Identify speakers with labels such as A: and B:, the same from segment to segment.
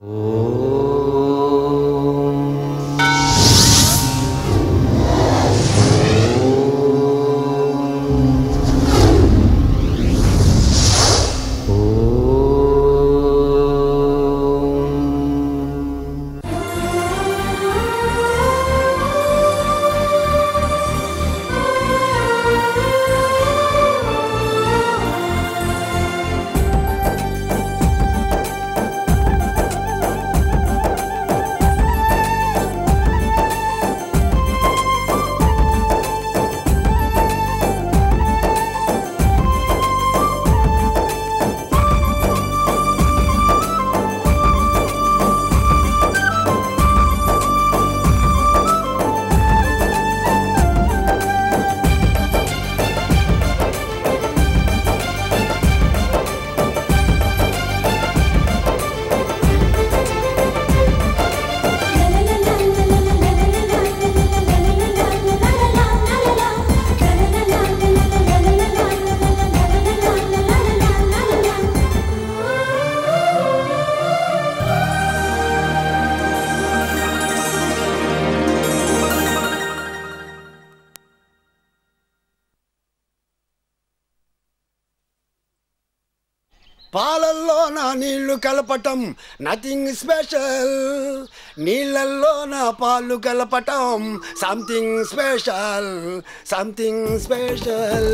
A: పాలల్లో నా నీళ్లు కలపటం నథింగ్ స్పెషల్ నీళ్ళల్లో నా పాలు కలపటం సంథింగ్ స్పెషల్ సంథింగ్ స్పెషల్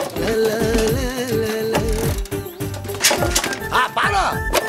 A: పాల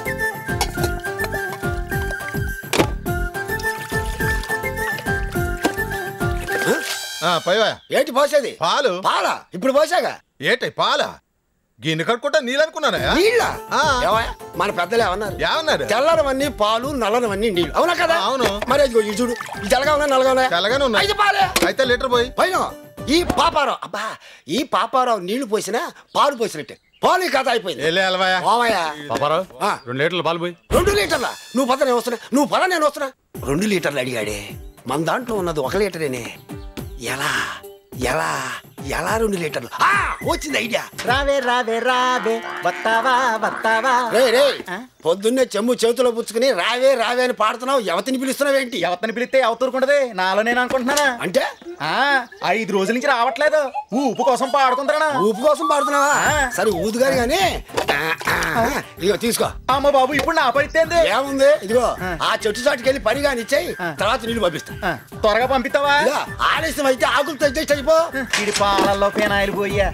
B: ఆ, పైవా
A: ఏంటి పోసేది
B: పాలు
A: పాల ఇప్పుడు పోసాగా
B: ఏటై పాల గిన్నె కడుక్కుంటా నీళ్ళు అనుకున్నానా
A: నీళ్ళ
B: ఆ.
A: ఏమయ్య? మన పెద్దలు ఏమన్నారు
B: ఏమన్నారు
A: తెల్లనవన్నీ పాలు నల్లనవన్నీ నీళ్ళు అవునా కదా
B: అవును.
A: మరి ఇదిగో ఇది చూడు ఇది తెల్లగా ఉన్నా నల్లగా ఉన్నా
B: తెల్లగానే ఉన్నాయి.
A: అయితే పాలే
B: అయితే లీటర్ పోయి
A: పైన ఈ పాపారావు అబ్బా ఈ పాపారావు నీళ్లు పోసినా పాలు పోసినట్టే పాలు ఈ కథ అయిపోయింది
B: వెళ్ళే అలవాయా
A: ఓమయ్య
C: పాపారావు
A: ఆ.
C: రెండు లీటర్లు పాలు పోయి
A: రెండు లీటర్ల నువ్వు పద నేను వస్తున్నా నువ్వు పద నేను వస్తున్నా రెండు లీటర్లు అడిగాడే మన దాంట్లో ఉన్నది ఒక లీటరేనే ఎలా ఎలా ఎలా రెండు లీటర్లు ఆ వచ్చింది ఐడియా
D: రావే రావే రావే వస్తావా వస్తావా
A: రే రే పొద్దున్నే చెమ్ము చేతిలో పుచ్చుకుని రావే రావే అని పాడుతున్నావు ఎవతిని పిలుస్తున్నావు ఏంటి
D: ఎవరిని పిలిస్తే అవతూరుకుంటది నాలో నేను అనుకుంటున్నానా
A: అంటే
D: ఆ, ఐదు రోజుల నుంచి రావట్లేదు ఊపు కోసం పాడుకుంటారా
A: ఊపు కోసం పాడుతున్నావా
D: ఆ.
A: సరే ఊదుగాని కానీ ఇదిగో తీసుకో
D: అమ్మ బాబు ఇప్పుడు నా పరిస్థితి
A: ఏముంది ఇదిగో ఆ చెట్టు చాటుకి వెళ్ళి పని కానీ ఇచ్చాయి తర్వాత నీళ్ళు పంపిస్తా
D: త్వరగా పంపిస్తావా
A: ఇదిగో, ఆలస్యం అయితే ఆకులు అడ్జస్ట్ అయిపో
D: ఇది పాలల్లో పేనాయిలు పోయా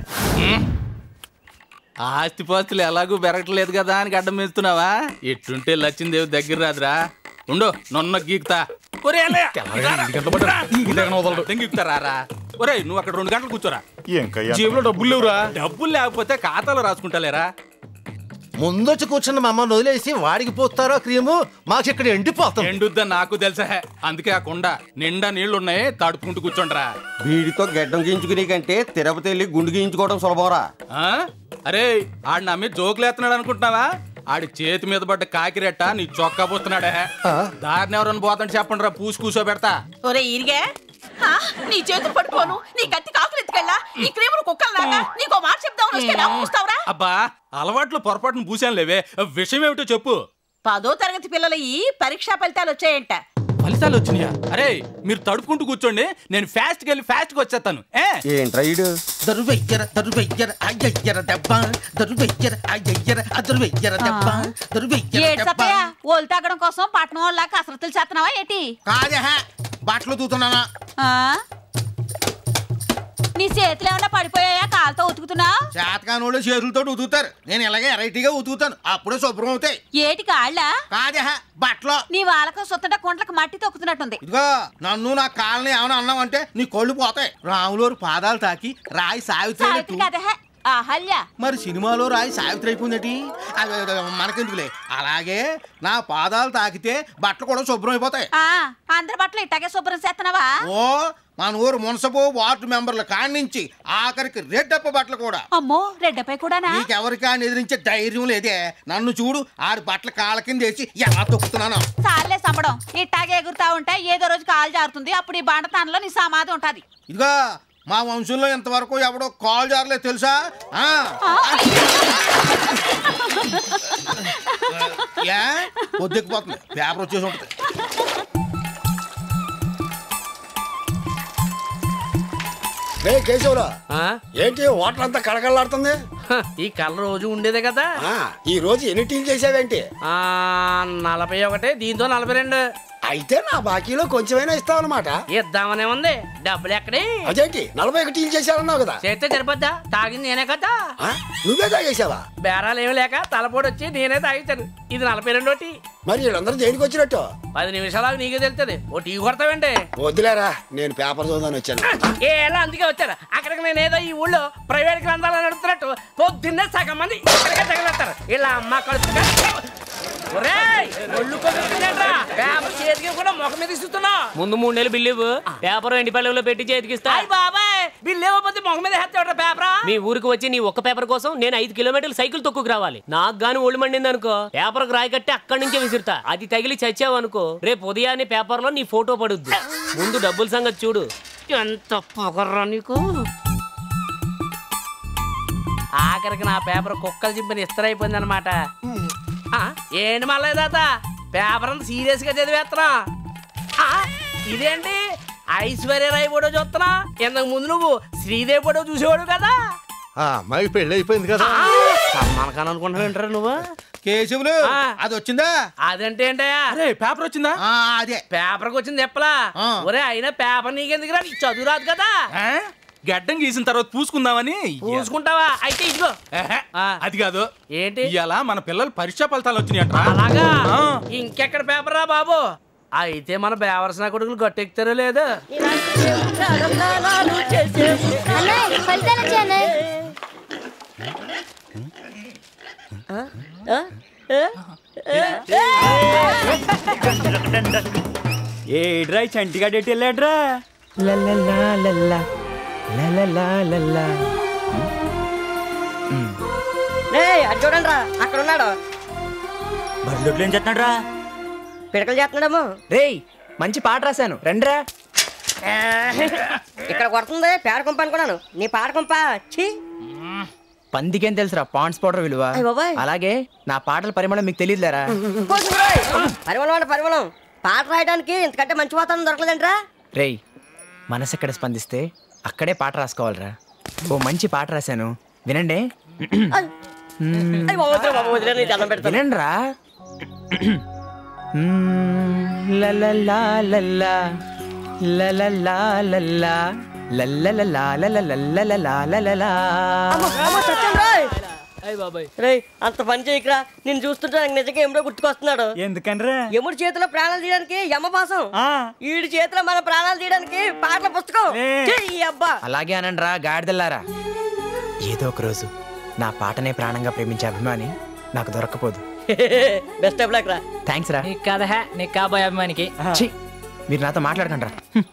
E: ఆస్తి పాస్తులు ఎలాగూ పెరగట్లేదు కదా అని గడ్డం వేస్తున్నావా ఎట్టుంటే లచ్చిందేవి దగ్గర రాదురా ఉండు నొన్న గీకుతా ఒరే ఎల్లయ్య, రా. గీకుతా రారా ఒరే నువ్వు అక్కడ రెండు గంటలు కూర్చోరా
C: జేబులో డబ్బులు లేవురా
E: డబ్బులు లేకపోతే ఖాతాలో రాసుకుంటాలేరా
F: ముందొచ్చి కూర్చున్న మమ్మల్ని వదిలేసి వాడికి పోస్తారో క్రీము మాకు ఇక్కడ ఎండిపోతాం
E: ఎండుద్దా నాకు తెలుసా అందుకే ఆ కొండ నిండా నీళ్లున్నాయి తడుపుకుంటూ కూర్చోండిరా
G: వీడితో గడ్డం గీయించుకునే కంటే తిరుపతి వెళ్ళి గుండు గీయించుకోవడం సులభంరా
E: ఆ? అరే ఆడు నా మీద జోకులు ఎత్తున్నాడు అనుకుంటున్నావా ఆడి చేతి మీద పడ్డ కాకిరెట్ట నీ చొక్కా పోస్తున్నాడే దారిని ఎవరైనా పోతాను చెప్పండి రా పూసి కూసో పెడతా
H: ఒరే ఈరిగే హా? నీ చేతులు పట్టుకోను నీ కత్తి కాకులు ఎత్తుకెళ్ళా నీ క్రీములు కుక్కల్లాగా నీకో మాట చెప్దామని వస్తే నా పూస్తావురా
E: అబ్బా అలవాట్లు పొరపాటును పూసాను లేవే విషయం ఏమిటో చెప్పు
H: పదో తరగతి పిల్లల ఈ పరీక్షా ఫలితాలు వచ్చాయంట
E: ఫలితాలు వచ్చినాయా అరే మీరు తడుపుకుంటూ కూర్చోండి నేను ఫాస్ట్ వెళ్ళి ఫాస్ట్ గా వచ్చేస్తాను ఏ
G: ఏంట్రా ఈడు
F: దరువెయ్యర దరువెయ్యర అయ్యయ్యర దెబ్బ దరువెయ్యర అయ్యయ్యర అదరువెయ్యర దెబ్బ దరువెయ్యర
H: ఏడు
F: దెబ్బ
H: సత్తయ్య ఓలు తాగడం కోసం పట్టణం వాళ్ళ కసరత్తులు చేస్తున్నావా ఏటి
F: కాదే బట్టలు తూతున్నానా
H: ఆ? నీ చేతులు ఏమన్నా పడిపోయాయా కాలుతో ఉతుకుతున్నావు
F: చేతకానోళ్ళు చేతులతో ఉతుకుతారు నేను ఇలాగే వెరైటీగా ఉతుకుతాను అప్పుడే శుభ్రం అవుతాయి
H: ఏటి కాళ్ళ
F: కాదే బట్టలు
H: నీ వాళ్ళకు సొత్తట కొంట్లకు మట్టి తొక్కుతున్నట్టుంది
F: ఇదిగో నన్ను నా కాళ్ళని ఏమైనా అన్నావంటే నీ కళ్ళు పోతాయి రాములోరు పాదాలు తాకి రాయి సావిత్రి
H: సావిత్రి కదే అహల్య
F: మరి సినిమాలో రాయి సావిత్రి అయిపోయిందటి అది- అది- అది మనకెందుకులే అలాగే నా పాదాలు తాకితే బట్టలు కూడా శుభ్రం అయిపోతాయి
H: ఆ అందరి బట్టలు ఇట్టాగే శుభ్రం చేస్తున్నావా
F: ఓ మన ఊరు మున్సబు వార్డు మెంబర్ల కాడి నుంచి ఆఖరికి రెడ్డప్ప బట్టలు కూడా
H: అమ్మో రెడ్డపై కూడానా
F: నీకెవరికి ఆయన ఎదిరించే ధైర్యం లేదే నన్ను చూడు ఆడి బట్టల కాళ్ళ కింద వేసి ఎలా తొక్కుతున్నాను
H: సార్లే సంబడం ఇట్టాగే ఎగురుతా ఉంటే ఏదో రోజు కాలు జారుతుంది అప్పుడు ఈ బండతానంలో నీ సమాధి ఉంటది
F: ఇదిగో మా వంశంలో ఇంతవరకు ఎవడో కాల్ జారలేదు తెలుసా ఆ
H: ఆ,
F: యా పొద్దుకుపోతుంది పేపర్ వచ్చేసి ఉంటుంది
A: రే కేశవరా ఏంటి వాటర్ అంతా కళకళలాడుతుంది
I: ఈ కళ్ళ రోజు ఉండేదే కదా
A: ఆ, ఈ రోజు ఎన్ని టీలు చేసావేంటి
I: ఆ నలభై ఒకటి దీంతో నలభై రెండు
A: అయితే నా బాకీలో కొంచెమైనా ఇస్తావన్నమాట
I: ఇద్దామనే ఉంది డబ్బులు ఎక్కడి
A: అదేంటి నలభై ఒక టీలు చేశారన్నావు కదా
I: చేస్తే సరిపోద్దా తాగింది నేనే కదా
A: ఆ, నువ్వే తాగేసావా
I: బేరాలు ఏమి లేక తలపోటు వచ్చి నేనే తాగించాను ఇది నలభై రెండు టీ
A: మరి వీళ్ళందరూ దేనికి వచ్చినట్టు
I: పది నిమిషాలకు నీకే తెలుస్తుంది ఓ టీ కొడతావండి
A: వద్దులేరా నేను పేపర్ చదువుదాని వచ్చాను
I: ఏలా అందుకే వచ్చారు అక్కడికి నేను ఏదో ఈ ఊళ్ళో ప్రైవేట్ గ్రంథాలు నడుపుతున్నట్టు పొద్దున్నే సగం మంది ఇక్కడికే తగలేస్తారు ఇలా అమ్మ కడుపుగా ఒరేయ్, ఒళ్ళు కొడుకుతుందేంట్రా? పేపర్ చేతికి కూడా ముఖం మీద ఇస్తున్నా
J: ముందు మూడు నెలలు బిల్లు ఇవ్వు పేపర్ ఎండి పళ్ళెంలో పెట్టి చేతికిస్తా
I: అయ్ బాబాయ్ బిల్లు ఇవ్వకపోతే ముఖం మీద హెత్తాడు పేపరా
J: మీ ఊరికి వచ్చి నీ ఒక్క పేపర్ కోసం నేను ఐదు కిలోమీటర్లు సైకిల్ తొక్కుకు రావాలి నాకు గాని ఒళ్ళు మండింది అనుకో పేపర్ రాయి కట్టి అక్కడి నుంచే విసురుతా అది తగిలి చచ్చావు అనుకో రేపు ఉదయాన్నే పేపర్ లో నీ ఫోటో పడుద్ది ముందు డబ్బుల సంగతి చూడు
I: ఎంత పొగర్రా నీకు ఆఖరికి నా పేపర్ కుక్కలు చింపిన ఇస్తరైపోయింది అనమాట ఏంటి మళ్ళీ తాత పేపర్ అంత సీరియస్ గా చదివేస్తున్నా ఆ, ఇదేంటి ఐశ్వర్య రాయ్ ఫోటో చూస్తున్నా ఇంతకు ముందు నువ్వు శ్రీదేవి ఫోటో చూసేవాడు కదా
B: ఆ అమ్మాయికి పెళ్లి అయిపోయింది కదా
I: సల్మాన్ ఖాన్ అనుకుంటున్నావు ఏంటారు నువ్వు
F: కేశవులు
I: ఆ.
F: అది వచ్చిందా
I: అదంటే ఏంటయ్యా
E: అరే పేపర్ వచ్చిందా
F: ఆ, అదే
I: పేపర్కి వచ్చింది చెప్పలా
F: ఆ.
I: ఒరే అయినా పేపర్ నీకెందుకు రా నీకు చదువు రాదు కదా
E: ఆ? గడ్డం గీసిన తర్వాత పూసుకుందామని
I: పూసుకుంటావా అయితే ఇదిగో
E: ఏహే,
I: ఆ.
E: అది కాదు
I: ఏంటి
E: ఇవాళ మన పిల్లలు పరీక్షా ఫలితాలు వచ్చినాయంట
I: అలాగా
E: ఆ.
I: ఇంకెక్కడ పేపర్ రా బాబు అయితే మన బేవరసిన కొడుకులు గట్టెక్కుతారో లేదు
K: అన్నయ్య ఫలితాలు వచ్చాయి
G: ఏడ్రా చంటిగాడు ఎటు వెళ్ళాడ్రా
K: అటు చూడండి రా అక్కడ ఉన్నాడు
G: బండ్లోట్లు ఏం చేస్తున్నాడ్రా
K: పిడకలు చేస్తున్నాడేమో
L: రేయ్ మంచి పాట రాశాను రండిరా
K: ఇక్కడ కొడుతుంది పేడ కుంప అనుకున్నాను నీ పాడ కుంప ఛీ
L: పందికేం తెలుసురా పాండ్స్ పౌడర్ విలువ
K: అయ్ బాబాయ్.
L: అలాగే నా పాటల పరిమళం మీకు తెలియదులేరా
K: కోసుకురాయ్. పరిమళం అంటే పరిమళం పాట రాయడానికి ఇంతకంటే మంచి వాతావరణం దొరకలేదంట్రా
L: రేయ్ మనసు ఎక్కడ స్పందిస్తే అక్కడే పాట రాసుకోవాలిరా ఓ మంచి పాట రాశాను వినండి
K: అయ్య బాబు వదిలే బాబు వదిలే నీ దండం పెడతాను
L: వినండిరా మ్మ్, లలలా లల్లా, లలలా లల్లా, లల్లలలా లలలల్లలలా లలలా.
K: అమ్మో, అమ్మో, చచ్చాను రోయ్.
J: అయ్య బాబాయ్
K: రేయ్ అంత పని చేయకురా నేను చూస్తుంటే నాకు నిజంగా ఎముడో గుర్తుకొస్తున్నాడు
G: ఎందుకనరా
K: ఎముడి చేతిలో ప్రాణాలు తీయడానికి యమపాసం ఈడి చేతిలో మన ప్రాణాలు తీయడానికి పాటల పుస్తకం ఛీ, ఈ అబ్బా
L: అలాగే అనండిరా గాడిదల్లారా ఏదో ఒక రోజు నా పాటనే ప్రాణంగా ప్రేమించే అభిమాని నాకు దొరకపోదు
K: బెస్ట్ ఆఫ్ లక్ రా
L: థ్యాంక్స్ రా
J: నీకు కాదా హే, నీకు కాబోయే అభిమానికి
L: ఛీ, మీరు నాతో మాట్లాడకండి రా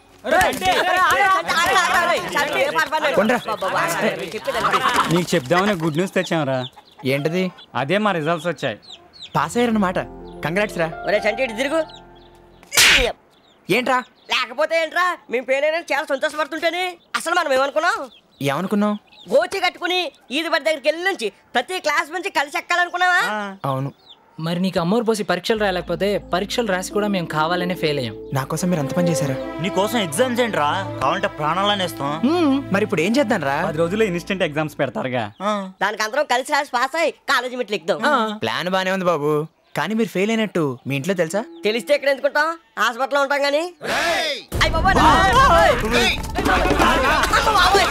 L: కొండ్రా.
G: నీకు చెప్దామని గుడ్ న్యూస్ తెచ్చాంరా
L: ఏంటది
G: అదే మా రిజల్ట్స్ వచ్చాయి
L: పాస్ అయ్యారన్నమాట కంగ్రాట్స్ రా
K: ఒరే చంటి ఇటు తిరుగు
L: ఏంట్రా
K: లేకపోతే ఏంట్రా మేము పేరైనా చాలా సంతోషపడుతుంటేనే అసలు మనం ఏమనుకున్నాం
L: ఏమనుకున్నావు
K: గోచి కట్టుకుని ఈది బడి దగ్గరికి వెళ్ళి నుంచి ప్రతి క్లాస్ నుంచి కలిసి ఎక్కాలనుకున్నావా
L: అవును
J: మరి నీకు అమ్మోరు పోసి పరీక్షలు రాయలేకపోతే పరీక్షలు రాసి కూడా మేము కావాలనే ఫెయిల్ అయ్యాం
L: నా కోసం మీరు అంత పని చేశారా
G: నీకోసం ఎగ్జామ్స్ ఏంట్రా కావాలంటే ప్రాణాలని ఇస్తాం
L: మరి ఇప్పుడు ఏం చేద్దాం రా
G: పది రోజుల్లో ఇన్స్టెంట్ ఎగ్జామ్స్ పెడతారుగా
K: దానికి అందరం కలిసి రాసి పాస్ అయ్యి కాలేజీ మెట్లు ఎక్కుదాం
L: ప్లాన్ బానే ఉంది బాబు కానీ మీరు ఫెయిల్ అయినట్టు మీ ఇంట్లో తెలుసా
K: తెలిస్తే ఎక్కడ ఎందుకుంటాం హాస్పిటల్లో ఉంటాం కానీ అయ్ బాబోయ్, నా- ఓయ్. అమ్మ బాబోయ్.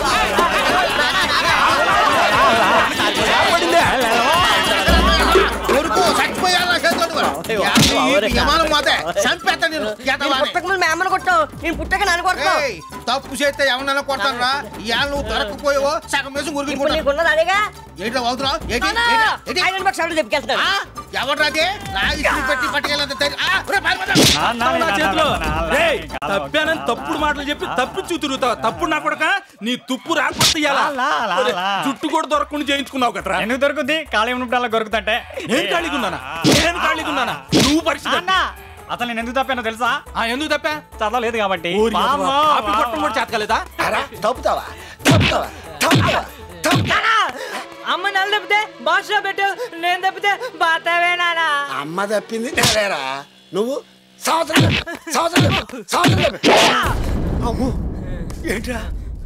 F: కొడుకు చచ్చిపోయారు నా చేతిలోకి వాడు. ఈ విమానం మాతే చంపేస్తా నేను
K: నేను
F: ఎదవాని.
K: పుట్టక ముందు మీ అమ్మని కొట్టావు నేను పుట్టక నన్ను కొడతావు
F: ఏయ్, తప్పు చేస్తే ఎవరినైనా కొడతాను రా ఇవాళ నువ్వు దొరకపోయావో సగం వేసి
K: ఇప్పుడు
F: గురికి
K: నీకున్నది అదేగా
F: ఏంటో అవుతున్నావు ఏంటి
K: నాన్నా,
F: ఏంటి? ఏంటి?
K: ఐరన్ బాక్స్ ఆర్డర్ చెప్పుకెళ్తున్నాను
F: ఎవరు రాదే నా ఇస్త్రీ పెట్టి పట్టుకెళ్ళంత ధైర్యం. ఆ, ఒరేయ్, పారిపోతా.
E: నా చేతిలో రేయ్, తప్పానని తప్పుడు మాటలు చెప్పి తప్పించు తిరుగుతావు తప్పుడు నా కొడక నీ తుప్పు రాకపోతే ఇయ్యాలా? ఒరేయ్, జుట్టు కూడా దొరకకుండా చేయించుకున్నావు కదరా
G: ఎందుకు దొరుకుద్ది ఖాళీ ఉన్నప్పుడు అలా దొరుకుతుంటే
E: నేను ఖాళీగా ఉన్నానా నేను ఖాళీగా ఉన్నానా నువ్వు పరీక్ష తప్పు.
G: అసలు నేను ఎందుకు తప్పానో తెలుసా
E: ఆ, ఎందుకు తప్పా
G: చదవలేదు కాబట్టి
E: ఊరి
G: వామ్మో,
E: మొదలు. కాపీ కొట్టడం కూడా చేతకాలేదా
A: అరా తప్పుతావా తప్పుతావా తప్పుతావా తప్పుతావా
J: అమ్మ నన్ను తప్పితే బాక్స్ లో పెట్టు నేను తప్పితే బాతావే నానా
A: అమ్మ తప్పింది నేనేరా నువ్వు సంవత్సరం చెప్పు, సంవత్సరం చెప్పు, సంవత్సరం చెప్పు. అమ్మో ఏంట్రా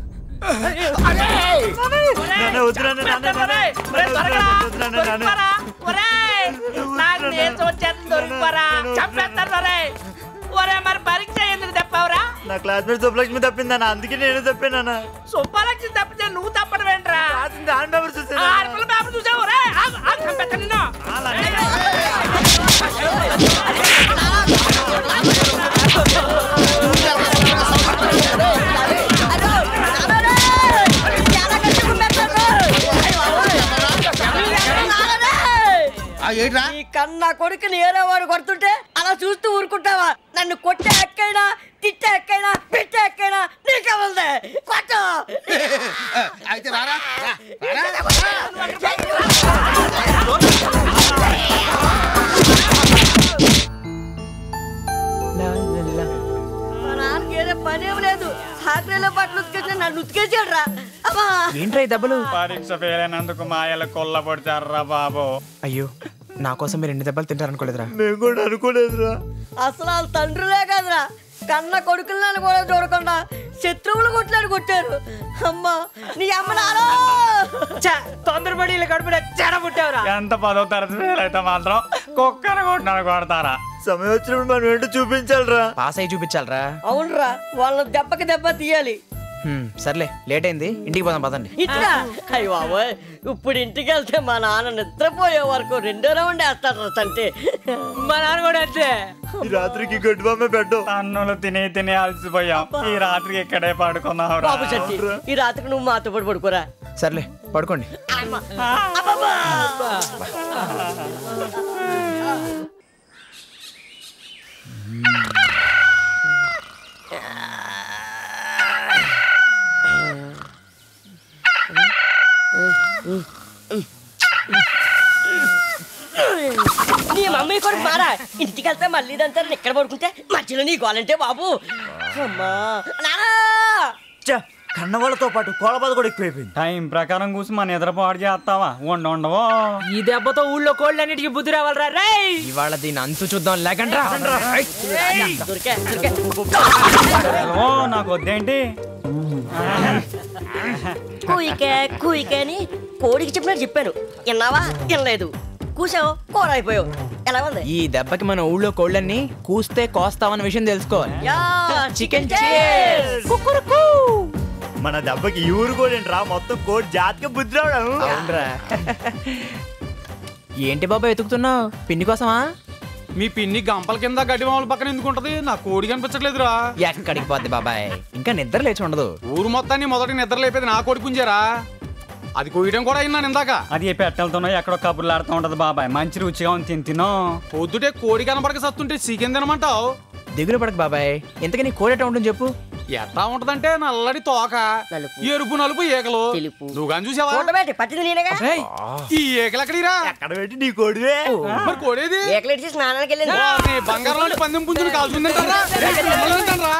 I: నాకు నీరసం వచ్చేస్తుంది దొరికిపోరా చంపేస్తాను రే ఒరే మరి పరీక్ష ఎందుకు తప్పావురా
M: నా క్లాస్మేట్ సుబ్బలక్ష్మి తప్పిందన్న అందుకే నేను తప్పానన్నా
I: సుబ్బాలక్ష్మి తప్పితే నువ్వు తప్పడం ఏంట్రా
M: దాని పేపర్ చూసాను
I: ఆర్పల పేపర్ చూసావు రే ఆగు, ఆగు, చంపేస్తాను నిన్ను
F: ఆ ఏట్రా
K: ఈ కన్నా కొడుకుని ఏరే వాడు కొడుతుంటే అలా చూస్తూ ఊరుకుంటావా నన్ను కొట్టే ఎక్కైనా తిట్టే ఎక్కైనా పెట్టే ఎక్కైనా నీకే ఉంది కొట్టు
F: అయితే రారా
K: మా నాన్నకి ఏరే పనేం లేదు సాకరీలో బట్టలు ఉతికేసి నన్ను ఉతికేసాడు రా అమ్మా
L: ఏంట్రా ఈ దెబ్బలు
M: పరీక్ష ఫెయిల్ అయినందుకు మాయల కొల్ల పడతారా బాబు
L: అయ్యో నా కోసం మీరు ఎన్ని దెబ్బలు తింటారనుకోలేదురా
M: మేము కూడా అనుకోలేదురా
K: అసలు వాళ్ళ తండ్రులే కదరా కన్న కొడుకులను కూడా చూడకుండా శత్రువులు కొట్లాడు కొట్టారు అమ్మా నీ అమ్మ నాలో
J: తొందరపడి ఇలా కడుపున చెడబుట్టావురా
M: ఎంత పదో తరగతి ఫెయిల్ అయితే మాత్రం కుక్కను కొట్టినాడు కొడతారా సమయం వచ్చినప్పుడు మనం ఏంటో చూపించాలిరా
L: పాస్ అయ్యి చూపించాలరా
K: అవునరా వాళ్ళ దెబ్బకి దెబ్బ తీయాలి
L: హ్మ్, సర్లే లేట్ అయింది ఇంటికి పోదాం పదండి
K: ఇట్లా అయ్య బాబోయ్ ఇప్పుడు ఇంటికి వెళ్తే మా నాన్న నిద్రపోయే వరకు రెండో రౌండ్ వేస్తాడు అంటే
J: మా నాన్న కూడా అంతే
M: ఈ రాత్రికి గడ్డి బొమ్మ పెట్టు అన్నులు తిని తిని అలసిపోయాం ఈ రాత్రికి ఇక్కడే పడుకున్నాం
K: బాబు శెట్టి ఈ రాత్రికి నువ్వు మాతో పాటు పడుకోరా
L: సర్లే పడుకోండి
K: నీ మమ్మీ కూడా మారా ఇంటికి వెళ్తే మళ్ళీ ఇదంతా ఇక్కడ పడుకుంటే మధ్యలో నీ గోలంటే బాబు అమ్మా నానా
M: కన్నవాళ్ళతో పాటు కోలబాద కూడా ఎక్కువైపోయింది టైం ప్రకారం కూసి మన నిద్ర పాడు చేస్తావా ఉండ ఉండవో
J: ఈ దెబ్బతో ఊళ్ళో కోళ్ళన్నిటికీ బుద్ధి రావాలరా రేయ్
L: ఇవాళ దీని అంతు చూద్దాం లేకండ్రా
K: దొరికే దొరికే
M: ఓ నాకు వద్దేంటి
K: కూయికే కూయికే అని కోడికి చెప్పినట్టు చెప్పాను విన్నావా వినలేదు కూసావు కూర అయిపోయావు ఎలా ఉంది
L: ఈ దెబ్బకి మన ఊళ్ళో కోళ్ళన్ని కూస్తే కోస్తామన్న విషయం తెలుసుకోవాలి
K: యా
L: చికెన్
M: మన దెబ్బకి ఈ ఊరు కూడా రా మొత్తం కోడి జాతికి బుద్ధి రావడం
L: అవునరా ఏంటి బాబా వెతుకుతున్నావు పిండి కోసమా
C: మీ పిన్ని గంపల కింద గడ్డి మామూలు పక్కన ఎందుకుంటది నా కోడి కనిపించట్లేదురా
L: ఎక్కడికి పోద్ది బాబాయ్ ఇంకా నిద్ర లేచి ఉండదు
C: ఊరు మొత్తాన్ని మొదటి నిద్ర లేపేది నా కోడి పుంజారా అది కోయడం కూడా అయినాను ఇందాక
M: అది పెట్టెలతోనో ఎక్కడో కబుర్లు ఆడుతూ ఉంటది బాబాయ్ మంచి రుచిగా ఉంది తిని తినో
C: పొద్దుటే కోడి కనపడక సత్తుంటే చికెన్ తినమంటావు
L: దిగులు పడక బాబాయ్ ఇంతకీ నీ కోడేట ఉంటుంది చెప్పు
C: ఎట్లా ఉంటదంటే నల్లడి తోక ఎరుపు నలుపు ఏకలు నువ్వు కానీ చూసావా
K: చూడబెట్టి పట్టింది నేనేగా
C: ఈ ఏకలు ఎక్కడిరా
M: ఎక్కడ పెట్టి నీ కోడివే
C: మరి కోడేది
K: ఏకలెట్టి స్నానానికి వెళ్ళింది
C: వారిని బంగారం లాంటి పందెం పుంజుని కాల్చుందంటారా మిమ్మల్ని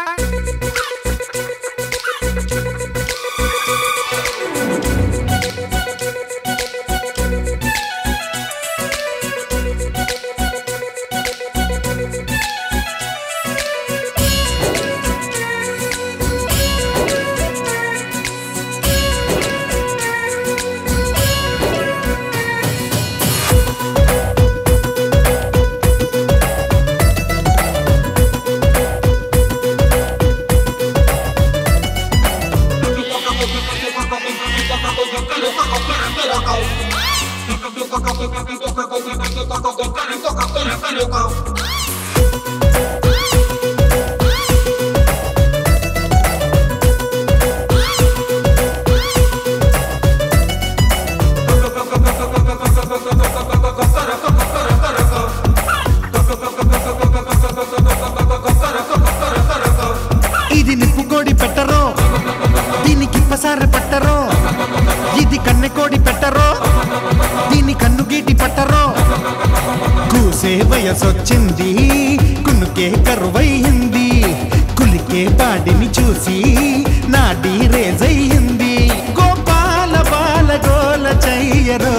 N: ఇది నిప్పుకోడి పెట్టరో దీనికి పసార పట్టరో ఇది కన్నెకోడి పెట్టరో దీని కన్ను గీటి పట్టరో కూసే వయసొచ్చింది కునుకే కరువైంది కులికే బాడిని చూసి నాడి రేజయ్యింది గోపాల బాల గోల చెయ్యరో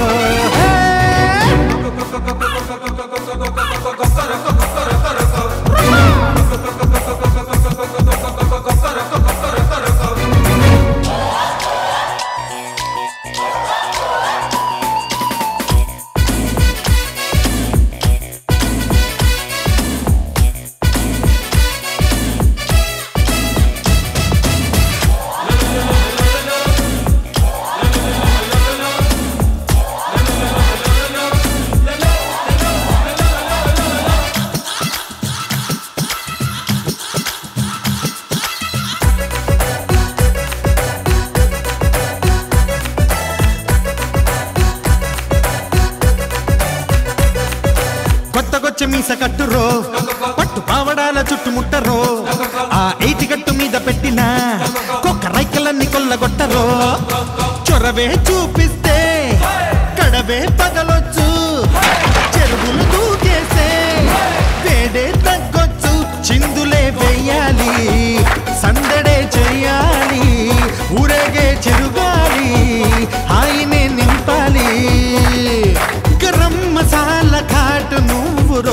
N: కొత్తగొచ్చ మీస కట్టురో పట్టు పావడాల చుట్టుముట్టరో ఆ ఎయిటి గట్టు మీద పెట్టిన కుక్క రైకలన్నీ కొల్లగొట్టరో చొరవే చూపిస్తే కడవే పగలొచ్చు చెరువులు దూకేసే వేడే తగ్గొచ్చు చిందులే వేయాలి సందడే చెయ్యాలి ఊరేగే చెరుగాలి హాయినే నింపాలి గరం మసాలా ఘాటు నువ్వురో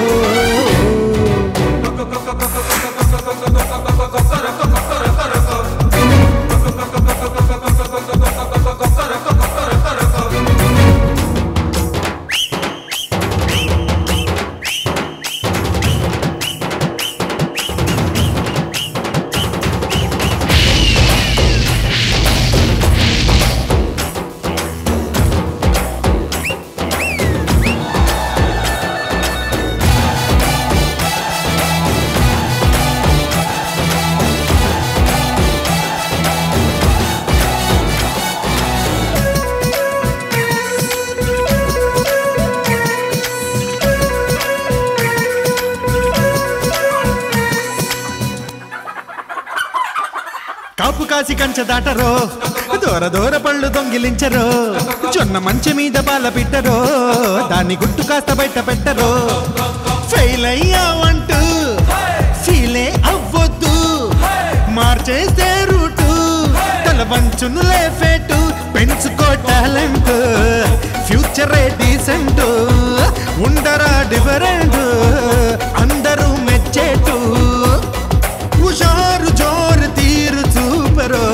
N: కాపు కాసి కంచె దాటరో దూర దూర పళ్ళు దొంగిలించరో జొన్న మంచె మీద బాల పిట్టరో దాన్ని గుట్టు కాస్త బయట పెట్టరో ఫెయిల్ అయ్యావంటూ ఫీలే అవ్వొద్దు మార్చేస్తే రూటు తల వంచును లేఫేటు పెంచుకో టాలెంట్ ఫ్యూచరే డీసెంట్ ఉండరా డిఫరెంట్ అందరూ మెచ్చేటు హుషారు జోరు తీరు చూపరో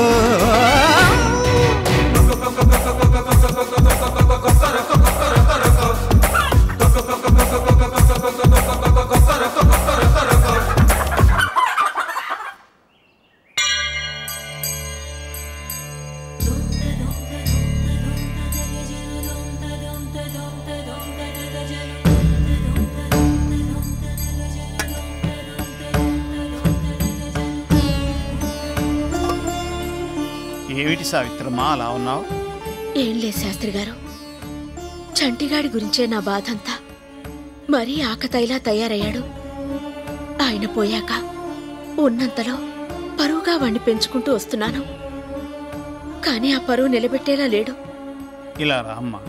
F: ఏమిటి సావిత్రమ్మా అలా ఉన్నావు
H: ఏం లేదు శాస్త్రి గారు చంటిగాడి గురించే నా బాధంతా మరీ ఆకతైలా తయారయ్యాడు ఆయన పోయాక ఉన్నంతలో పరువుగా వాణ్ణి పెంచుకుంటూ వస్తున్నాను కానీ ఆ పరువు నిలబెట్టేలా లేడు
F: ఇలా రామ్మా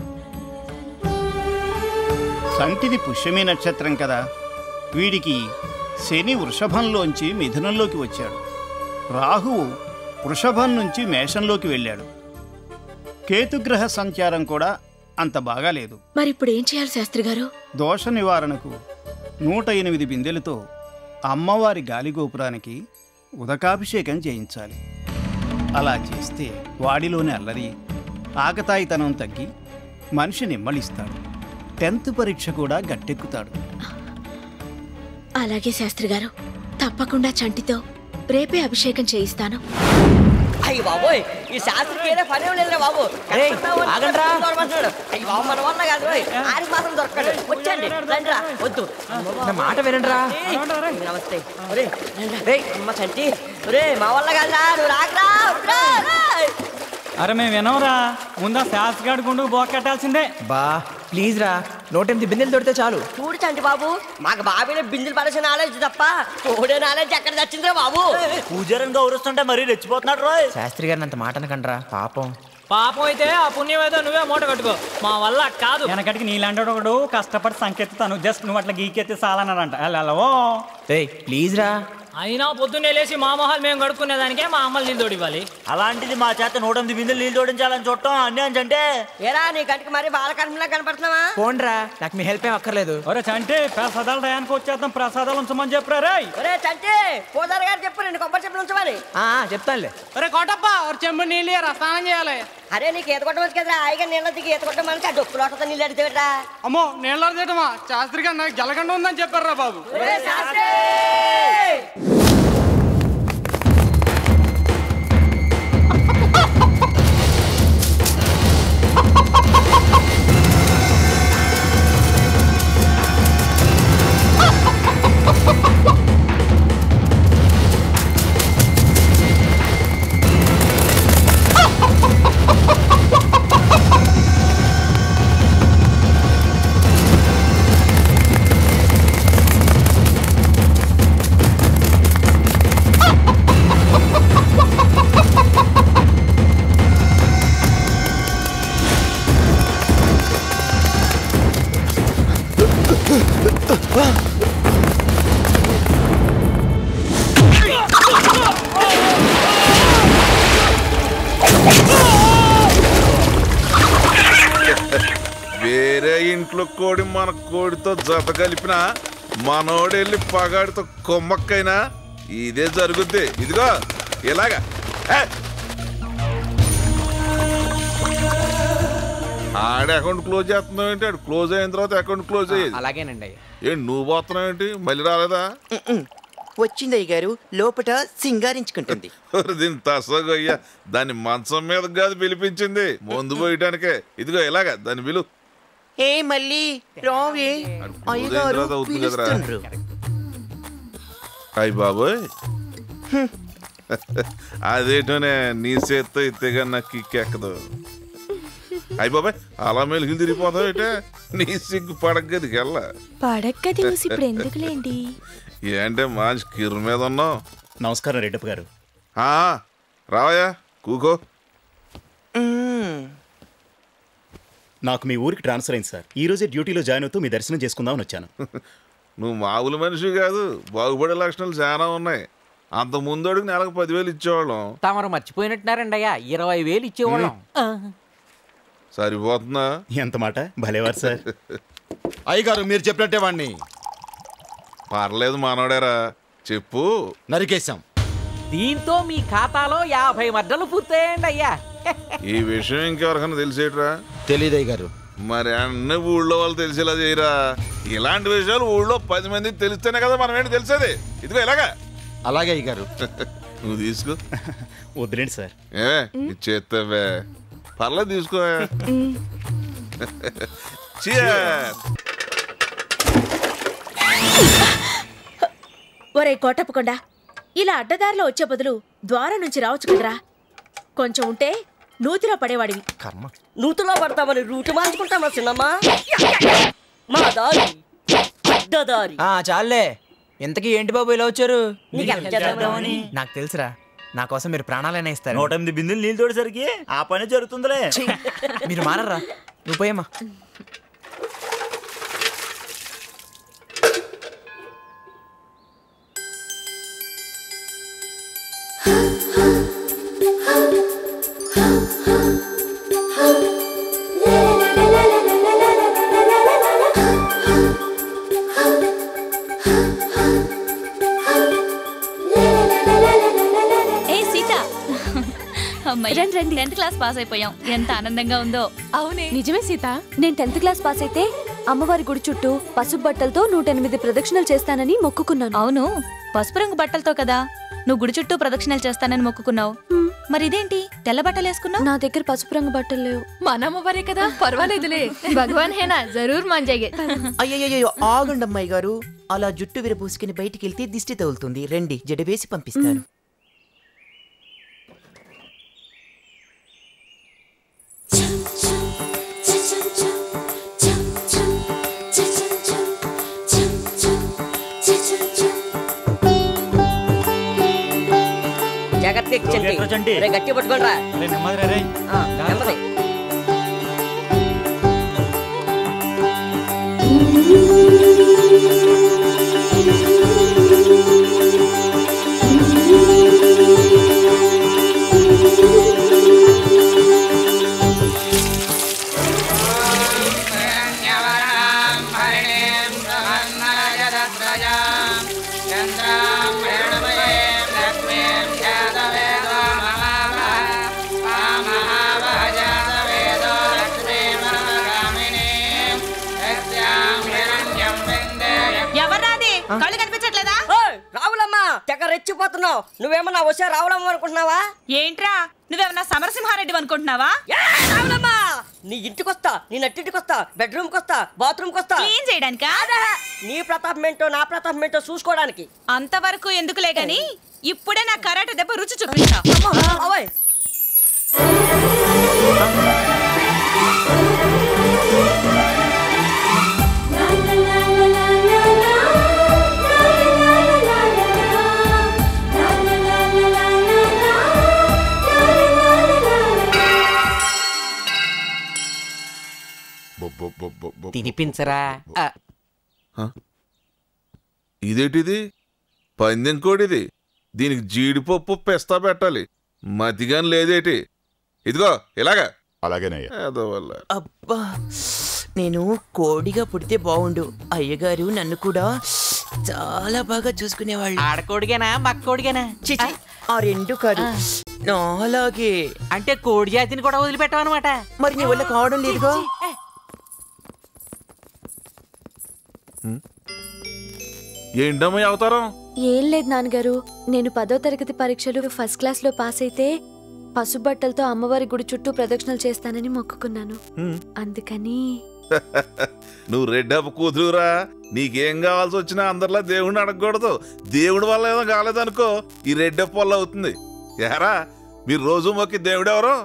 F: సంటిది పుష్యమి నక్షత్రం కదా వీడికి శని వృషభంలోంచి మిథునంలోకి వచ్చాడు రాహువు వృషభం నుంచి మేషంలోకి వెళ్ళాడు కేతుగ్రహ సంచారం కూడా అంత బాగాలేదు
H: మరిప్పుడు ఏం చేయాలి శాస్త్రి గారు
F: దోష నివారణకు నూట ఎనిమిది బిందెలతో అమ్మవారి గాలిగోపురానికి ఉదకాభిషేకం చేయించాలి అలా చేస్తే వాడిలోని అల్లరి ఆకతాయితనం తగ్గి మనిషి నిమ్మలిస్తాడు టెన్త్ పరీక్ష కూడా గట్టెక్కుతాడు
H: అలాగే శాస్త్రి గారు తప్పకుండా చంటితో రేపే అభిషేకం చేయిస్తాను
K: అయ్యి బాబోయ్ ఈ శాస్త్రికి ఏదో పని లేదురా బాబు
J: ఏయ్, ఆగండ్రా.
K: అయ్యి బాబు మన వల్ల కాదు రోయ్. ఆడికి మాత్రం దొరకడు వచ్చండి రండిరా వద్దు
J: నా మాట వినండిరా.
K: ఏయ్, నమస్తే ఒరే రండిరా. అమ్మ చంటి ఒరే మా వల్ల కాదురా నువ్వు రాకరా వద్దురా, రేయ్.
M: అరే మేము వినవరా ముందా శాస్త్రగాడి గుండుకు బోకెట్టాల్సిందే
L: బా ప్లీజ్ రా నూట ఎనిమిది బిందెలు దొరికితే చాలు
K: చూడు చంటి బాబు మాకు బాబీలో బిందులు పడేసిన నాలెడ్జ్ తప్ప తోడే నాలెడ్జ్ ఎక్కడ చచ్చిందిరా బాబు
M: పూజారిని గౌరవిస్తుంటే మరీ రెచ్చిపోతున్నాడు రోయ్
L: శాస్త్రి గారిని అంత మాట అనకండ్రా పాపం
J: పాపం అయితే ఆ పుణ్యం ఏదో నువ్వే మూట కట్టుకో మా వల్ల కాదు
M: వెనకటికి నీలాంటి ఒకడు కష్టపడి సంకెత్తుతాను జస్ట్ నువ్వు అట్లా గీకెత్తి చాలన్నాడంట వెళ్ళవో
L: ఏయ్ ప్లీజ్ రా
O: అయినా పొద్దున్నే లేచి మా మొహాలు మేము కడుక్కునే దానికే మా అమ్మలు నీళ్ళు తోడివ్వాలి
M: అలాంటిది మా చేత నూట ఎనిమిది బిందెలు నీళ్ళు జోడించాలని చూడటం అన్యాయం అంటే
K: ఏరా నీ కంటికి మరి బాలకర్మలా కనపడుతున్నావా
L: పోండ్రా నాకు మీ హెల్ప్ ఏం అక్కర్లేదు
M: ఒరే చంటే ప్రసాదాలు టయానికి వచ్చేద్దాం ప్రసాదాలు ఉంచమని చెప్పరా రేయ్
K: ఒరే చంటి పూజారి గారు చెప్పు రెండు కొబ్బరి చెప్పులు ఉంచమని
L: ఆ, చెప్తానులే
C: ఒరే కోటప్ప ఒక చెంబు నీళ్ళు ఇయ్యరా, స్నానం చేయాలి
K: అరే నీకు ఈత కొట్టవచ్చు కదరా హాయిగా నీళ్ళ దిగి ఈత కొట్ట మనకి ఆ డొప్పు లోటతో నీళ్ళు అడితే
C: అమ్మో నీళ్ళ చేయటమా శాస్త్రి గారు నాకు జలగండ ఉందని చెప్పారా బాబు
P: వేరే ఇంట్లో కోడి మన కోడితో జత కలిపిన మనోడెళ్ళి పగాడితో కొమ్మక్కైనా ఇదే జరుగుద్ది ఇదిగో ఇలాగా ఏ! ఆడ అకౌంట్ క్లోజ్ చేస్తున్నావు ఏంటి ఆడు క్లోజ్ అయిన తర్వాత అకౌంట్ క్లోజ్ అయ్యేది
L: అలాగేనండి అయ్యా
P: ఏంటి నువ్వు పోతున్నావు ఏంటి మళ్ళీ రాలేదా
L: వచ్చింది అయ్య గారు లోపట సింగారించుకుంటుంది
P: ఓరి దీని తసగయ్యా దాన్ని మంచం మీద కాదు పిలిపించింది ముందు పోయటానికే ఇదిగో ఇలాగా దాని విలు
L: ఏ మళ్ళీ రావే అయ్య
P: క్లోజ్ అయిన
L: గారు
P: తర్వాత అవుతుంది కదరా
L: పిలుస్తుండ్రు
P: అయ్యి బాబోయ్ అదేటోనే నీ చేత్తో ఇత్తేగా నాకు కిక్కెక్కదు అయ్యి బాబాయ్ అలా మెలుగులు తిరిగిపోతావు ఏంటే నీ సిగ్గు పడగ్గది కెల్లా
Q: పడక్కది చూసి ఇప్పుడు ఎందుకులేండి
P: ఏంటే మంచి కిర్రు మీద ఉన్నావు
D: నమస్కారం రెడ్డప్ప గారు
P: ఆ, రావయ్యా కూకో
D: నాకు మీ ఊరికి ట్రాన్స్ఫర్ అయింది సార్ ఈ రోజే డ్యూటీలో జాయిన్ అవుతూ మీ దర్శనం చేసుకుందామని వచ్చాను
P: నువ్వు మామూలు మనిషి కాదు బాగుపడే లక్షణాలు చాలా ఉన్నాయి అంత ముందు అడుగు నెలకు పదివేలు ఇచ్చేవాళ్ళం
C: తమరు మర్చిపోయినట్టున్నారండి అయ్యా ఇరవై వేలు ఇచ్చేవాళ్ళం
P: సరిపోతుందా
D: ఎంత మాట భలేవారు సార్
R: అయ్యగారు మీరు చెప్పినట్టే వాడిని
P: పర్లేదు మానవడేరా చెప్పు
R: నరికేశాం
C: దీంతో మీ ఖాతాలో యాభై మద్దలు పూర్తయ్యండి అయ్యా
P: ఈ విషయం ఇంకెవరికైనా తెలిసేట్రా
R: తెలియదయ్య గారు
P: మరి అన్ని ఊళ్ళో వాళ్ళు తెలిసేలా చేయరా ఇలాంటి విషయాలు ఊళ్ళో పది మందికి తెలిస్తేనే కదా మనం ఏంటి తెలిసేది ఇదిగో ఇలాగా
R: అలాగే అయ్య గారు
P: నువ్వు తీసుకో
D: వద్దులేండి సార్
P: ఏ ఇచ్చేస్తావే పర్లేదు తీసుకో Cheers.
Q: ఒరే కోటప్పకొండా ఇలా అడ్డదారిలో వచ్చే బదులు ద్వారం నుంచి రావచ్చు కదరా కొంచెం ఉంటే నూతిలో పడేవాడివి
R: కర్మ
K: నూతులో పడతామని రూటు మార్చుకుంటామా చిన్నమ్మా మా దారి అడ్డదారి
L: ఆ చాలే ఇంతకీ ఏంటి బాబు ఇలా వచ్చారు
K: నీకు help చేద్దామని.
L: నాకు తెలుసురా నా కోసం మీరు ప్రాణాలైనా ఇస్తారు
M: నూట ఎనిమిది బిందెలు నీళ్ళు తోడేసరికి ఆ పని జరుగుతుందిలే
L: మీరు మారరా నువ్వు పోయమ్మా
S: ఏ సీత అమ్మాయి రండి రండి టెన్త్ క్లాస్ పాస్ అయిపోయాం ఎంత ఆనందంగా ఉందో
Q: అవునే నిజమే సీత నేను టెన్త్ క్లాస్ పాస్ అయితే అమ్మవారి గుడి చుట్టూ పసుపు బట్టలతో నూట ఎనిమిది ప్రదక్షిణలు చేస్తానని మొక్కుకున్నాను
S: అవును పసుపు రంగు బట్టలతో కదా నువ్వు గుడి చుట్టూ ప్రదక్షిణలు చేస్తానని మొక్కుకున్నావు మరి ఇదేంటి తెల్ల బట్టలు వేసుకున్నావు
Q: నా దగ్గర పసుపు రంగు బట్టలు లేవు
T: మన అమ్మవారే కదా పర్వాలేదులే భగవాన్ హేనా జరూర్ మాంజాగే
L: అయ్యయ్యో ఆగండి అమ్మాయి గారు అలా జుట్టు విరబూసుకుని బయటికి వెళ్తే దిష్టి తగులుతుంది రండి జడవేసి పంపిస్తాను
K: జాగ్రత్త చంటి రే, గట్టి పట్టుకోండి రా నెమ్మది రెచ్చిపోతున్నావు నువ్వేమన్నా వచ్చా రావడం అనుకుంటున్నావా
H: ఏంట్రా నువ్వేమన్నా సమరసింహారెడ్డి అనుకుంటున్నావా
K: రావులమ్మా నీ ఇంటికి వస్తా నీ నట్టింటికి వస్తా బెడ్రూమ్ కి వస్తా బాత్రూమ్ కి వస్తా
H: క్లీన్ చేయడానికా
K: నీ ప్రతాపం ఏంటో నా ప్రతాపం ఏంటో చూసుకోవడానికి
H: అంతవరకు ఎందుకులే గాని ఇప్పుడే నా కరాటే దెబ్బ రుచి చూపించా
K: అవయ్
L: తినిపించరా ఆ,
P: ఇదేంటిది పందెం కోడిది దీనికి జీడిపప్పు పెస్తా పెట్టాలి మతిగాని లేదేటి ఇదిగో ఇలాగా
D: అలాగేనయ్యా
P: ఏదో వల్ల
L: అబ్బా నేను కోడిగా పుడితే బాగుండు అయ్యగారు నన్ను కూడా చాలా బాగా చూసుకునేవాళ్ళు ఆడకోడిగానా మక్కోడిగానా చిచి ఆ రెండు కాదు నాలాగే
I: అంటే కోడి జాతిని కూడా వదిలిపెట్టావన్నమాట
L: మరి నీ వల్ల కావడం లేదుగా
P: ఏంటమ్మా ఈ అవతారం
U: ఏం లేదు నాన్నగారు నేను పదో తరగతి పరీక్షలు ఫస్ట్ క్లాస్ లో పాస్ అయితే పసుబట్టలతో అమ్మవారి గుడి చుట్టూ ప్రదక్షిణలు చేస్తానని మొక్కుకున్నాను అందుకని
P: నువ్వు రెడ్డప్ప కూతురురా నీకేం కావాల్సి వచ్చినా అందరిలా దేవుడిని అడగకూడదు దేవుడి వల్ల ఏదో కాలేదనుకో ఈ రెడ్డప్ప వల్ల అవుతుంది యారా మీరు రోజు మొక్కి దేవుడు ఎవరు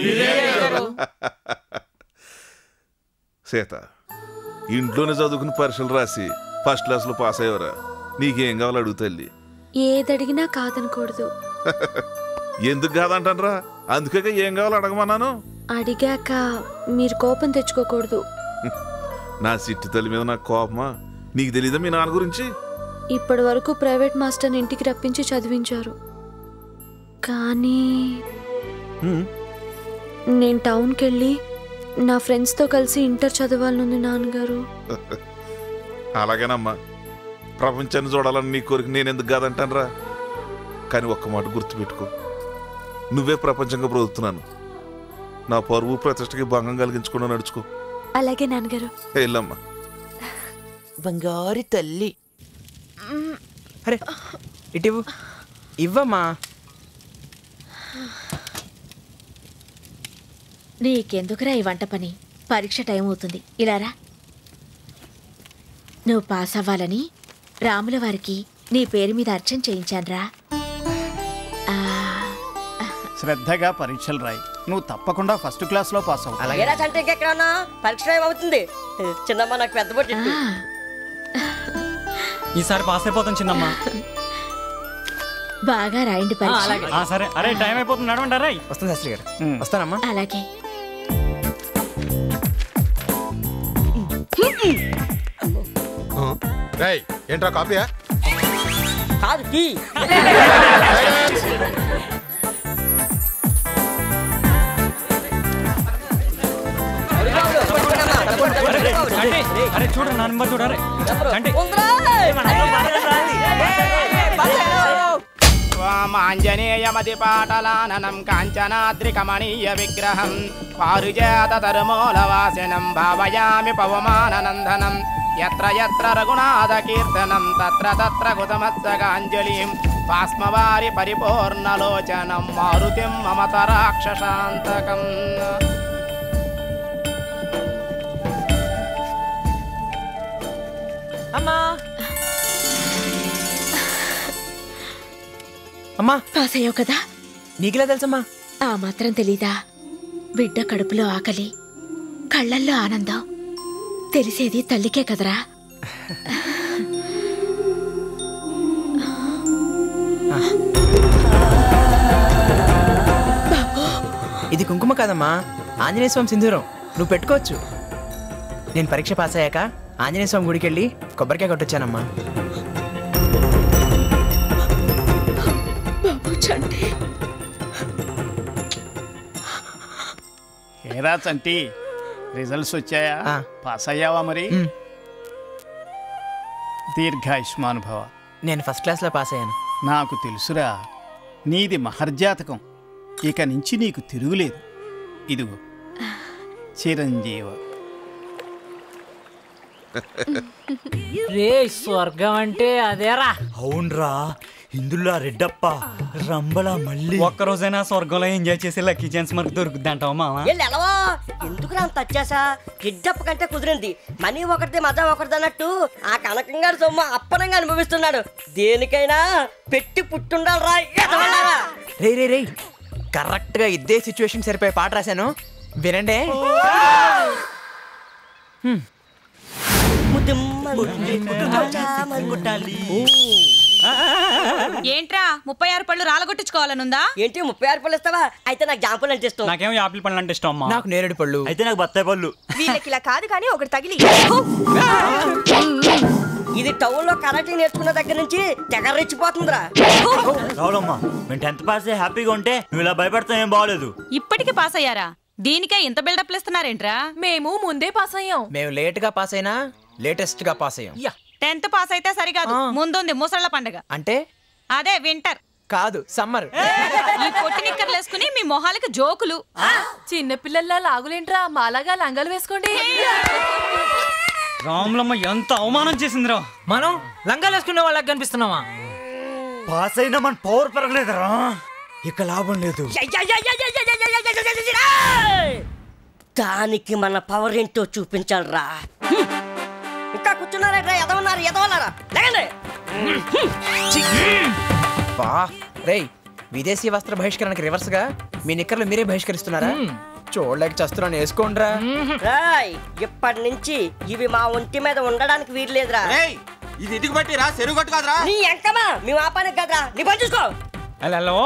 P: సీత ఇంట్లోనే చదువుకుని పరీక్షలు రాసి ఫస్ట్ క్లాస్లో పాస్ అయ్యవరా నీకేం కావాలో అడుగు తల్లి
U: ఏదడిగినా కాదనకూడదు
P: ఎందుకు కాదంటానరా అందుకే ఏం కావాలో అడగమన్నాను
U: అడిగాక మీరు కోపం తెచ్చుకోకూడదు
P: నా సిట్టి తల్లి మీద నాకు కోపమా నీకు తెలీదా మీ నాన్న గురించి
U: ఇప్పటి వరకు ప్రైవేట్ మాస్టర్ని ఇంటికి రప్పించి చదివించారు కానీ నేను టౌన్కి వెళ్ళి నా ఫ్రెండ్స్తో కలిసి ఇంటర్ చదవాలనుంది నాన్నగారు
P: అలాగేనమ్మా ప్రపంచాన్ని చూడాలని నీ కోరిక నేను ఎందుకు కాదంటానరా కానీ ఒక్క మాట గుర్తుపెట్టుకో నువ్వే ప్రపంచంగా బ్రతుకుతున్నాను నా పరువు ప్రతిష్టకి భంగం కలిగించకుండా నడుచుకో
U: అలాగే నాన్నగారు
P: వెళ్ళమ్మా
L: బంగారు తల్లి అరే ఇటు ఇవ్వు. ఇవ్వమ్మా
Q: నీకెందుకురా ఈ వంట పని పరీక్ష టైం అవుతుంది ఇలారా నువ్వు పాస్ అవ్వాలని రాముల వారికి నీ పేరు మీద అర్చన చేయించానురా
F: శ్రద్ధగా పరీక్షలు రాయి నువ్వు తప్పకుండా ఫస్ట్ క్లాస్ లో పాస్ అవుతావు
K: ఏరా చంటే ఇంకెక్కడన్నా పరీక్ష టైం అవుతుంది చిన్నమ్మ నాకు పెద్ద పొట్టి
M: ఈసారి పాస్ అయిపోతాం చిన్నమ్మ
Q: బాగా రాయండి పరీక్ష
M: ఆ, సరే అరే టైం అయిపోతుంది నడవండి అరే
L: వస్తుంది శాస్త్రి గారు వస్తానమ్మా
Q: అలాగే
B: రేయ్ ఏంట్రా కాపీయా
K: కాదు టీ
M: అరే చూడండి నా నెంబర్ చూడరే చంటి
V: వామాంజనేయమతిపాటలాననం కాంచనాద్రికమణీయ విగ్రహం పారుజాత తరుమూలవాసినం భావయామి పవమాననందనం ఎత్ర ఎత్ర రఘునాథ కీర్తనం తత్ర తత్ర కుతమత్సగాంజలిం పాస్మవారి పరిపూర్ణలోచనం మారుతిం మమత రాక్షసాంతకం
L: అమ్మా అమ్మా
Q: పాస్ అయ్యావు కదా
L: నీకులా తెలుసమ్మా
Q: ఆ మాత్రం తెలీదా బిడ్డ కడుపులో ఆకలి కళ్ళల్లో ఆనందం తెలిసేది తల్లికే కదరా
L: ఇది కుంకుమ కాదమ్మా ఆంజనేయ స్వామి సింధూరం నువ్వు పెట్టుకోవచ్చు నేను పరీక్ష పాస్ అయ్యాక ఆంజనేయ స్వామి గుడికి వెళ్ళి కొబ్బరికాయ కొట్టొచ్చానమ్మా
Q: బాబు చంటి
F: ఏరా చంటి రిజల్ట్స్ వచ్చాయా పాస్ అయ్యావా మరి దీర్ఘాయుష్మాన్ భవ
L: నేను ఫస్ట్ క్లాస్లో పాస్ అయ్యాను
F: నాకు తెలుసురా నీది మహర్జాతకం ఇక నుంచి నీకు తిరుగులేదు ఇదిగో చిరంజీవ
O: రే స్వర్గం అంటే అదేరా
M: అవునరా ఇందులో రెడ్డప్ప రంబల మళ్ళీ ఒక్కరోజైనా స్వర్గంలో ఎంజాయ్ చేసి లక్కీ ఛాన్స్ మనకు దొరుకుద్ది అంటావా మామ
K: వెళ్ళి ఎలవా ఎందుకు అంత వచ్చేసా కిడ్డప్ప కంటే కుదిరింది మనీ ఒకటిది మజా ఒకటిది అన్నట్టు ఆ కనకంగాడు సొమ్ము అప్పనంగా అనుభవిస్తున్నాడు దేనికైనా పెట్టి పుట్టుండాలరా ఎదవల్లారా
L: రే రే రే కరెక్ట్ గా ఇదే సిచ్యువేషన్ సరిపోయే పాట రాశాను వినండి
S: ఏంట్రా ముప్పై ఆరు పళ్ళు రాలగొట్టించుకోవాలనుందా
K: ఏంటి ముప్పై ఆరు పళ్ళు ఇస్తావా అయితే నాకు జాంపులు అంటే ఇష్టం
M: నాకేం యాపిల్ పళ్ళు అంటే ఇష్టం అమ్మా
L: నాకు నేరేడు పళ్ళు
M: అయితే నాకు బత్తాయి పళ్ళు
E: వీళ్ళకి ఇలా కాదు కానీ ఒకటి తగిలి
K: ఇది టౌన్ లో కరాటే నేర్చుకున్న దగ్గర నుంచి తెగ రెచ్చిపోతుందిరా
M: రావులమ్మా మేము టెన్త్ పాస్ అయ్యి హ్యాపీగా ఉంటే నువ్వు ఇలా భయపడతావు ఏం బాగలేదు
S: ఇప్పటికి పాస్ అయ్యారా దీనికే ఇంత బిల్డప్ ఇస్తున్నారేంట్రా
E: మేము ముందే పాస్ అయ్యాం
L: మేము లేట్ గా పాస్ అయినా లేటెస్ట్ గా పాస్ అయ్యాం
S: టెన్త్ పాస్ అయితే సరికాదు ముందుంది ముసళ్ళ పండగ
L: అంటే
S: అదే వింటర్
L: కాదు సమ్మర్
S: ఈ పొట్టి నిక్కర్లు వేసుకుని మీ మొహాలకి జోకులు
E: చిన్న పిల్లల్లా లాగులేంట్రా మాలాగా లంగాలు వేసుకోండి
M: రాములమ్మ ఎంత అవమానం చేసిందిరా
O: మనం లంగాలు వేసుకునే వాళ్ళకి కనిపిస్తున్నామా
M: పాస్ అయినా మన పవర్ పెరగలేదురా ఇక లాభం లేదు
K: దానికి మన పవర్ ఏంటో చూపించాలరా ఇంకా కూర్చున్నారా ఎదవన్నారు ఎదవన్నారా లేకండి
L: బా రేయ్ విదేశీ వస్త్ర బహిష్కరణకి రివర్స్ గా మీ నిక్కర్లు మీరే బహిష్కరిస్తున్నారా చూడలేక చస్తున్నాను వేసుకోండిరా
K: రాయ్ ఇప్పటి నుంచి ఇవి మా ఒంటి మీద ఉండడానికి వీల్లేదురా
F: ఇది ఇటుకు పట్టిరా చెరువు కొట్టు కాదురా
K: నీ ఎంకమా మేము ఆపానికి కదరా నీ పని చూసుకో
M: హలో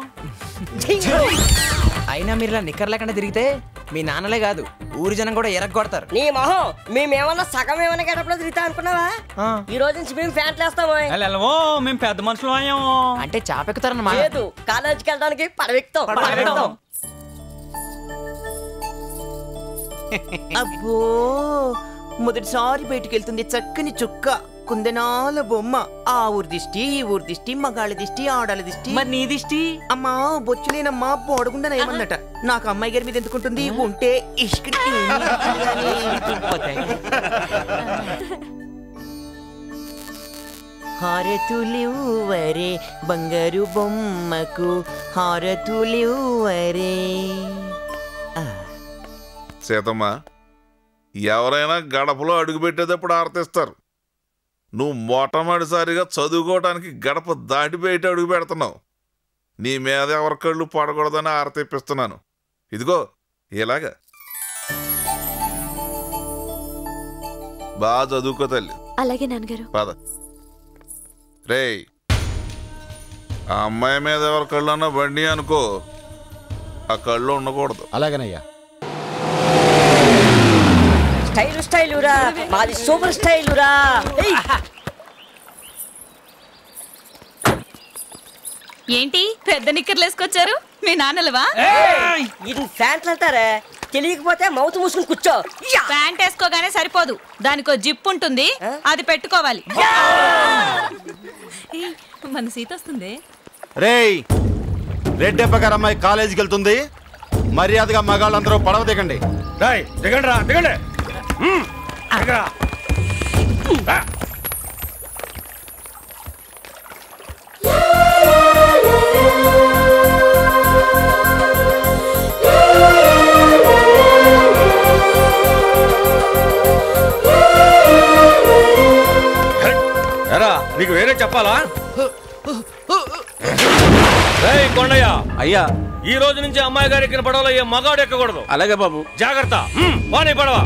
L: అయినా మీరు ఇలా నిక్కర్ లేకుండా తిరిగితే మీ నాన్నలే కాదు ఊరి జనం కూడా ఎరగొడతారు
K: నీ మొహం మేమేమన్నా సగం ఏమన్నా గడపలో తిరుగుతా అనుకున్నావా ఈ రోజు నుంచి మేము ఫ్యాంట్లు వేస్తాము
M: హలో మేము పెద్ద మనుషులు అయ్యాము
L: అంటే చాపెక్కుతారన్నమాట
K: లేదు కాలేజీకి వెళ్ళడానికి పడవెక్తాం పడవెక్తాం
L: అబ్బో మొదటిసారి బయటికి వెళ్తుంది చక్కని చుక్క కుందనాల బొమ్మ ఆ ఊరి దిష్టి ఈ ఊరి దిష్టి మగాళ్ళ దిష్టి ఆడాల దిష్టి మరి నీ దిష్టి అమ్మా బొచ్చులేనమ్మా బోడకుండా ఏమన్నట నాకు అమ్మాయి గారి మీద ఎందుకుంటుంది ఉంటే ఇష్కి హారతులివ్వరే బంగారు బొమ్మకు హారతులివ్వరే
P: సీతమ్మ ఎవరైనా గడపలో అడుగు పెట్టేటప్పుడు ఆర్తిస్తారు నువ్వు మొట్టమొదటిసారిగా చదువుకోవడానికి గడప దాటి బయట అడుగు పెడుతున్నావు నీ మీద ఎవరి కళ్ళు పడకూడదని ఆరతిప్పిస్తున్నాను ఇదిగో ఇలాగా బాగా చదువుకో తల్లి
U: అలాగే నాన్నగారు
P: పద రేయ్ ఆ అమ్మాయి మీద ఎవరి కళ్ళు అన్నా బండి అనుకో ఆ కళ్ళు ఉండకూడదు
R: అలాగేనయ్యా
K: స్టైల్ స్టైలురా మాది సూపర్ స్టైలురా
S: ఏంటి పెద్ద నిక్కర్లు వేసుకొచ్చారు మీ నాన్నలవా
K: ఇది ఫ్యాంట్లు అంటారే తెలియకపోతే మౌత్ మూసుకుని కూర్చో
S: ప్యాంట్ వేసుకోగానే సరిపోదు దానికో జిప్ ఉంటుంది అది పెట్టుకోవాలి ఏయ్, మన సీత వస్తుంది
R: రేయ్ రెడ్డెప్ప గారు అమ్మాయి కాలేజీకి వెళ్తుంది మర్యాదగా మగాళ్ళందరూ పడవ దిగండి
A: దిగండి రా దిగండి
G: ఎరా నీకు వేరే చెప్పాలా రేయ్ కొండయ్య
W: అయ్యా
G: ఈ రోజు నుంచి అమ్మాయి గారి ఎక్కిన పడవలో ఏ మగాడు ఎక్కకూడదు
W: అలాగే బాబు
G: జాగ్రత్త హ్మ్, పోనీ పడవ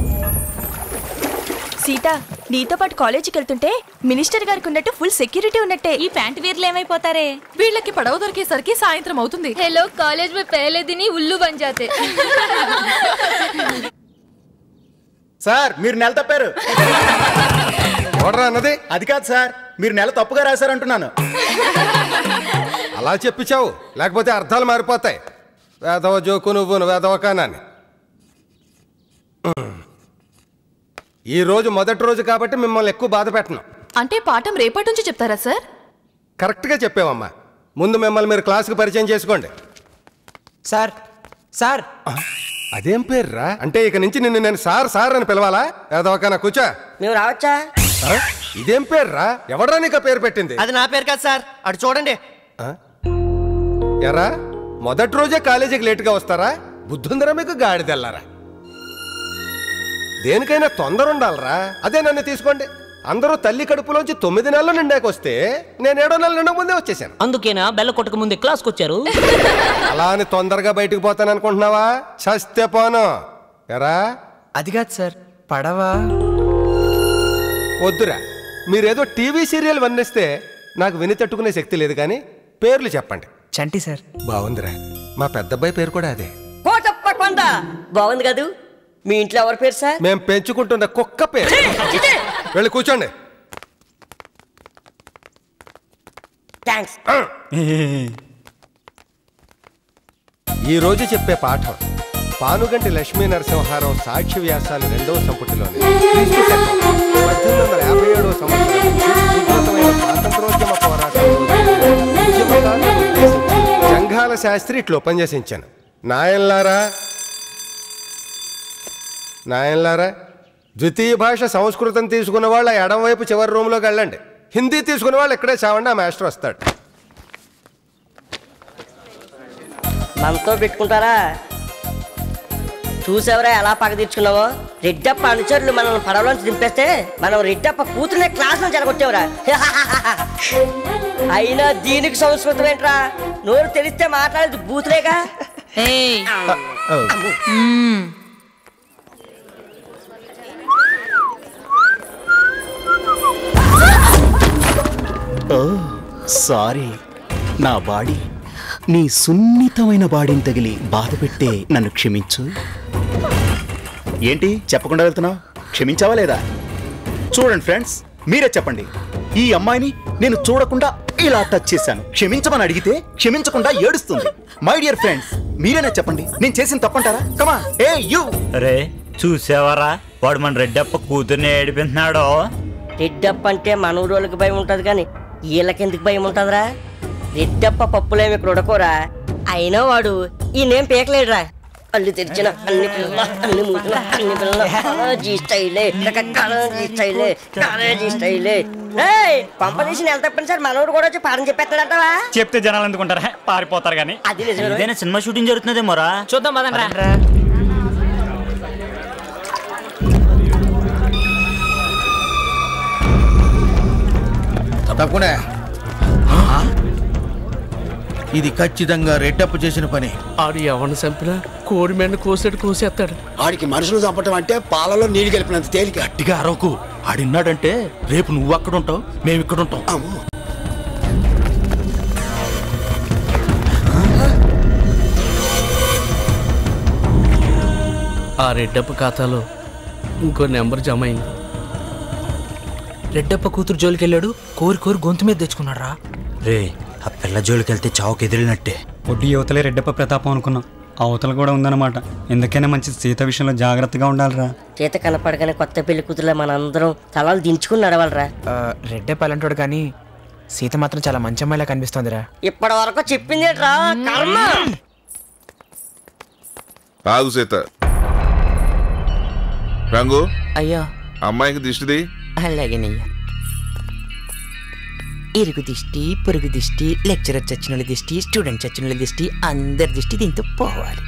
E: సీత నీతో పాటు కాలేజీకి వెళ్తుంటే మినిస్టర్ గారికి ఉన్నట్టు ఫుల్ సెక్యూరిటీ ఉన్నట్టే
S: ఈ ప్యాంట్ వీర్లు ఏమైపోతారే
E: వీళ్ళకి పడవ దొరికేసరికి సాయంత్రం అవుతుంది
T: हेलो कॉलेज में पहले दिन ही उल्लू बन जाते
D: సార్ మీరు నెల తప్పారు
R: ఎవడరా అన్నది
D: అది కాదు సార్ మీరు నెల తప్పుగా రాశారంటున్నాను
X: అలా చెప్పించావు లేకపోతే అర్థాలు మారిపోతాయి వేదవ జోకు నువ్వు వేదవ కానాన్ని ఈ రోజు మొదటి రోజు కాబట్టి మిమ్మల్ని ఎక్కువ బాధ పెట్టను
E: అంటే పాఠం రేపటి నుంచి చెప్తారా సార్
X: కరెక్ట్గా చెప్పావమ్మా ముందు మిమ్మల్ని మీరు క్లాస్కి పరిచయం చేసుకోండి
L: సార్ సార్
X: అదేం పేర్రా అంటే ఇక నుంచి నిన్ను నేను సార్ సార్ అని పిలవాలా వేదవకానా కూర్చో
K: మేము రావచ్చా
X: ఆ? ఇదేం పేర్రా ఎవడ్రా నీకు ఆ పేరు పెట్టింది
K: అది నా పేరు కాదు సార్ అటు చూడండి
X: ఎరా మొదటి రోజే కాలేజీకి లేటుగా వస్తారా బుద్ధుందరా మీకు గాడిదెల్లారా దేనికైనా తొందర ఉండాలరా అదే నన్ను తీసుకోండి అందరూ తల్లి కడుపులోంచి తొమ్మిది నెలలు నిండాక వస్తే నేను ఏడో నెలలు నిండక ముందే వచ్చేసాను
O: అందుకేనా బెల్ల కొట్టక ముందే క్లాస్కి వచ్చారు
X: అలా అని తొందరగా బయటకు పోతాను అనుకుంటున్నావా చస్తే పోను ఎరా
L: అది కాదు సార్ పడవా
X: వద్దురా మీరేదో టీవీ సీరియల్ వర్ణిస్తే నాకు విని తట్టుకునే శక్తి లేదు కానీ పేర్లు చెప్పండి
L: చంటి సార్
X: బాగుందిరా మా పెద్దబ్బాయి పేరు కూడా అదే
K: కోటప్ప కొండ బాగుంది కదూ మీ ఇంట్లో ఎవరి పేరు సార్
X: మేం పెంచుకుంటున్న కుక్క పేరు వెళ్ళి కూర్చోండి
K: థ్యాంక్స్
X: ఈ రోజు చెప్పే పాఠం పానుగంటి లక్ష్మీ నరసింహారావు సాక్షి వ్యాసాలు రెండవ సంపుటిలోని క్రీస్తు శకం పద్దెనిమిది వందల యాభై ఏడవ సంవత్సరం ఉధృతమైన స్వాతంత్రోద్యమ పోరాటంలో ఉద్యమకారులను ఉద్దేశించి జంఘాల శాస్త్రి ఇట్లా ఉపన్యసించాను నాయన్లారా నాయన్లారా ద్వితీయ భాష సంస్కృతం తీసుకున్న వాళ్ళు ఆ ఎడం వైపు చివరి రూమ్లోకి వెళ్ళండి హిందీ తీసుకున్న వాళ్ళు ఇక్కడే చావండి ఆ మాస్టర్ వస్తాడు
K: మనతో పెట్టుకుంటారా చూసావరా ఎలా పగ తీర్చుకున్నావో రెడ్డప్ప అనుచరులు మనల్ని పడవలోంచి దింపేస్తే మనం రెడ్డప్ప కూతురునే క్లాస్ నుంచి జరగొట్టేవరా అయినా దీనికి సంస్కృతం ఏంట్రా నోరు తెలిస్తే మాట్లాడేది బూతులేగా
D: ఓ సారీ నా బాడీ నీ సున్నితమైన బాడీని తగిలి బాధ పెట్టే నన్ను క్షమించు ఏంటి చెప్పకుండా వెళ్తున్నావు క్షమించావా లేదా చూడండి ఫ్రెండ్స్ మీరే చెప్పండి ఈ అమ్మాయిని నేను చూడకుండా ఇలా టచ్ చేశాను క్షమించమని అడిగితే క్షమించకుండా ఏడుస్తుంది మై డియర్ ఫ్రెండ్స్ మీరేనా చెప్పండి నేను చేసిన తప్పంటారా కమా ఏ యూ
M: రే చూసావరా వాడు మన రెడ్డప్ప కూతుర్ని ఏడిపిస్తున్నాడో
K: రెడ్డప్ప అంటే మన ఊరోళ్ళకి భయం ఉంటది కానీ వీళ్ళకెందుకు భయం ఉంటదిరా రెడ్డప్ప పప్పులేమి ఇక్కడ ఉడకోరా అయినా వాడు ఈ నేమ్ పీకలేడురా అల్లు తెరిచిన అన్ని పిల్లల అన్ని మూతుల అన్ని పిల్లల కాలేజీ స్టైలే కాలేజీ స్టైలే కాలేజీ స్టైలే ఏయ్ పంపదీసి నెల తప్పనిసరి మనోడు కూడా వచ్చి పాఠం చెప్పేస్తాడంటావా
M: చెప్తే జనాలు ఎందుకుంటారా పారిపోతారు కానీ
K: అది నిజమే.
M: ఇదేనా సినిమా షూటింగ్ జరుగుతున్నదేమోరా
O: చూద్దాం పదండ్రా
F: తప్పునే ఇది ఖచ్చితంగా రెడ్డప్ప చేసిన పని
I: ఆడు ఎవరిని చంపినా కోడి మీద కోసేడు కోసేస్తాడు
A: ఆడికి మనుషులు చంపటం అంటే పాలలో నీళ్లు కలిపినంత తేలిక
F: గట్టిగా అరవకు ఆడిన్నాడంటే రేపు నువ్వు అక్కడ ఉంటావు మేము ఇక్కడ ఉంటాం
I: ఆ రెడ్డప్ప ఖాతాలో ఇంకో నెంబర్ జమ అయింది
L: రెడ్డప్ప కూతురు జోలికి వెళ్ళాడు కోరి కోరి గొంతు మీద తెచ్చుకున్నాడు రా
M: రే ఆ పిల్ల జోలికి వెళ్తే చావుకి ఎదిరినట్టే
C: ఒడ్డు యువతలే రెడ్డప్ప ప్రతాపం అనుకున్నాం అవతల కూడా ఉందన్నమాట ఎందుకైనా మంచి సీత విషయంలో జాగ్రత్తగా ఉండాలిరా
K: చేత కనపడగానే కొత్త పెళ్లి కూతురులో మనందరం తలాలు దించుకుని నడవాలరా
L: రెడ్డప్ప అలాంటోడు కానీ సీత మాత్రం చాలా మంచి అమ్మాయిలా కనిపిస్తోందిరా
K: ఇప్పటి వరకు చెప్పిందేట్రా కర్మ
P: ఆగు సీత రంగు
L: అయ్యా
P: అమ్మాయికి దిష్టిది
L: అలాగేనయ్యా ఇరుగు దిష్టి పొరుగు దిష్టి లెక్చరర్ చచ్చిన దిష్టి స్టూడెంట్ చచ్చిన దిష్టి అందరి దిష్టి దీంతో పోవాలి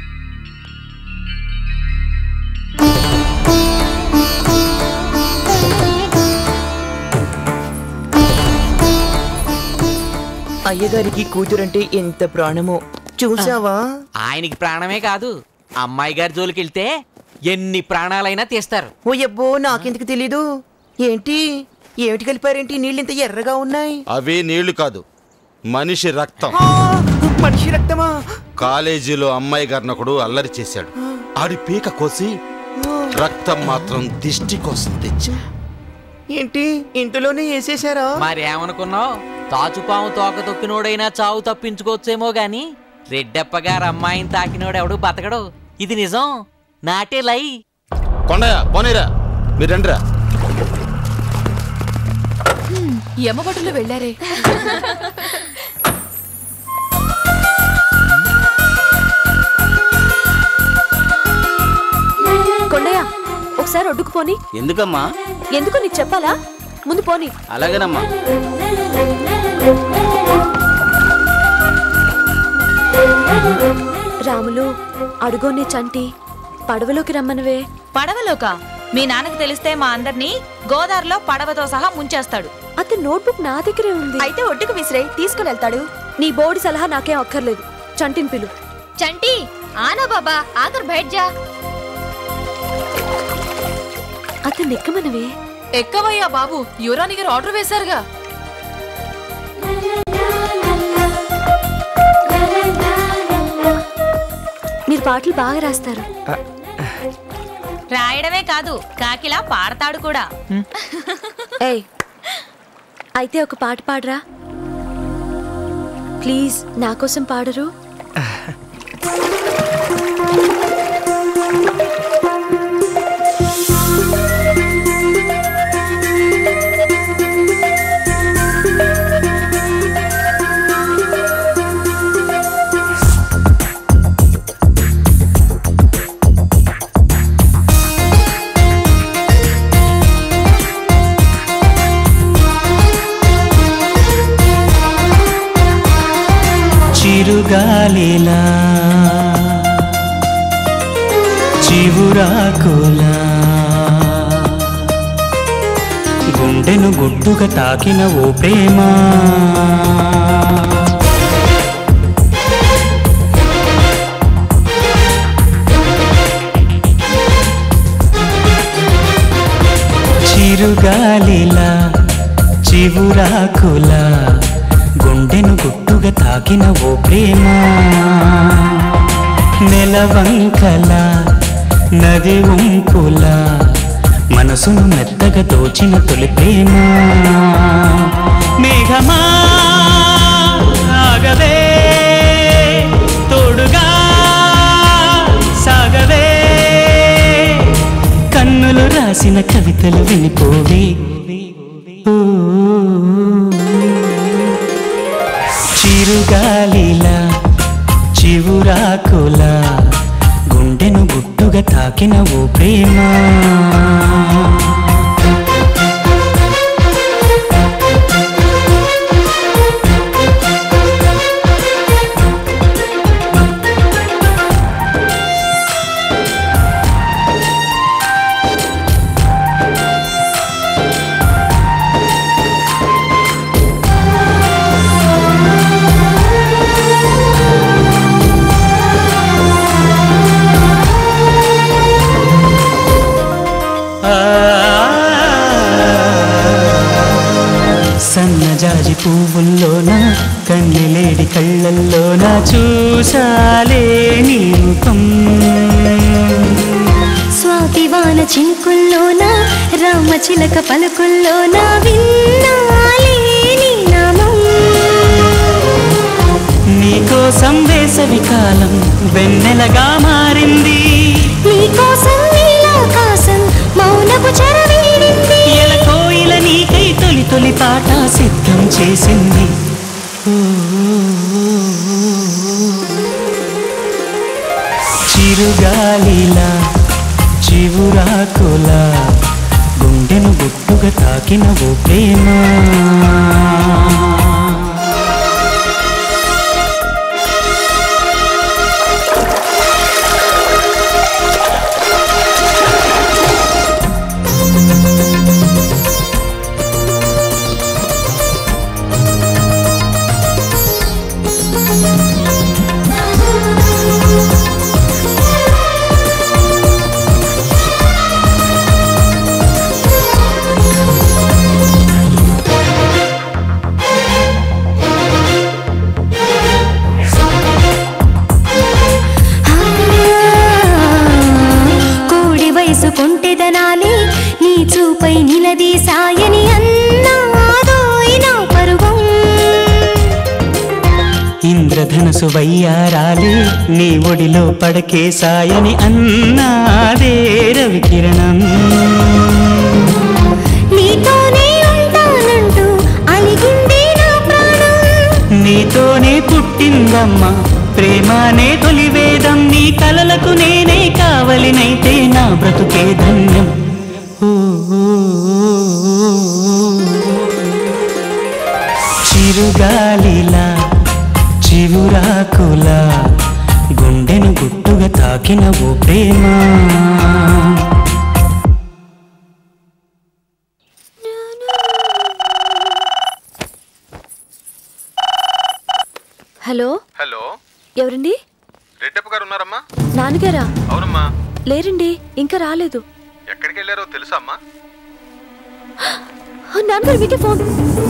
L: అయ్యగారికి కూతురంటే ఎంత ప్రాణమో చూసావా
J: ఆయనకి ప్రాణమే కాదు అమ్మాయి గారి జోలికి వెళ్తే ఎన్ని ప్రాణాలైనా తీస్తారు
L: ఓ అబ్బో నాకెందుకు తెలీదు ఏంటి ఏమిటి కలిపారేంటి నీళ్ళు ఇంత ఎర్రగా ఉన్నాయి
R: అవి నీళ్లు కాదు మనిషి రక్తం
L: మనిషి రక్తమా
R: కాలేజీలో అమ్మాయి గారినొకడు అల్లరి చేశాడు ఆడి పీక కోసి రక్తం మాత్రం దిష్టి కోసం తెచ్చా
L: ఏంటి ఇంటిలోనే వేసేసారా
J: మరి ఏమనుకున్నావు తాచుపాము తోక తొక్కినోడైనా చావు తప్పించుకోవచ్చేమో గాని రెడ్డప్ప గారు అమ్మాయిని తాకినోడు ఎవడు బతకడు ఇది నిజం నాటే లై
R: కొండయ్య పోనీరా మీరు రండిరా
T: యమగొట్టులు వెళ్ళారే
U: కొండయ్య ఒకసారి ఒడ్డుకు పోని
M: ఎందుకమ్మా
U: ఎందుకు నీకు చెప్పాలా ముందు పోనీ
B: అలాగేనమ్మా
U: రాములు అడుగోని చంటి పడవలోకి రమ్మనవే
S: పడవలోక మీ నాన్నకు తెలిస్తే మా అందరినీ గోదావరిలో పడవతో సహా ముంచేస్తాడు
U: అతని నోట్బుక్ నా దగ్గరే ఉంది
E: అయితే ఒడ్డుకు విసిరే తీసుకుని వెళ్తాడు
U: నీ బోర్డు సలహా నాకేం అక్కర్లేదు చంటిని పిలు
T: చంటి ఆనా బాబా ఆకర్ బయట జా
U: అతన్ని ఎక్కమనవే
H: ఎక్కవయ్యా బాబు యువరాణి గారు ఆర్డర్ వేశారుగా
U: మీరు పాటలు బాగా రాస్తారు
S: రాయడమే కాదు కాకిలా పాడతాడు కూడా
U: ఏయ్ అయితే ఒక పాట పాడరా ప్లీజ్ నా కోసం పాడరు
N: చిరుగాలిలా చివురాకులా గుండెను గుడ్డుగా తాకిన ఓ ప్రేమ చిరుగాలిలా చివురాకులా గుండెను గుట్టుగా తాకిన ఓ ప్రేమ నెలవంకల నది ఉంపుల మనసును మెత్తగా దోచిన తొలి ప్రేమ మేఘమా ఆగవే తోడుగా సాగవే కన్నులు రాసిన కవితలు వినిపోవే చిరుగాలిలా చివురాకులా గుండెను గుట్టుగా తాకిన ఓ ప్రేమ సన్నజాజి పువ్వుల్లోన కన్నెలేడి కళ్ళల్లోన చూసాలే నీ ముఖం
W: స్వాతివాన చినుకుల్లోన రామచిలక పలుకుల్లోన విన్నాలే నీ నామం
N: నీకోసం వేసవి కాలం వెన్నెలగా మారింది
W: నీకోసం నీలాకాశం మౌనపు చెరవేడింది
N: ఎల కోయిల నీకై తొలి తొలి పాట సిద్ధం చేసింది చిరుగాలిలా చివురాకులా గుండెను గుట్టుగా తాకిన ఓ ప్రేమ
W: కోడి వయసు కొంటెదనాలి నీ చూపై నిలదీసాయని అన్నాదోయ్ నా పరువం
N: ఇంద్రధనుసు వయ్యారాలే నీ ఒడిలో పడకేశాయని అన్నాదే రవికిరణం
W: నీతోనే ఉంటానంటూ అలిగిందే నా ప్రాణం
N: నీతోనే పుట్టిందమ్మా ప్రేమానే తొలి వేదం నీ కలలకు నేనే కావలినైతే నా బ్రతుకే ధన్యం ఊ, ఊ, ఊ, ఊ. చిరుగాలిలా చివురాకులా గుండెను గుట్టుగా తాకిన ఓ ప్రేమ
U: హలో
X: హలో
U: ఎవరండి
X: రెడ్డప్ప గారు ఉన్నారమ్మా
U: నాన్నగారా
X: అవునమ్మా
U: లేరండి ఇంకా రాలేదు
X: ఎక్కడికి వెళ్ళారో తెలుసా అమ్మా
U: ఆ, నాన్నగారు మీకే ఫోన్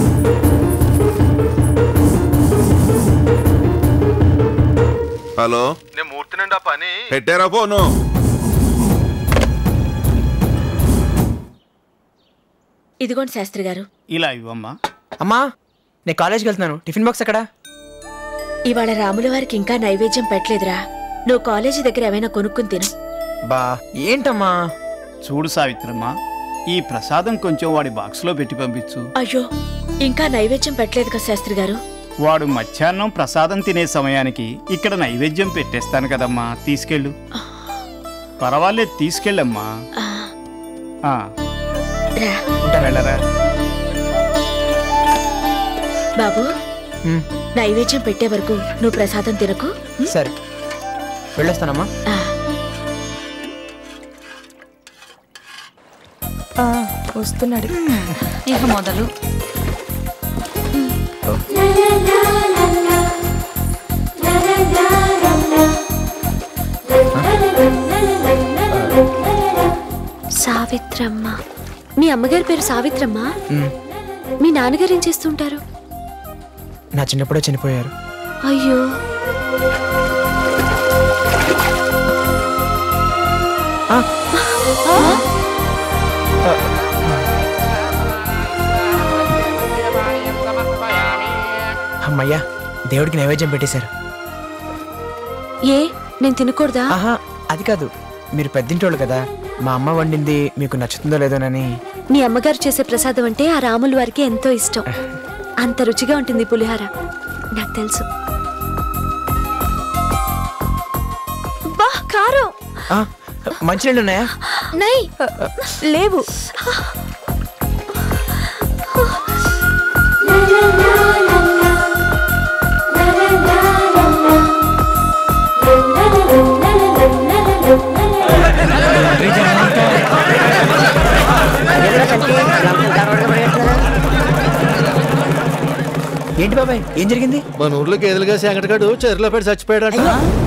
P: హలో
X: నేను మూర్తినండి ఆ పని
P: పెట్టారా ఫోను
B: ఇదిగోండి శాస్త్రి గారు
F: ఇలా ఇవ్వమ్మా
L: అమ్మా నేను కాలేజ్కి వెళ్తున్నాను టిఫిన్ బాక్స్ ఎక్కడా
B: ఇవాళ రాముల వారికి ఇంకా నైవేద్యం పెట్టలేదురా నువ్వు కాలేజీ దగ్గర ఏమైనా కొనుక్కుని తిను
L: బా ఏంటమ్మా
F: చూడు సావిత్రమ్మ ఈ ప్రసాదం కొంచెం వాడి బాక్స్లో పెట్టి పంపించు
B: అయ్యో ఇంకా నైవేద్యం పెట్టలేదు కదా శాస్త్రి గారు
F: వాడు మధ్యాహ్నం ప్రసాదం తినే సమయానికి ఇక్కడ నైవేద్యం పెట్టేస్తాను కదమ్మా తీసుకెళ్ళు పర్వాలేదు తీసుకెళ్ళమ్మా ఆ,
B: రా
L: ఉంటాను వెళ్ళరా
B: బాబు నైవేద్యం పెట్టే వరకు నువ్వు ప్రసాదం తినకు
L: సరే వెళ్ళొస్తానమ్మా
E: వస్తున్నాడు
S: ఇక మొదలు
U: సావిత్రమ్మ మీ అమ్మగారి పేరు సావిత్రమ్మ
L: మ్,
U: మీ నాన్నగారు ఏం చేస్తుంటారు
L: నా చిన్నప్పుడే చనిపోయారు
U: అయ్యో
L: అమ్మయ్యా దేవుడికి నైవేద్యం పెట్టేశారు
U: ఏ నేను తినకూడదా
L: ఆహా అది కాదు మీరు పెద్దింటోళ్ళు కదా మా అమ్మ వండింది మీకు నచ్చుతుందో లేదోనని
U: మీ అమ్మగారు చేసే ప్రసాదం అంటే ఆ రాముల వారికి ఎంతో ఇష్టం అంత రుచిగా ఉంటుంది ఈ పులిహార నాకు తెలుసు బా కారం
L: ఆ, మంచినీళ్ళు ఉన్నాయా
U: నై లేవు
L: ఏంటి బాబాయ్ ఏం జరిగింది
X: మన ఊర్లో గేదెలుగా శంకటగాడు చెరులో పెట్టి చచ్చిపోయాడట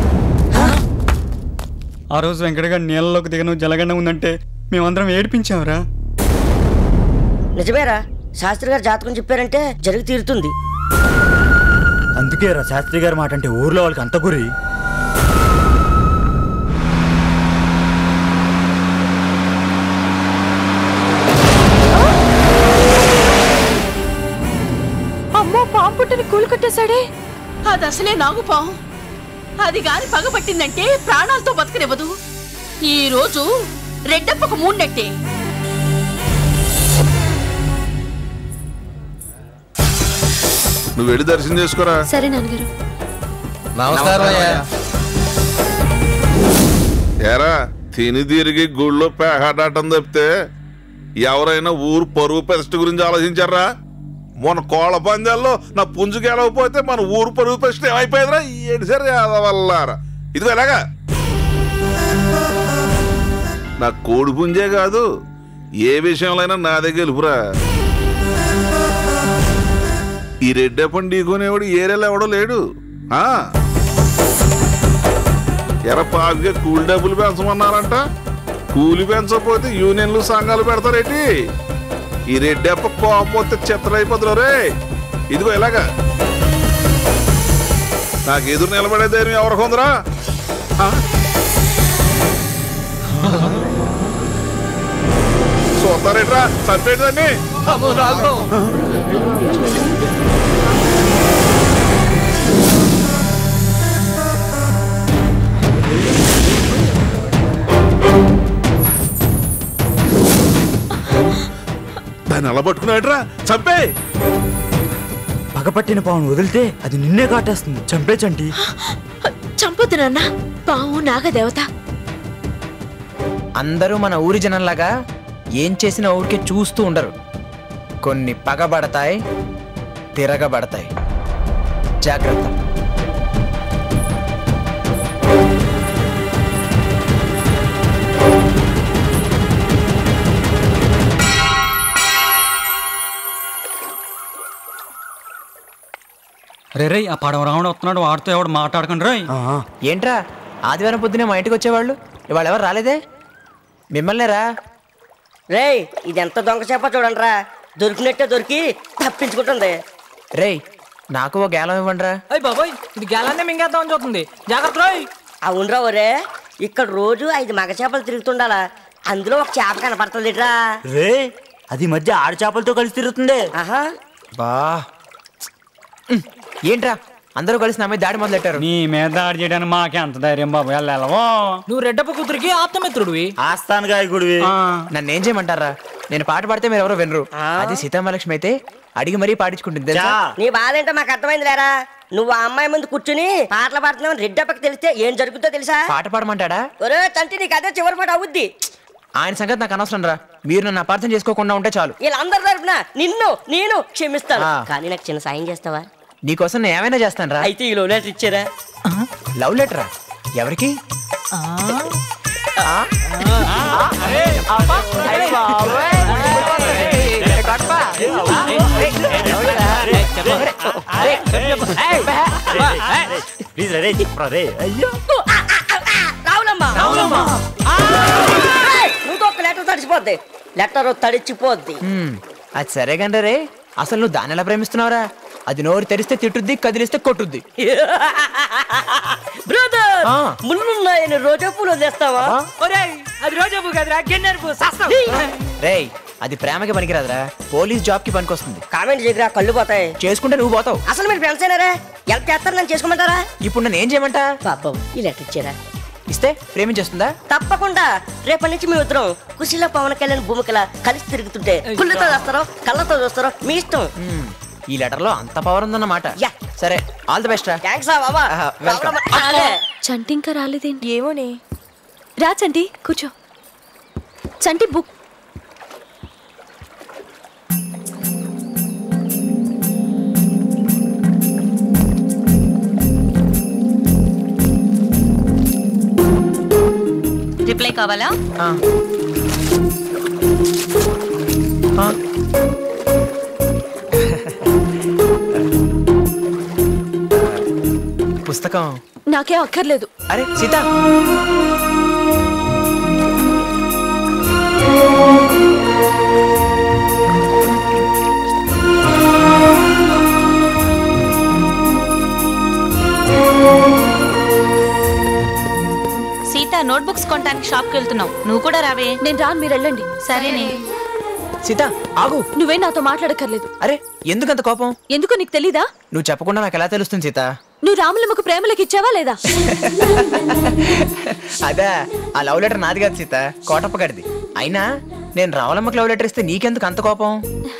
C: ఆ రోజు వెంకటగాడు నీళ్ళలోకి దిగను జలగండ ఉందంటే మేమందరం ఏడిపించాంరా
K: నిజమేరా శాస్త్రి గారు జాతకం చెప్పారంటే జరిగి తీరుతుంది
M: అందుకే రా శాస్త్రి గారి మాట అంటే ఊర్లో వాళ్ళకి అంత గురి
E: అమ్మో పాము పుట్టిన కూలు కొట్టేశాడే
H: అది అసలే నాగుపాం అది గాని పగబట్టిందంటే ప్రాణాలతో బతకనివ్వదు ఈ రోజు రెడ్డప్పకు మూన్నట్టే
P: నువ్వు వెళ్ళి దర్శనం చేసుకోరా
U: సరే నాన్నగారు
X: నమస్కారం అయ్యా
P: ఏరా తిని తిరిగి గుళ్ళో పేహాడటం తప్పితే ఎవరైనా ఊరు పరువు పెస్ట్ గురించి ఆలోచించారా మొన్న కోళ్ళ పందాల్లో నా పుంజు గెలవకపోతే మన ఊరు పరువు పెస్ట్ ఏమైపోయిందిరా ఏంటి సరే వల్లారా ఇదిగో ఎలాగా నా కోడి పుంజే కాదు ఏ విషయంలో నా దగ్గర గెలుపురా ఈ రెడ్డప్పని ఢీకొనేవాడు ఏరియాలో ఎవడో లేడు ఆ ఎర పాపిగా కూలి డబ్బులు పెంచమన్నారంట కూలి పెంచకపోతే యూనియన్లు సంఘాలు పెడతారేటి ఈ రెడ్డప్ప పోకపోతే చిత్రమైపోతున్నారు రే ఇదిగో ఇలాగా నాకు ఎదురు నిలబడే ధైర్యం ఎవరికి ఉందిరా ఆ? చూస్తారేట్రా చంపేటదాన్ని దాన్ని అలా పట్టుకున్నాడ్రా చంపే
M: పగపట్టిన పావును వదిలితే అది నిన్నే కాటేస్తుంది చంపే చంటి
B: చంపొద్దు నాన్న పాము నాగదేవత
L: అందరూ మన ఊరి జనంలాగా ఏం చేసినా ఊరికే చూస్తూ ఉండరు కొన్ని పగబడతాయి తిరగబడతాయి జాగ్రత్త
C: రే రే ఆ పడవ రావడం వస్తున్నాడు వాడితో ఎవడు మాట్లాడకండి రోయ్
L: ఏంట్రా ఆదివారం పొద్దునే మా ఇంటికి వచ్చేవాళ్ళు ఇవాళ ఎవరు రాలేదే మిమ్మల్ని రా
K: రేయ్ ఇది ఎంత దొంగ చేప చూడండి రా దొరికినట్టే దొరికి తప్పించుకుంటుంది
L: రేయ్ నాకు ఓ గేలం ఇవ్వండి రా
O: అయ్యి బాబోయ్ ఇది గేలాన్ని మింగేద్దామని చూస్తుంది జాగ్రత్త రోయ్
K: అవునరా ఒరే ఇక్కడ రోజు ఐదు మగ చేపలు తిరుగుతుండాలా అందులో ఒక చేప కనపడుతుంది రా
M: రే అది ఈ మధ్య ఆడు చేపలతో కలిసి తిరుగుతుంది
K: ఆహా
L: బా ఉమ్, ఏంట్రా అందరూ కలిసి నా మీద దాడి మొదలెట్టారు
C: నీ మీద దాడి చేయడానికి మాకే అంత ధైర్యం బాబు వెళ్ళవో
O: నువ్వు రెడ్డప్ప కూతురికి ఆప్తమిత్రుడివి
M: ఆస్థాన గాయకుడివి
L: నన్ను ఏం చేయమంటారా నేను పాట పాడితే మీరు ఎవరో వినరు అది సీతామహాలక్ష్మి అయితే అడిగి మరీ పాడించుకుంటుంది తెలుసా
K: నీ బాధ ఏంటో మాకు అర్థమైంది లేరా నువ్వు ఆ అమ్మాయి ముందు కూర్చుని పాటలు పాడుతున్నావు రెడ్డప్పకి తెలిస్తే ఏం జరుగుతుందో తెలుసా
L: పాట పాడమంటాడా
K: ఒరే తంటి నీకు అదే చివరి పాట అవుద్ది
L: ఆయన సంగతి నాకు అనవసరం రా మీరు నన్ను అపార్థం చేసుకోకుండా ఉంటే చాలు
K: వీళ్ళందరి తరపున నిన్ను నేను క్షమిస్తాను
L: ఆ.
K: కానీ నాకు చిన్న సాయం చేస్తావా
L: నీకోసం నేను ఏమైనా చేస్తాను రా
K: అయితే ఈ లోనేసి ఇచ్చారా
L: లవ్ లెటరా ఎవరికి
M: ప్లీజ్ రే చెప్పరా రే అయ్యో
K: రావులమ్మా ఏయ్, నువ్వు ఒక లెటర్ తడిచిపోద్ది లెటర్ తడిచిపోద్ది
L: హ్మ్, అది సరే కంటే రే అసలు నువ్వు దాన్ని ఎలా ప్రేమిస్తున్నావురా అది నోరు తెరిస్తే తిట్టుద్ది కదిలిస్తే కొట్టుద్ది
K: బ్రదర్ ముళ్ళున్నాయని రోజా పూలు వదిలేస్తావా
O: ఒరేయ్ అది రోజా పువ్వు కదరా గెన్నెరు పువ్వు సస్తం
L: రేయ్ అది ప్రేమకి పనికిరాదురా పోలీస్ జాబ్ కి పనికొస్తుంది
K: కామెంట్ చేయరా కళ్ళు పోతాయి
L: చేసుకుంటే నువ్వు పోతావు
K: అసలు మీరు ఫ్రెండ్స్ అయినారా ఎలా చేస్తారు నన్ను చేసుకోమంటారా
L: ఇప్పుడు నన్ను ఏం చేయమంటా
K: పాపం ఈ లెటర్ ఇచ్చారా
L: ఇస్తే ప్రేమించేస్తుందా
K: తప్పకుండా రేపటి నుంచి మీ ఉత్తరం కుశిలో పవన్ కళ్యాణ్ భూమికల కలిసి తిరుగుతుంటే కుళ్ళతో చూస్తారో కళ్ళతో చూస్తారో మీ ఇష్టం
L: హ్మ్, ఈ లెటర్ లో అంత పవర్ ఉందన్నమాట సరే ఆల్ ది బెస్ట్ రా
K: థ్యాంక్స్ బాబా
L: వెల్కమ్
U: చంటి ఇంకా రాలేదేంటి
E: ఏమోనే
U: రా చంటి కూర్చో చంటి బుక్
S: రిప్లై కావాలా
L: పుస్తకం
U: నాకే అక్కర్లేదు
L: అరే సీత
S: సీత నోట్బుక్స్ కొనడానికి షాప్కి వెళ్తున్నావు నువ్వు కూడా రావే
U: నేను రాను మీరు వెళ్ళండి
S: సరేనే
L: సీత ఆగు
U: నువ్వే నాతో మాట్లాడక్కర్లేదు
L: అరే ఎందుకంత కోపం
U: ఎందుకు నీకు తెలీదా
L: నువ్వు చెప్పకుండా నాకు ఎలా తెలుస్తుంది సీత
U: నువ్వు రాములమ్మకు ప్రేమలకు ఇచ్చావా లేదా
L: అదే ఆ లవ్ లెటర్ నాది కాదు సీత కోటప్ప గడిది అయినా నేను రావులమ్మకి లవ్ లెటర్ ఇస్తే నీకెందుకు అంత కోపం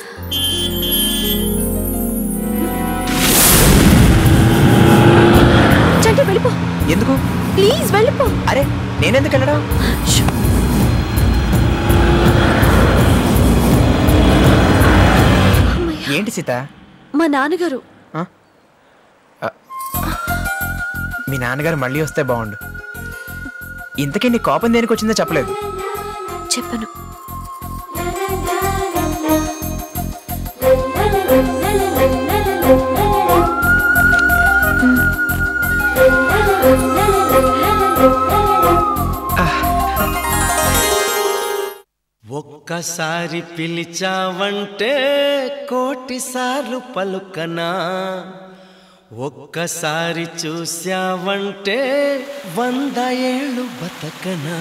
U: చంటి వెళ్ళిపో
L: ఎందుకు
U: ప్లీజ్ వెళ్ళిపో
L: అరే నేనెందుకు వెళ్ళడం ఏంటి సీత
U: మా నాన్నగారు
L: మీ నాన్నగారు మళ్ళీ వస్తే బాగుండు ఇంతకీ నీ కోపం దేనికి వచ్చిందో చెప్పలేదు
U: చెప్పను
D: ఒక్కసారి పిలిచావంటే కోటిసార్లు పలుకనా ఒక్కసారి చూశావంటే వంద ఏళ్ళు బతకనా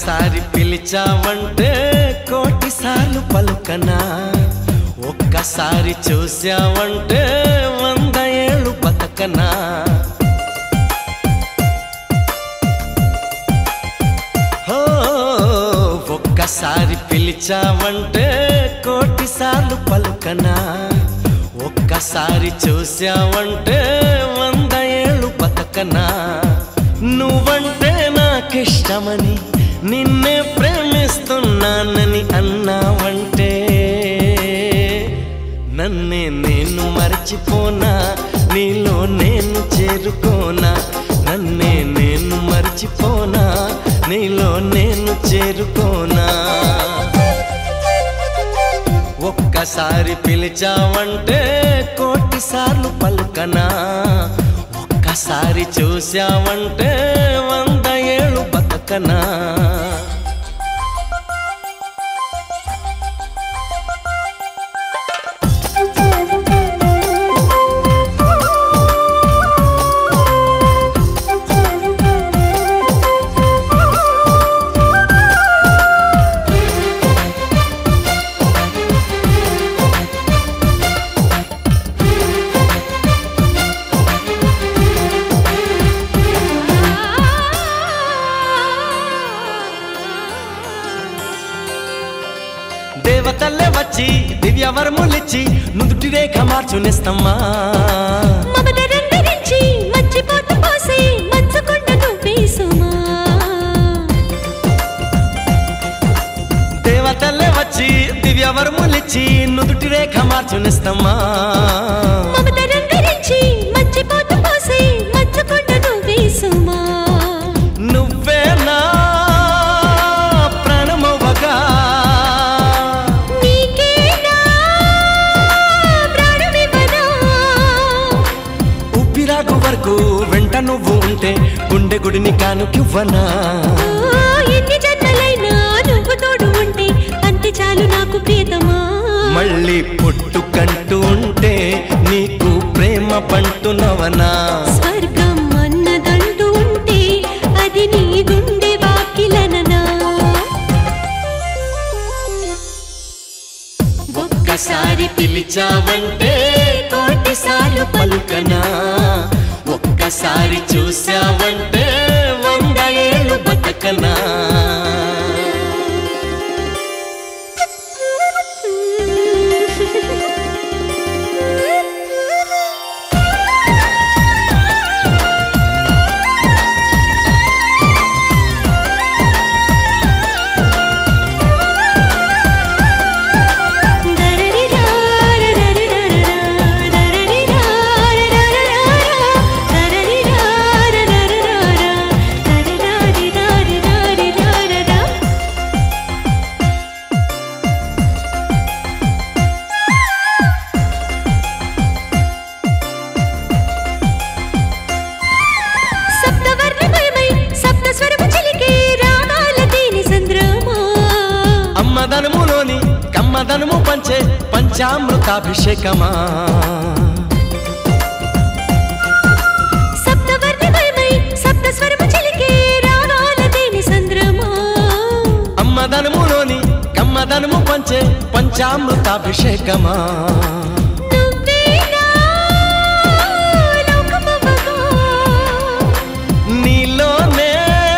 D: ఒక్కసారి పిలిచావంటే కోటిసార్లు పలుకనా ఒక్కసారి చూసావంటే వంద ఏళ్ళు బతకనా హో, ఒక్కసారి పిలిచావంటే కోటిసార్లు పలుకనా ఒక్కసారి చూసావంటే వంద ఏళ్ళు బతకనా నువ్వంటే నాకిష్టమని నిన్నే ప్రేమిస్తున్నానని అన్నావంటే నన్నే నేను మర్చిపోనా నీలో నేను చేరుకోనా నన్నే నేను మర్చిపోనా నీలో నేను చేరుకోనా ఒక్కసారి పిలిచావంటే కోటిసార్లు పలుకనా ఒక్కసారి చూసావంటే వంద ఏళ్ళు బతకనా దేవతల్లే వచ్చి దివ్యవరములిచ్చి నుదుటి రేఖ మార్చునిస్తమ్మా
W: మమదరందరించి మర్చిపోతూ పోసి మచ్చకొండ నువ్వేసుమా
D: దేవతల్లే వచ్చి దివ్యవరములిచ్చి నుదుటి రేఖ మార్చునిస్తమ్మా
W: మమదరందరించి మర్చిపోతూ పోసి మచ్చకొండ నువ్వేసుమా
D: నువ్వే నా ప్రాణమవ్వగా
W: నీకేనా ప్రాణమివ్వనా
D: ఉప్పిరాగు వరకు వెంట నువ్వు ఉంటే గుండె గుడిని కానుకివ్వనా
W: ఓ, ఎన్ని జన్మలైనా నువ్వు తోడు ఉంటే అంతే చాలు నాకు ప్రియతమా
D: మళ్ళీ పుట్టుకంటూ ఉంటే నీకు ప్రేమ పంటునవనా
W: స్వర్గం అన్నదంటూ ఉంటే అది నీ గుండె వాకిలననా
D: ఒక్కసారి పిలిచావంటే కోటిసార్లు పలుకనా ఒక్కసారి చూసావంటే వంద ఏళ్ళు బతకనా
W: సప్తవర్ణమయమై సప్తస్వరము చిలికే రాగాల తేనె సంద్రమా
D: అమ్మదనములోని కమ్మదనము పంచే పంచామృతాభిషేకమా
W: సప్తవర్ణమయమై సప్తస్వరము చిలికే రాగాల తేనె సంద్రమా
D: అమ్మదనములోని కమ్మదనము పంచే పంచామృతాభిషేకమా
W: నువ్వేనా లోకమవగా
D: నీలోనే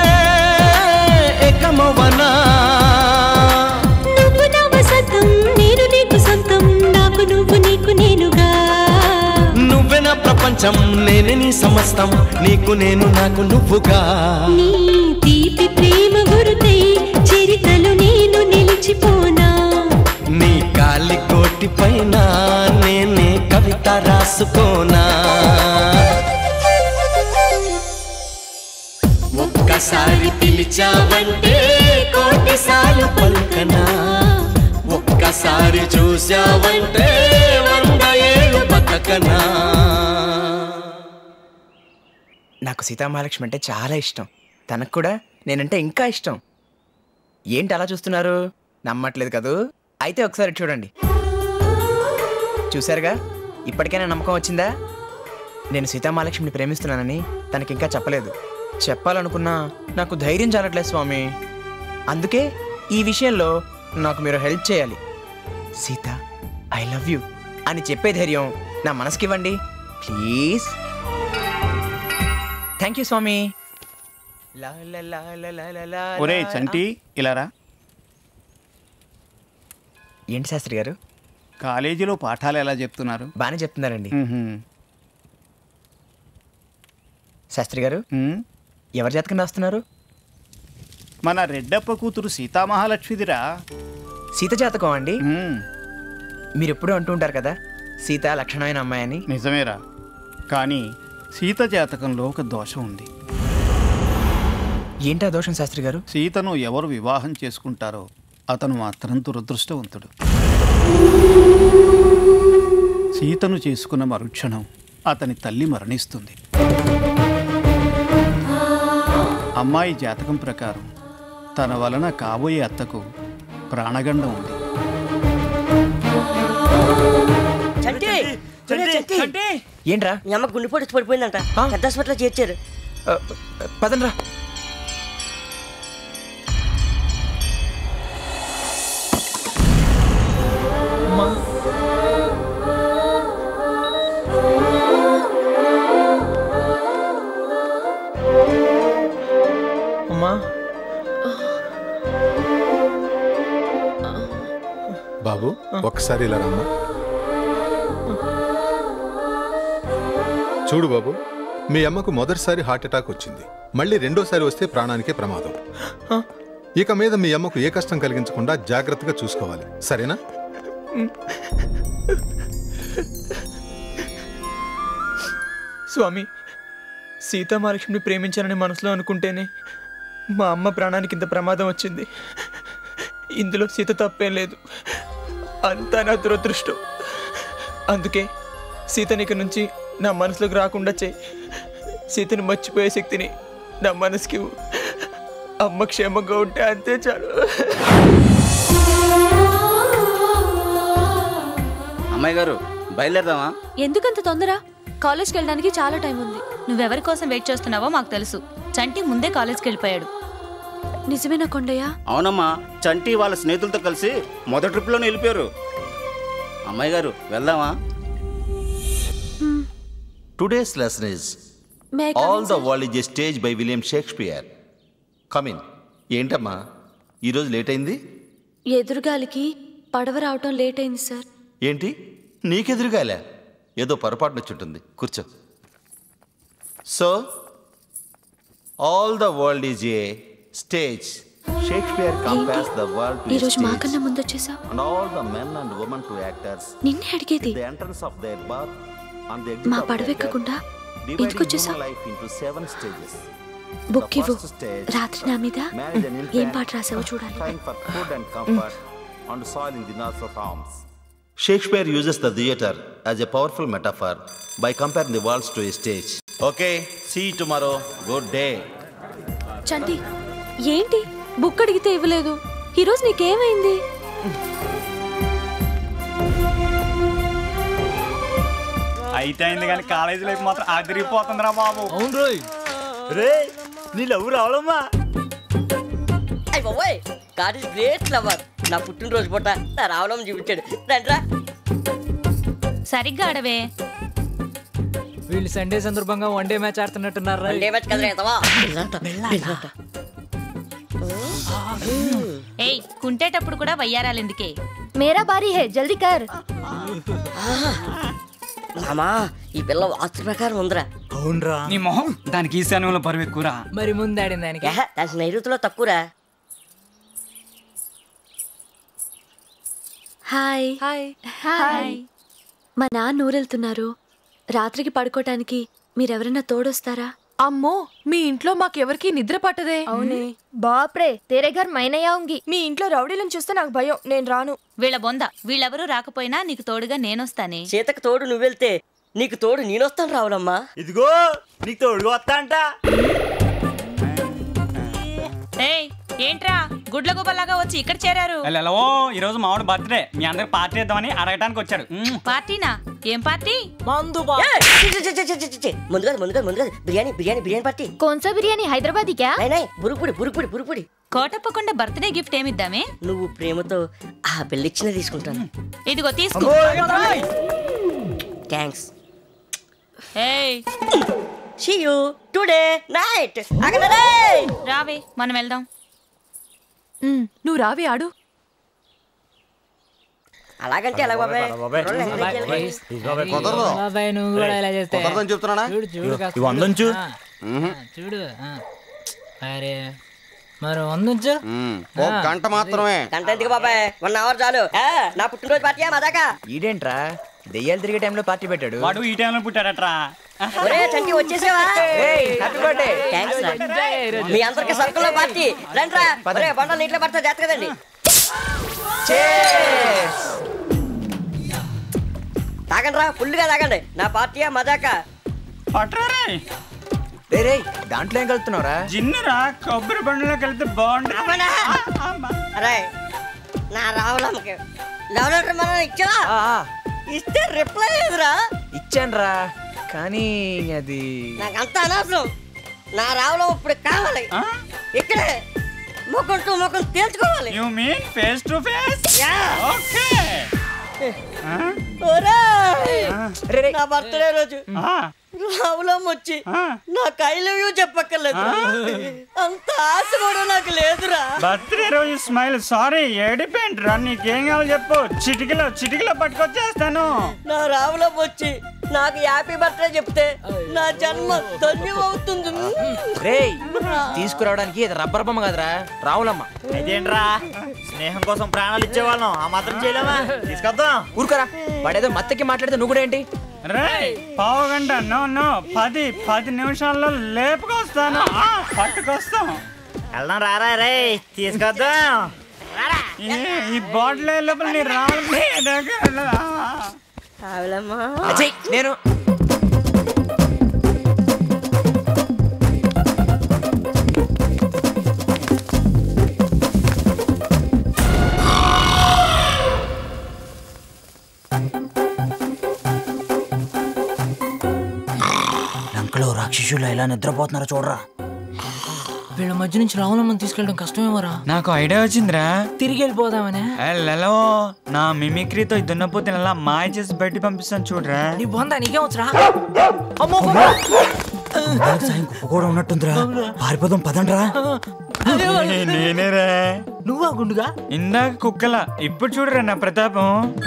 D: ఏకమవనా
W: నువ్వు నా వసంతం నేను నీకు సొంతం నాకు నువ్వు నీకు నేనుగా
D: నువ్వే నా ప్రపంచం నేనే నీ సమస్తం నీకు నేను నాకు నువ్వుగా
W: నీ తీపి ప్రేమ గురుతై చరితలు నేను నిలిచిపోనా
D: నీ కాలి కోటి పైన నేనే కవిత రాసుకోనా ఒక్కసారి పిలిచావంటే కోటిసార్లు పలుకనా ఒక్కసారి చూసావంటే వంద ఏళ్ళు బతకనా
L: నాకు సీతామహాలక్ష్మి అంటే చాలా ఇష్టం తనకు కూడా నేనంటే ఇంకా ఇష్టం ఏంటి అలా చూస్తున్నారు నమ్మట్లేదు కదూ అయితే ఒకసారి చూడండి చూశారుగా ఇప్పటికైనా నమ్మకం వచ్చిందా నేను సీతామహాలక్ష్మిని ప్రేమిస్తున్నానని తనకి ఇంకా చెప్పలేదు చెప్పాలనుకున్నా నాకు ధైర్యం చాలట్లేదు స్వామి అందుకే ఈ విషయంలో నాకు మీరు హెల్ప్ చేయాలి సీత ఐ లవ్ యూ అని చెప్పే ధైర్యం నా మనసుకి ఇవ్వండి ప్లీజ్ థ్యాంక్ యూ స్వామి లా లా లా లా లా లా లా
F: ఒరే
L: లా.
F: చంటి ఇలారా
L: ఏంటి శాస్త్రి గారు
F: కాలేజీలో పాఠాలు ఎలా చెప్తున్నారు
L: బాగానే చెప్తున్నారండి శాస్త్రి గారు ఎవరి జాతకం రాస్తున్నారు
F: మన రెడ్డప్ప కూతురు సీతామహాలక్ష్మిదిరా
L: సీత జాతకం అండి మీరు ఎప్పుడూ అంటూ ఉంటారు కదా సీత లక్షణమైన అమ్మాయి అని
F: నిజమేరా కానీ సీత జాతకంలో ఒక దోషం ఉంది
L: ఏంటా దోషం శాస్త్రి గారు
F: సీతను ఎవరు వివాహం చేసుకుంటారో అతను మాత్రం దురదృష్టవంతుడు సీతను చేసుకున్న మరుక్షణం అతని తల్లి మరణిస్తుంది అమ్మాయి జాతకం ప్రకారం తన వలన కాబోయే అత్తకు ప్రాణగండం ఉంది
K: చంటి ఒరే చంటి
L: ఏంట్రా
K: మీ అమ్మ గుండెపోటు వచ్చి పడిపోయిందంట పెద్ద హాస్పిటల్ చేర్చారు
L: పదండ్రా అమ్మా
A: బాబు ఒక్కసారి ఇలా రమ్మా చూడు బాబు మీ అమ్మకు మొదటిసారి హార్ట్ అటాక్ వచ్చింది మళ్ళీ రెండోసారి వస్తే ప్రాణానికే ప్రమాదం ఇక మీద మీ అమ్మకు ఏ కష్టం కలిగించకుండా జాగ్రత్తగా చూసుకోవాలి సరేనా
L: స్వామి సీతామహాలక్ష్మిని ప్రేమించానని మనసులో అనుకుంటేనే మా అమ్మ ప్రాణానికి ఇంత ప్రమాదం వచ్చింది ఇందులో సీత తప్పేం లేదు అంతా నా దురదృష్టం అందుకే సీతనిక నుంచి నా మనసులోకి రాకుండా చేయి సీతని మర్చిపోయే శక్తిని నా మనసుకి ఇవ్వు. అమ్మ క్షేమంగా ఉంటే అంతే చాలు
G: అమ్మాయి గారు బయలుదేరదామా
U: ఎందుకంత తొందర కాలేజ్కి వెళ్ళడానికి చాలా టైం ఉంది
S: నువ్వెవరి కోసం వెయిట్ చేస్తున్నావో మాకు తెలుసు చంటి ముందే కాలేజ్కి వెళ్ళిపోయాడు
U: నిజమేనా కొండయ్య
G: అవునమ్మా చంటి వాళ్ళ స్నేహితులతో కలిసి మొదటి ట్రిప్లోనే వెళ్ళిపోయారు అమ్మాయి గారు వెళ్దామా
R: Today's lesson is
U: May I come
R: All
U: in,
R: the
U: sir?
R: World is a Stage by William Shakespeare. Come in. ఏంటమ్మా ఈరోజు లేట్ అయింది
U: ఎదురుగాలికి పడవ రావటం లేట్ అయింది సార్
R: ఏంటి నీకెదురుగాలే ఏదో పొరపాటు వచ్చుంటుంది కూర్చో so all the world is a stage Shakespeare compares the world
U: ఈ రోజు మాకన్నా ముందు వచ్చేసా
R: and all the men and women to actors
U: నిన్నే అడిగేది
R: the entrance of their birth and the
U: మా పడవ ఎక్కకుండా ఎందుకు వచ్చేసా
R: life into seven stages
U: book ఇవ్వు రాత్రి నా మీద ఏం పాట రాసావో చూడాలి
R: trying for food and comfort on the soil in the north of arms. Shakespeare uses the theatre as a powerful metaphor by comparing the worlds to a stage. Okay, see you tomorrow. Good day.
U: చంటి ఏంటి book అడిగితే ఇవ్వలేదు ఈరోజు నీకేమైంది
C: అయితే అయింది కానీ college life మాత్రం అదిరిపోతుందిరా బాబు
M: అవును రోయ్ రే నీ లవ్ రావడమ్మా
K: అయ్యి బాబోయ్ గాడ్ ఇస్ గ్రేట్ లవర్ నా పుట్టినరోజు పూట నా రావడం చూపించాడు రండ్రా
S: సరిగ్గా ఆడవే
O: వీళ్ళు సండే సందర్భంగా వన్ డే మ్యాచ్ ఆడుతున్నట్టున్నారు
K: వన్ డే మ్యాచ్ కదరా ఎదవా
S: ఏయ్ కుంటేటప్పుడు కూడా వయ్యారాలెందుకే
U: మేరా బారీ హే జల్దీ కర్
K: మామా ఈ పిల్ల వాస్తు ప్రకారం ఉందిరా
C: అవునరా నీ మొహం దానికి ఈశాన్యంలో బరువు ఎక్కువరా
O: మరి ముందు ఆడింది దానికి
K: ఏహ, దాని నైరుతిలో తక్కువరా
U: హాయ్ హాయ్ హాయ్ మా నాన్న ఊరెళ్తున్నారు రాత్రికి పడుకోటానికి మీరెవరైనా తోడొస్తారా
T: అమ్మో మీ ఇంట్లో మాకెవరికి నిద్ర పట్టదే అవునే బాప్రే తేరే ఘర్ మైనయాਉਂగి
E: మీ ఇంట్లో రౌడీలను చూస్తే నాకు భయం నేను రాను
S: వీళ్ళ బొంద వీళ్ళెవరూ రాకపోయినా నీకు తోడుగా నేనొస్తానే
K: సీతకు తోడు నువ్వెళ్తే నీకు తోడు నేనొస్తాను రావులమ్మా
M: ఇదిగో నీకు తోడుగా వస్తా అంట
S: ఏయ్ ఏంట్రా గుడ్ల గుబలాగా వచ్చి ఇక్కడ చేరారు
C: హలో ఈ రోజు మావాడు బర్త్డే మీ అందరికి పార్టీ ఇద్దామని అడగటానికి వచ్చాడు మ్మ్.
S: పార్టీనా ఏం పార్టీ
O: మందు
K: ఏ, చి, చి, చి, చి, చి, చి, చి. ముందుగా ముందుగా ముందుగా బిర్యానీ బిర్యానీ బిర్యానీ పార్టీ
T: కోన్సా బిర్యానీ హైదరాబాదీ క్యా
K: నై నై బురుకుడి బురుకుడి బురుకుడి
S: కోటప్పకొండ బర్త్డే గిఫ్ట్ ఏమిద్దామే
K: నువ్వు ప్రేమతో ఆ పెళ్ళిచ్చిన తీసుకుంటాను
S: ఇదిగో తీసుకో
K: థ్యాంక్స్
S: ఏయ్
K: సీ యూ టుడే నైట్ అగలరే
S: రావే మనం వెళ్దాం
T: నువ్వు రావి ఆడు
K: అలాగంటే ఎలా బాబాయ్
O: కుదరదు. బాబాయ్ నువ్వు కూడా ఇలా చేస్తే
F: కుదరదని చెప్తున్నానా?
O: చూడు చూడు
F: ఇదిగో,
O: కాస్త.
F: ఇవి వందుంచు.
O: ఆ, ఆ, చూడు ఆ. అరే మరి వందుంచు
F: ఒక గంట మాత్రమే
K: గంట ఎందుకు బాబాయ్ వన్ అవర్ చాలు ఏ, నా పుట్టినరోజు పార్టీ మదాకా
L: ఈడేంట్రా దెయ్యాలు తిరిగే టైంలో పార్టీ పెట్టాడు
C: వాడు ఈ టైంలో పుట్టాడట్రా
K: ఒరే చంటి వచ్చేసావా
L: ఏయ్, happy birthday.
K: థ్యాంక్స్ రా. మీ అందరికి సర్కుల్లో పార్టీ రండ్రా ఒరే బండలు నీటిలో పడితే జాతర కదండి తాగండి రా ఫుల్గా తాగండి నా పార్టీయా మజాకా
L: రే రే దాంట్లో ఏం కలుపుతున్నావురా
C: జిన్నురా కొబ్బరి బండిలో కలిపితే బాగుంటుంది
K: అరే నా రావులమ్మకి లవ్ లెటర్ మనం ఇచ్చావా ఇస్తే రిప్లై లేదురా
L: ఇచ్చానురా కానీ అది
K: నాకంతా అనవసరం నా రావులం ఇప్పుడు కావాలి ఇక్కడే ముఖం టు ముఖం తేల్చుకోవాలి
C: you mean face to face okay
K: ఒరేయ్! నా బర్త్డే రోజు రావులం వచ్చి నాకు ఐ లవ్ యూ చెప్పక్కర్లేదు అంత ఆశ కూడా నాకు లేదురా
C: బర్త్డే రోజు స్మైల్ సారీ ఏడిపోయింట్రా నీకేం కావాలి చెప్పు చిటికలో చిటికలో పట్టుకొచ్చేస్తాను
K: నా రావులం వచ్చి నాకు హ్యాపీ బర్త్డే చెప్తే నా జన్మ ధన్యం అవుతుంది
L: రేయ్ తీసుకురావడానికి ఇది రబ్బర్ బొమ్మ కదరా రావులమ్మ
M: ఇదేంట్రా స్నేహం కోసం ప్రాణాలు ఇచ్చేవాళ్ళం ఆ మాత్రం చేయలేమా తీసుకొద్దాం
L: ఊరుకోరా వాడేదో మత్తకి మాట్లాడితే నువ్వు కూడా ఏంటి
C: రే పావు గంట నో నో పది పది నిమిషాల్లో లేపుకొస్తాను ఆ, పట్టుకొస్తాం
M: వెళ్దాం రారా రే తీసుకొద్దాం
C: ఈ- ఈ బాటిల్ లోపల నీ రావాలి
L: అజయ్ నేను
M: లంకలో రాక్షసులు ఎలా నిద్రపోతున్నారో చూడరా
O: వీళ్ళ మధ్య నుంచి రావులమ్మని తీసుకెళ్ళడం కష్టమేమోరా
C: నాకు ఐడియా వచ్చిందిరా
O: తిరిగి వెళ్ళిపోదామనే
C: హలో నా మిమిక్రీతో ఈ దున్నపోతే అలా మాయ చేసి బయట పంపిస్తాను చూడరా
O: నీ బొందా నీకేం వచ్చరా అమ్మో
M: కూడా ఉన్నట్టుందిరా పారిపోదాం పదండ్రా
C: నేనేరా
O: నువ్వా గుండుగా
C: ఇందాక కుక్కల ఇప్పుడు చూడరా నా ప్రతాపం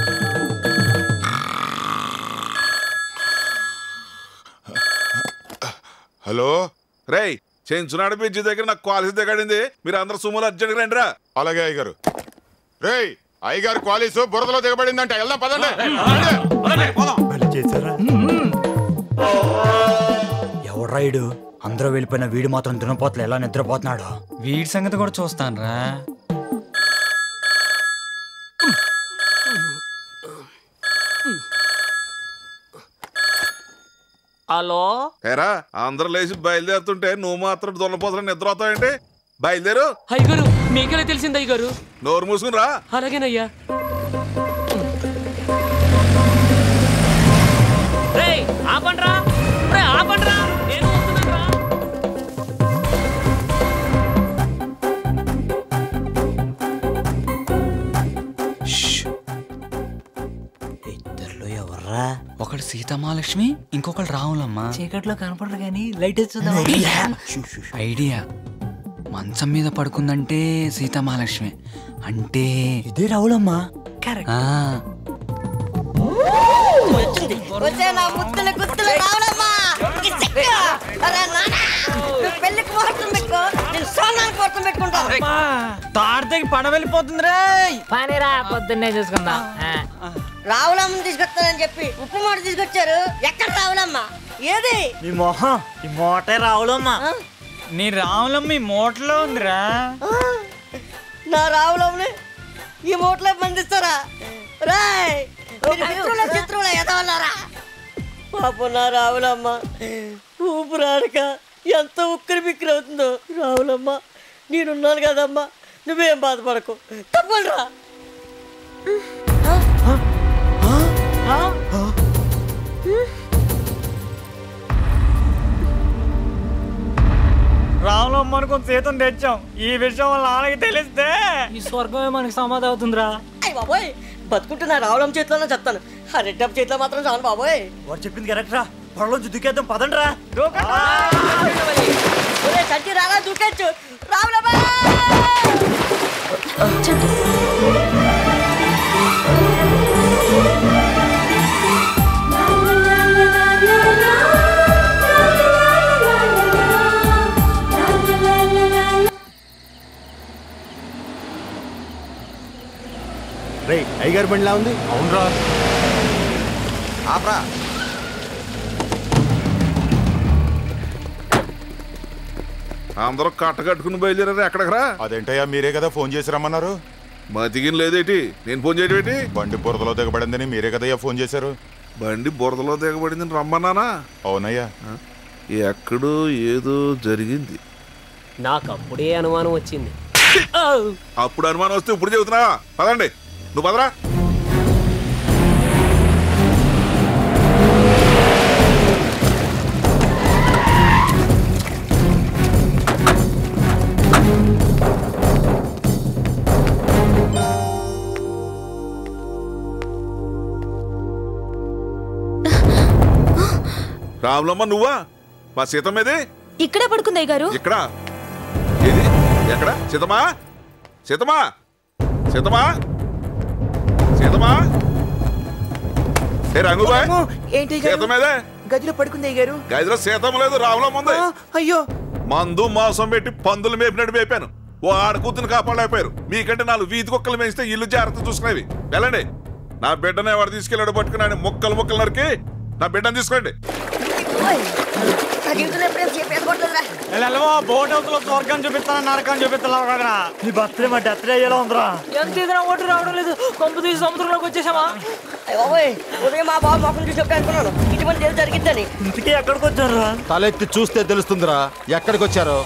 P: హలో రేయ్ చెంచునాడు బ్రిడ్జి దగ్గర నాకు కాలేజీ దిగడింది మీరు అందరు సుమ్ములు అర్జెంట్గా రండి రా
I: అలాగే అయ్యగారు రేయ్ అయ్యగారు క్వాలీసు బురదలో దిగబడిందంట వెళ్దాం పదండి
M: ఎవడ్రా ఈడు అందరూ వెళ్ళిపోయిన వీడు మాత్రం దున్నపోతలు ఎలా నిద్రపోతున్నాడు
C: వీడి సంగతి కూడా చూస్తాను రా
O: హలో
P: ఏరా అందరూ లేచి బయలుదేరుతుంటే నువ్వు మాత్రం దొల్లపోతున్నా నిద్ర అవుతావేంటి బయలుదేరు
O: అయ్యగారు మీకెలా తెలిసింది అయ్యగారు
P: నోరు మూసుకుని రా
O: అలాగేనయ్యా రేయ్ ఆపండ్రా రే ఆపండ్రా నేను వస్తున్నానురా.
M: ఇద్దరులో ఎవర్రా
C: ఒకడు సీతమాలక్ష్మి ఇంకొకడు రావులమ్మ
O: చీకట్లో కనపడరు కానీ లైట్ వచ్చుదాం
C: ఐడియా మంచం మీద పడుకుందంటే సీతమాలక్ష్మి అంటే
M: ఇదే రావులమ్మా
C: ఆ,
K: వచ్చింది వచ్చే నా ముత్తుల గుత్తుల రావడమ్మా కిచక్క! అరే నాన్న నువ్వు పెళ్లికి ముహూర్తం పెట్టుకో నేను సోనానికి ముహూర్తం పెట్టుకుంటాను
M: తాడితేకి పడ వెళ్ళిపోతుంది రే
O: పనిరా పొద్దున్నే చూసుకుందాం ఆ.
K: రావులమ్మ తీసుకొస్తానని చెప్పి ఉప్పు మాట తీసుకొచ్చారు ఎక్కడ రావులమ్మ ఏది
M: నీ మొహం ఈ మోటే రావులమ్మా
C: నీ రావులమ్మ ఈ మూటలో ఉందిరా
K: నా రావులమ్మని ఈ మూటలో బంధిస్తారా రాయ్ మీరు మిత్రుల శత్రువుల ఎదవన్నారా పాపం నా రావులమ్మ ఊపిరాడక ఎంత ఉక్కిరి బిక్కిరి అవుతుందో రావులమ్మ నేనున్నాను కదమ్మా నువ్వేం బాధపడకు తప్పకుండా
C: రాములమ్మని కొంత సీతం తెచ్చాం ఈ విషయం వాళ్ళ నాన్నకి తెలిస్తే
O: ఈ స్వర్గమే మనకి సమాధి అవుతుందిరా
K: అయ్య బాబోయ్ బతుకుంటున్నా రావడం చేతిలోనే చెప్తాను ఆ రెడ్డప్ చేతిలో మాత్రం చాలు బాబోయ్
M: వాడు చెప్పింది కరెక్ట్ రా పొడలోంచి దుక్కేద్దాం పదండి రా
K: ఒరే చచ్చి రారా దూకొచ్చు రావులమ్మా
X: రే అయ్యగారి బండిలా ఉంది అవునరా
J: ఆపరా
P: అందరూ కట్ట కట్టుకుని బయలుదేరారు ఎక్కడికి రా
I: అదేంటయ్యా మీరే కదా ఫోన్ చేసి రమ్మన్నారు
P: మతికిన లేదేటి నేను ఫోన్ చేయడం ఏంటి
I: బండి బురదలో దిగబడిందని మీరే కదయ్యా ఫోన్ చేశారు
P: బండి బురదలో దిగబడిందని రమ్మన్నానా
I: అవునయ్యా
P: ఎక్కడో ఏదో జరిగింది
N: నాకు అప్పుడే అనుమానం వచ్చింది
P: అప్పుడు అనుమానం వస్తే ఇప్పుడు చెబుతున్నావా పదండి నువ్వు పదరా రాములమ్మ నువ్వా మా సీతమ్మేది
S: ఇక్కడే పడుకుందయ్య గారు
P: ఇక్కడ ఏది ఎక్కడ సీతమా సీతమా సీతమా సీతమా ఏ రంగుబాయ్
L: ఏంటి
P: సీతమేదే
L: గదిలో పడుకుంది అయ్య గారు
P: గదిలో సీతమ్మ లేదు రాములమ్మ ఉంది
L: అయ్యో
P: మందు మాంసం పెట్టి పందులు మేపినట్టు మేపాను ఓ ఆడకూతుని కాపాడలేకపోయారు మీకంటే నాలుగు వీధి కుక్కలు మేయిస్తే ఇల్లు జాగ్రత్త చూసుకునేవి వెళ్ళండి నా బిడ్డనే వాడు తీసుకెళ్ళాడు పట్టుకున్నాను ముక్కలు ముక్కలు నరికి నా బిడ్డను తీసుకోండి
K: నా జీవితంలో ఎప్పుడేం చెప్పేది కొట్టదురా
C: వెళ్ళవో బోట్ హౌస్ లో స్వర్గం చూపిస్తాను నరకం చూపిస్తున్నావు కదరా
M: నీ బర్త్డే మా డెత్ అయ్యేలా ఉందిరా
O: ఎంత ఇదినా ఓటు రావడం లేదు కొంపు తీసి సముద్రంలోకి వచ్చేసామా
K: అయ్య బాబోయ్ ఉదయం మా బాబు మొక్కలు చూసి చెప్తా అనుకున్నాను ఇటువంటి ఏదో జరిగిద్దని
M: ఇంటికి ఎక్కడికి వచ్చారా
X: తలెత్తి చూస్తే తెలుస్తుందిరా ఎక్కడికి వచ్చారో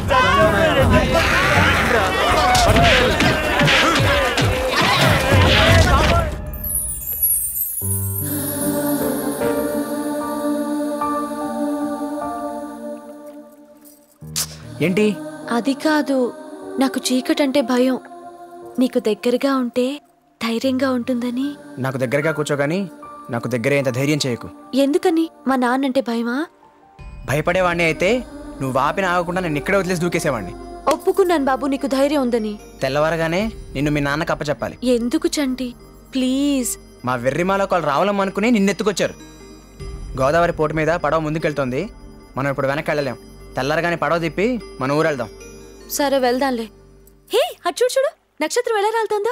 L: ఏంటి
U: అది కాదు నాకు చీకటంటే భయం నీకు దగ్గరగా ఉంటే ధైర్యంగా ఉంటుందని
L: నాకు దగ్గరగా కూర్చోగాని నాకు దగ్గర ఇంత ధైర్యం చేయకు
U: ఎందుకని మా నాన్నంటే భయమా
L: భయపడేవాడిని అయితే నువ్వు ఆపిన ఆగకుండా నేను ఇక్కడే వదిలేసి దూకేసేవాడిని
U: ఒప్పుకున్నాను బాబు నీకు ధైర్యం ఉందని
L: తెల్లవారగానే నిన్ను మీ నాన్నకి అప్పచెప్పాలి
U: ఎందుకు చంటి ప్లీజ్
L: మా వెర్రిమాల వాళ్ళు రావాలం అనుకుని నిన్నెత్తుకొచ్చారు గోదావరి పోటు మీద పడవ ముందుకెళ్తోంది మనం ఇప్పుడు వెనక్కి వెళ్ళలేం తెల్లరగానే పడవ తిప్పి మన ఊరు వెళ్దాం
U: సరే వెళ్దాంలే హే అటు చూడు చూడు నక్షత్రం ఎలా రాలుతుందో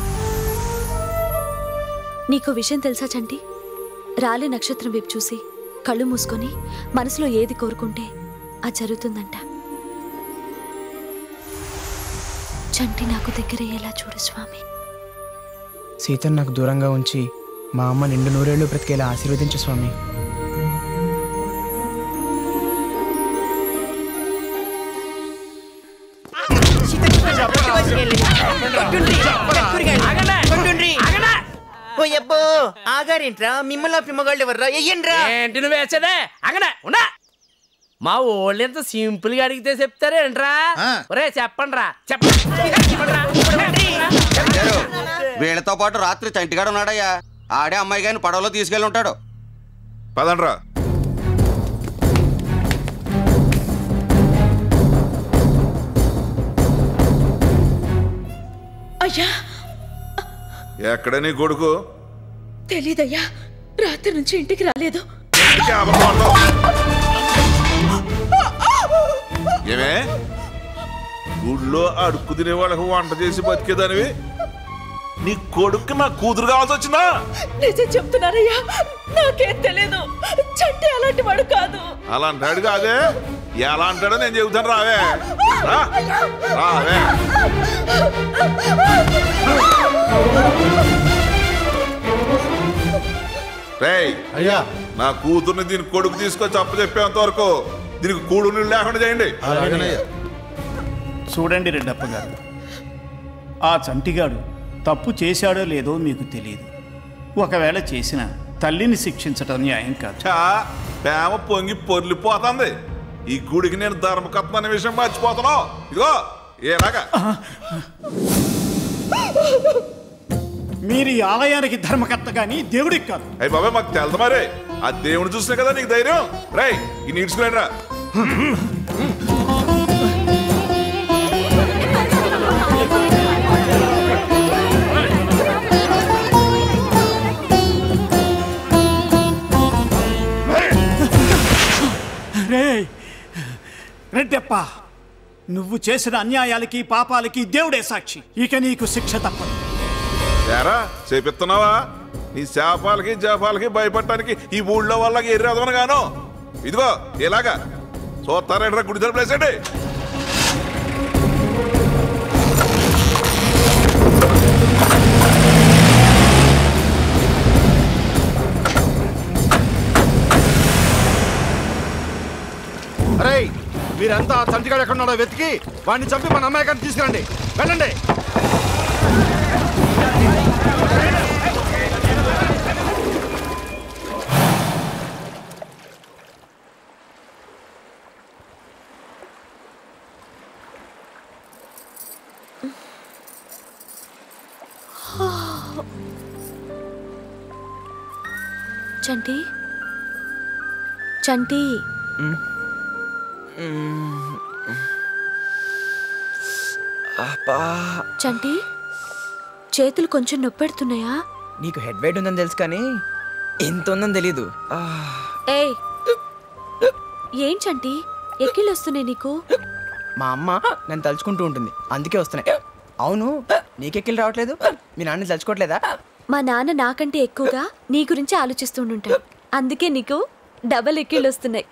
U: నీకు విషయం తెలుసా చంటి రాలి నక్షత్రం వైపు చూసి కళ్ళు మూసుకొని మనసులో ఏది కోరుకుంటే అది జరుగుతుందంట చంటి నాకు దగ్గరయ్యేలా చూడు స్వామి
L: సీతను నాకు దూరంగా ఉంచి మా అమ్మ నిండు నూరేళ్లు బ్రతికేలా ఆశీర్వదించు స్వామి
Q: ఓ అబ్బో ఆగారేంట్రా మిమ్మల్ని పిమ్మగాళ్ళు ఎవర్రా ఎయ్యండ్రా
N: ఏంటి నువ్వు వేసేదే అగనే ఉన్నా మా ఓళ్ళు ఎంత సింపుల్ గా అడిగితే చెప్తారేంట్రా ఒరే చెప్పండి రా
J: వీళ్ళతో పాటు రాత్రి చంటిగాడు ఉన్నాడయ్యా ఆడే అమ్మాయి గారిని పడవలో తీసుకెళ్ళి ఉంటాడు
P: పదండ్రా
B: అయ్యా
P: ఎక్కడ నీ కొడుకు
B: తెలీదయ్యా రాత్రి నుంచి ఇంటికి రాలేదు
P: ఇంటికి అబద్ధం ఆడతావు. ఏమే ఊళ్ళో అడుక్కు తినే వాళ్ళకి వంట చేసి బతికేదానివి నీ కొడుకు నా కూతురు కావాల్సి వచ్చిందా
B: నిజం చెప్తున్నారయ్యా నాకేం తెలీదు చంటి అలాంటి వాడు కాదు
P: అలా అంటాడు కాదే ఎలా అంటాడో నేను చెబుతాను రావే రా. రావే రేయ్
X: అయ్యా
P: నా కూతుర్ని దీని కొడుకు తీసుకొచ్చి అప్పు చెప్పేంత వరకు దీనికి కూడు నీళ్ళు లేకుండా చేయండి
V: చూడండి రెడ్డప్ప గారు ఆ చంటిగాడు తప్పు చేశాడో లేదో మీకు తెలియదు ఒకవేళ చేసిన తల్లిని శిక్షించటం న్యాయం కాదు
P: చా ప్రేమ పొంగి పొర్లిపోతుంది ఈ గుడికి నేను ధర్మకత్వం అనే విషయం మర్చిపోతున్నావు ఇదిగో ఏలాగా
V: మీరు ఈ ఆలయానికి ధర్మకర్త గాని దేవుడికి కాదు
P: అయ్యి బాబాయ్ మాకు తెలదు మరి ఆ దేవుని చూసినా కదా నీకు ధైర్యం రై ఈ నీడ్చుకురండి రా
V: రే రెడ్డప్ప నువ్వు చేసిన అన్యాయాలకి పాపాలకి దేవుడే సాక్షి ఇక నీకు శిక్ష తప్పదు
P: ఏరా చేపిస్తున్నావా నీ శాపాలకి జాపాలకి భయపడటానికి ఈ ఊళ్ళో వాళ్ళకి ఎర్రదవను గాను ఇదిగో ఇలాగా చూస్తారేంట్రా గుడి తలుపులేసండి
A: అరే మీరంతా ఆ చంటిగాడు ఎక్కడున్నాడో వెతికి వాడిని చంపి మన అమ్మాయి గారిని తీసుకురండి వెళ్ళండి
U: చంటి చంటి
L: అబ్బా
U: చంటి చేతులు కొంచెం నొప్పెడుతున్నాయా
L: నీకు హెడ్ వెయిట్ ఉందని తెలుసు కానీ ఎంత ఉందని తెలీదు ఆ,
U: ఏయ్ ఏం చంటి ఎక్కిళ్ళు వస్తున్నాయి నీకు
L: మా అమ్మ నన్ను తలుచుకుంటూ ఉంటుంది అందుకే వస్తున్నాయి అవును నీకెక్కిలు రావట్లేదు మీ నాన్న తలుచుకోవట్లేదా
U: మా నాన్న నాకంటే ఎక్కువగా నీ గురించి ఆలోచిస్తుంటాడు అందుకే నీకు డబల్ ఎక్కిళ్ళు వస్తున్నాయి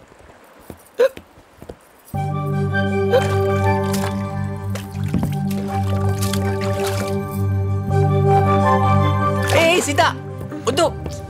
L: ఏ సీత వద్దు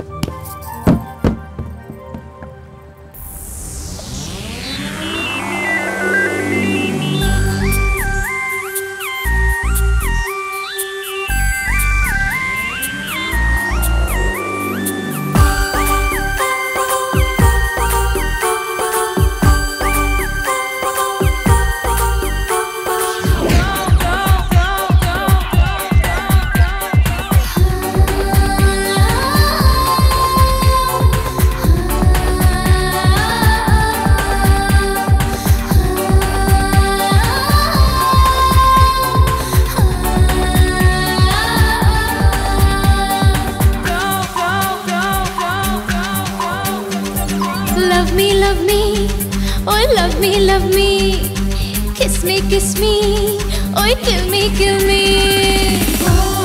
D: Love me, love me, oh love me, love me. Kiss me, kiss me, oh kill me, kill me.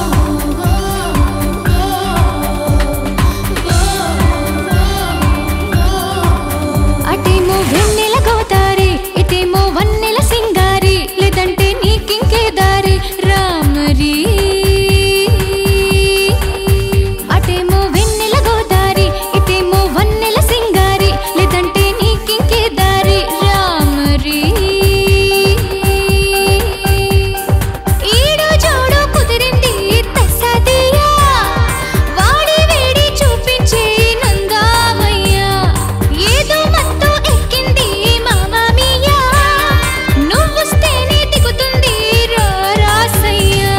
D: అటేమో వెన్నెల గోదారి ఇటేమో వన్నెల సింగారి లేదంటే నీకింకే దారి రామరీ అటేమో వెన్నెల గోదారి ఇటేమో వన్నెల సింగారి లేదంటే నీకింకే దారి రామరీ ఈడు జోడు కుదిరింది తస్సాదియా వాడి వేడి చూపించే నందామయ్యా ఏదో మత్తు ఎక్కింది మామామియా నువ్వొస్తేనే దిగుతుంది రా రాసయ్యా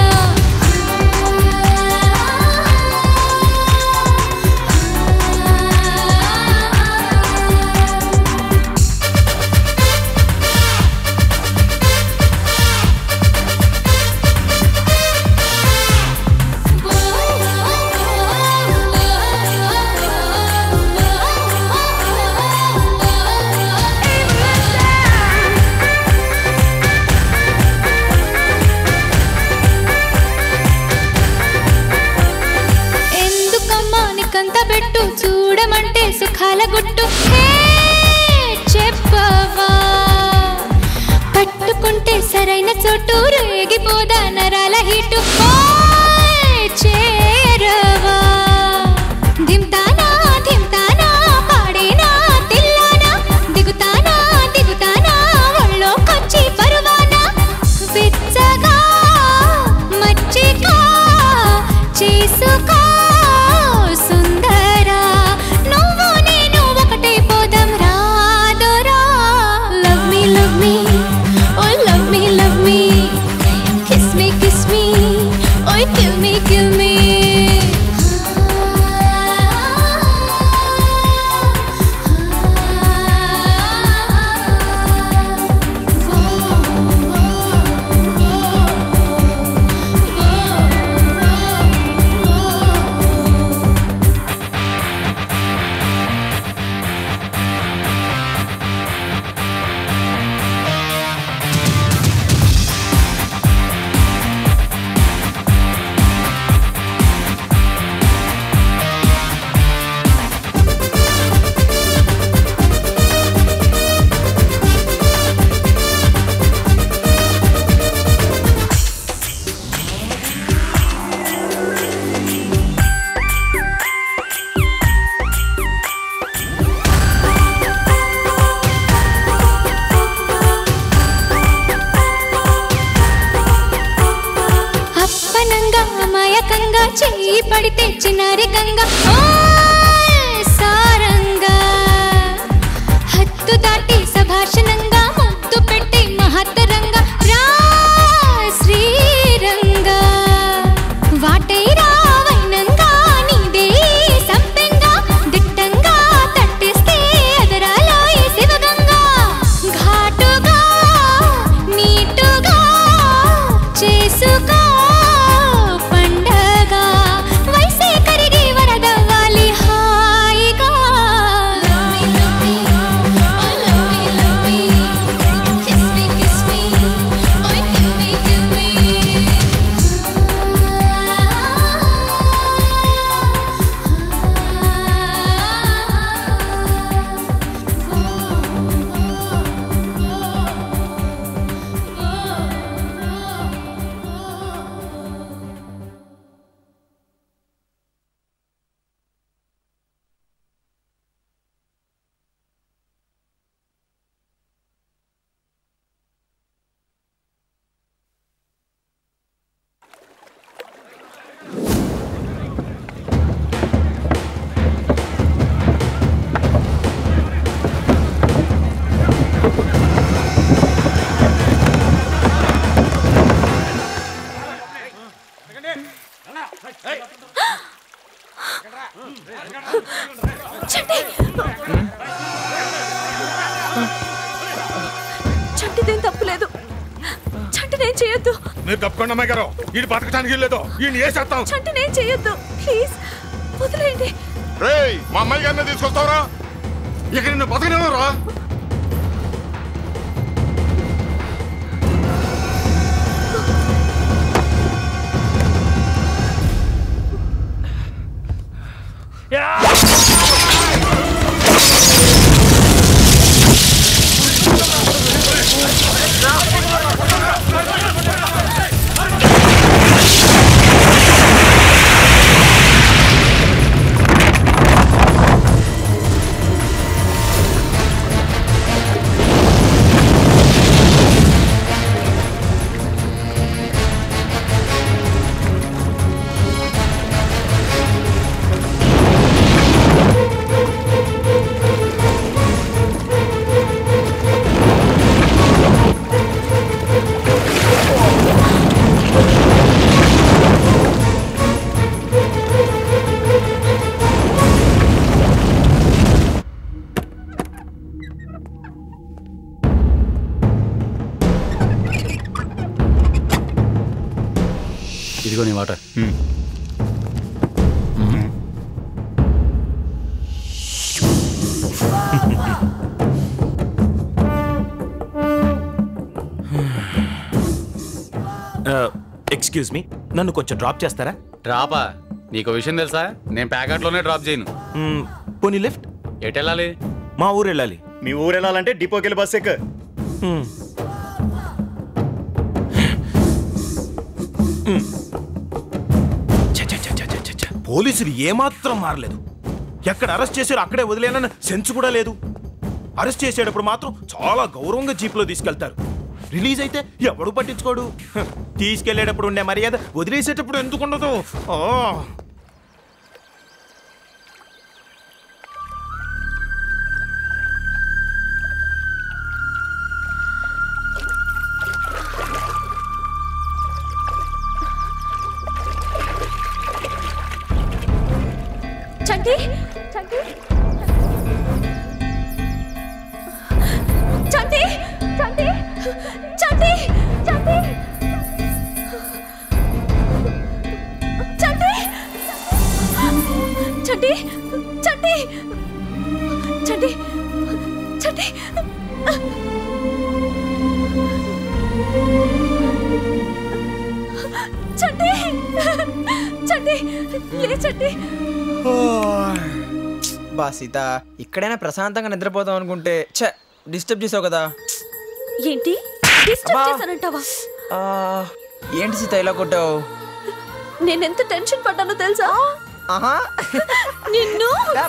D: ఎందుకమ్మా నీకంత పెట్టు చూడమంటే సుఖాల గుట్టు హే, చెప్పవా పట్టుకుంటే సరైన చోటు రేగిపోదా నరాల హీటు ఓయ్, చేరవా దింతానా దింతానా పాడేనా తిల్లానా దిగుతానా దిగుతానా ఒళ్ళోకొచ్చి పరువానా వెచ్చగా మచ్చిగా చేసుకో సుందరా నువ్వు నేను ఒకటే పోదాం రాదురా love kill me, kill me. అప్పనంగా అమాయకంగా చెయ్యి పడితే చిన్నారికంగా ఓ సారంగా హత్తు దాటి సభాషణంగా ముద్దు పెట్టి మహత్తరంగా రా శ్రీరంగా వాటై రావైనంగా నీదే సంపెంగా దిట్టంగా తట్టిస్తే అదరాలో ఈ శివగంగా ఘాటుగా నీటుగా చేసుకో పండగ వయసే కరిగి వరదవ్వాలి హాయిగా
U: చంటిదేం తప్పులేదు చంటినేం చేయొద్దు
A: మీరు తప్పకుండా అమ్మాయి గారు ఇది బతకడానికి లేదు ఈయన వేసేస్తాం
U: చంటినేం చేయొద్దు ప్లీజ్ వదిలేయండి
A: రేయ్ మా అమ్మాయి గారిని తీసుకొస్తావరా ఇక నిన్ను బతకనేవరా
G: ఇదిగో నీ వాటర్
H: ఎక్స్క్యూజ్ మీ నన్ను కొంచెం డ్రాప్ చేస్తారా
G: డ్రాపా నీకు విషయం తెలుసా నేను ప్యాకెట్లోనే డ్రాప్ చేయను
H: పోనీ లిఫ్ట్
G: ఎటు వెళ్ళాలి
H: మా ఊరు వెళ్ళాలి
R: మీ ఊరు వెళ్ళాలంటే డిపోకి వెళ్ళి బస్ ఎక్క
H: మ్మ్. మ్మ్. ఛ, ఛ, ఛ, ఛ, ఛ, ఛ, ఛ. పోలీసులు ఏమాత్రం మారలేదు ఎక్కడ అరెస్ట్ చేశారో అక్కడే వదిలేనన్న సెన్స్ కూడా లేదు అరెస్ట్ చేసేటప్పుడు మాత్రం చాలా గౌరవంగా జీప్లో తీసుకెళ్తారు రిలీజ్ అయితే ఎవడు పట్టించుకోడు హ, తీసుకెళ్లేటప్పుడు ఉండే మర్యాద వదిలేసేటప్పుడు ఎందుకు ఉండదు ఆ.
U: చంటి చంటి చంటి చంటి చంటి చంటి చంటి చంటి చంటి చంటి చంటి చంటి చంటి లే చంటి
L: బా సీత ఇక్కడైనా ప్రశాంతంగా నిద్రపోదాం అనుకుంటే ఛ డిస్టర్బ్ చేసావు కదా
U: ఏంటి డిస్టర్బ్
L: అబ్బా.
U: చేశానంటావా
L: ఆ, ఏంటి సీత ఇలా కొట్టావు
U: నేనెంత టెన్షన్ పడ్డానో తెలుసా
L: ఆహా
U: నిన్ను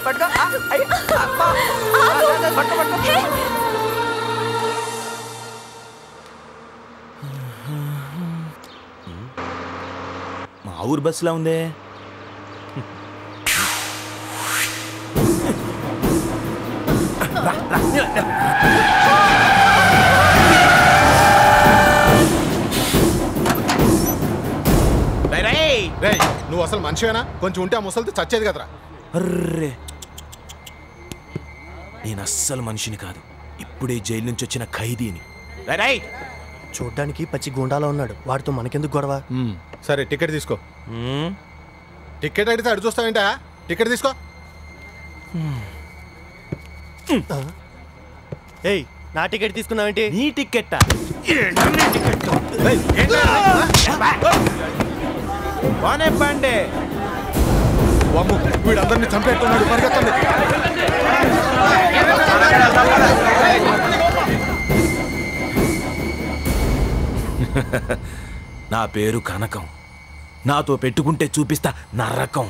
U: ఆగు. హే,
H: మా ఊరు బస్సులా ఉందే
A: రేయ్ నువ్వు అసలు మనిషివేనా కొంచెం ఉంటే ఆ ముసలితో చచ్చేది కదరా
H: అర్రే నేను అస్సలు మనిషిని కాదు ఇప్పుడే జైలు నుంచి వచ్చిన ఖైదీని
R: చూడ్డానికి పచ్చి గుండాలో ఉన్నాడు వాడితో మనకెందుకు గొడవ
A: సరే టికెట్ తీసుకో టికెట్ అడిగితే అడు చూస్తావేంటా టికెట్ తీసుకో
R: ఏయ్ నా టికెట్ తీసుకున్నావేంటి
H: నీ టికెట్ వానే పండే
A: వామ్ము వీడందరినీ చంపేస్తున్నాడు పరిగెత్తండి
H: నా పేరు కనకం నాతో పెట్టుకుంటే చూపిస్తా నరకం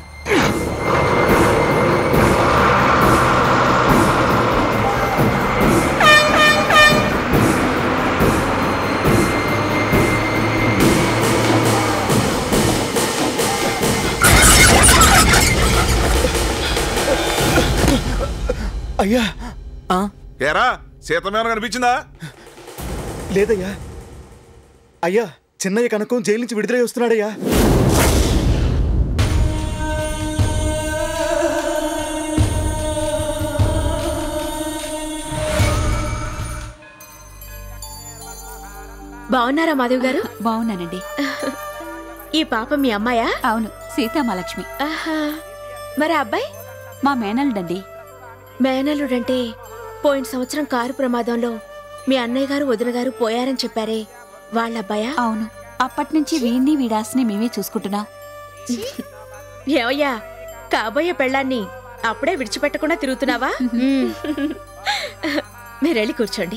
R: అయ్యా
P: ఏరా సీతమేన కనిపించిందా
R: లేదయ్యా అయ్యా చిన్నయ్య కనకం జైలు నుంచి విడుదలై వస్తున్నాడయ్యా
B: బాగున్నారా మాధవ్ గారు
E: బాగున్నానండి
B: ఈ పాప మీ అమ్మాయా
E: అవును సీతామహాలక్ష్మి
B: ఆహా మరి ఆ అబ్బాయి
E: మా మేనల్లుడండి
B: మేనల్లుడంటే పోయిన సంవత్సరం కారు ప్రమాదంలో మీ అన్నయ్య గారు వదిన గారు పోయారని చెప్పారే వాళ్ళ అబ్బాయా
E: అవును అప్పటి నుంచి వీణ్ణి వీడాస్ని మేమే చూసుకుంటున్నాం
B: ఏమయ్యా కాబోయే పెళ్ళాన్ని అప్పుడే విడిచిపెట్టకుండా తిరుగుతున్నావా మీరెళ్ళి కూర్చోండి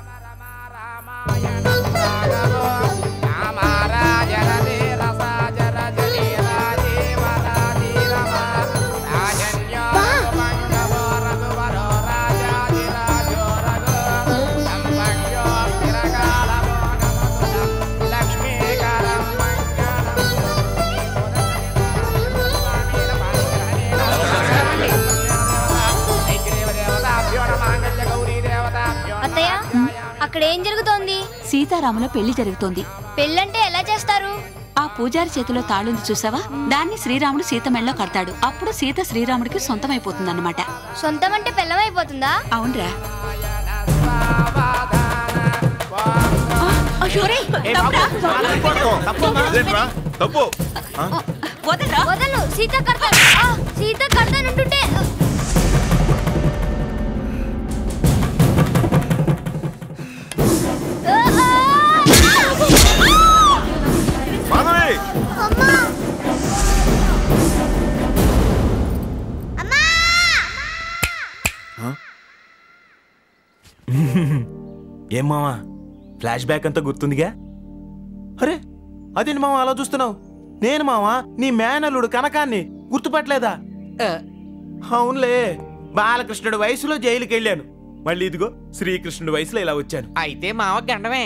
D: అత్తయ్య అక్కడ ఏం జరుగుతోంది
E: సీతారాముల పెళ్లి జరుగుతోంది
D: పెళ్ళంటే ఎలా చేస్తారు
E: ఆ పూజారి చేతిలో తాళుంది చూసావా దాన్ని శ్రీరాముడు సీత మెళ్ళలో కడతాడు అప్పుడు సీత శ్రీరాముడికి సొంతమైపోతుందన్నమాట
D: సొంతం అంటే పెళ్ళమైపోతుందా
E: అవునరా
P: ఇదేంట్రా? తప్పు
D: వదలు సీత కడతాను ఆ, సీత కడతానంటుంటే
P: మాధవి
H: ఏం మావా ఫ్లాష్ బ్యాక్ అంతా గుర్తుందిగా అరే అదేంటి మావా అలా చూస్తున్నావు నేను మావా నీ మేనల్లుడు కనకాన్ని గుర్తుపట్టలేదా అవునులే బాలకృష్ణుడు వయసులో జైలుకి వెళ్ళాను మళ్ళీ ఇదిగో శ్రీకృష్ణుడు వయసులో ఇలా వచ్చాను
L: అయితే మావ గండమే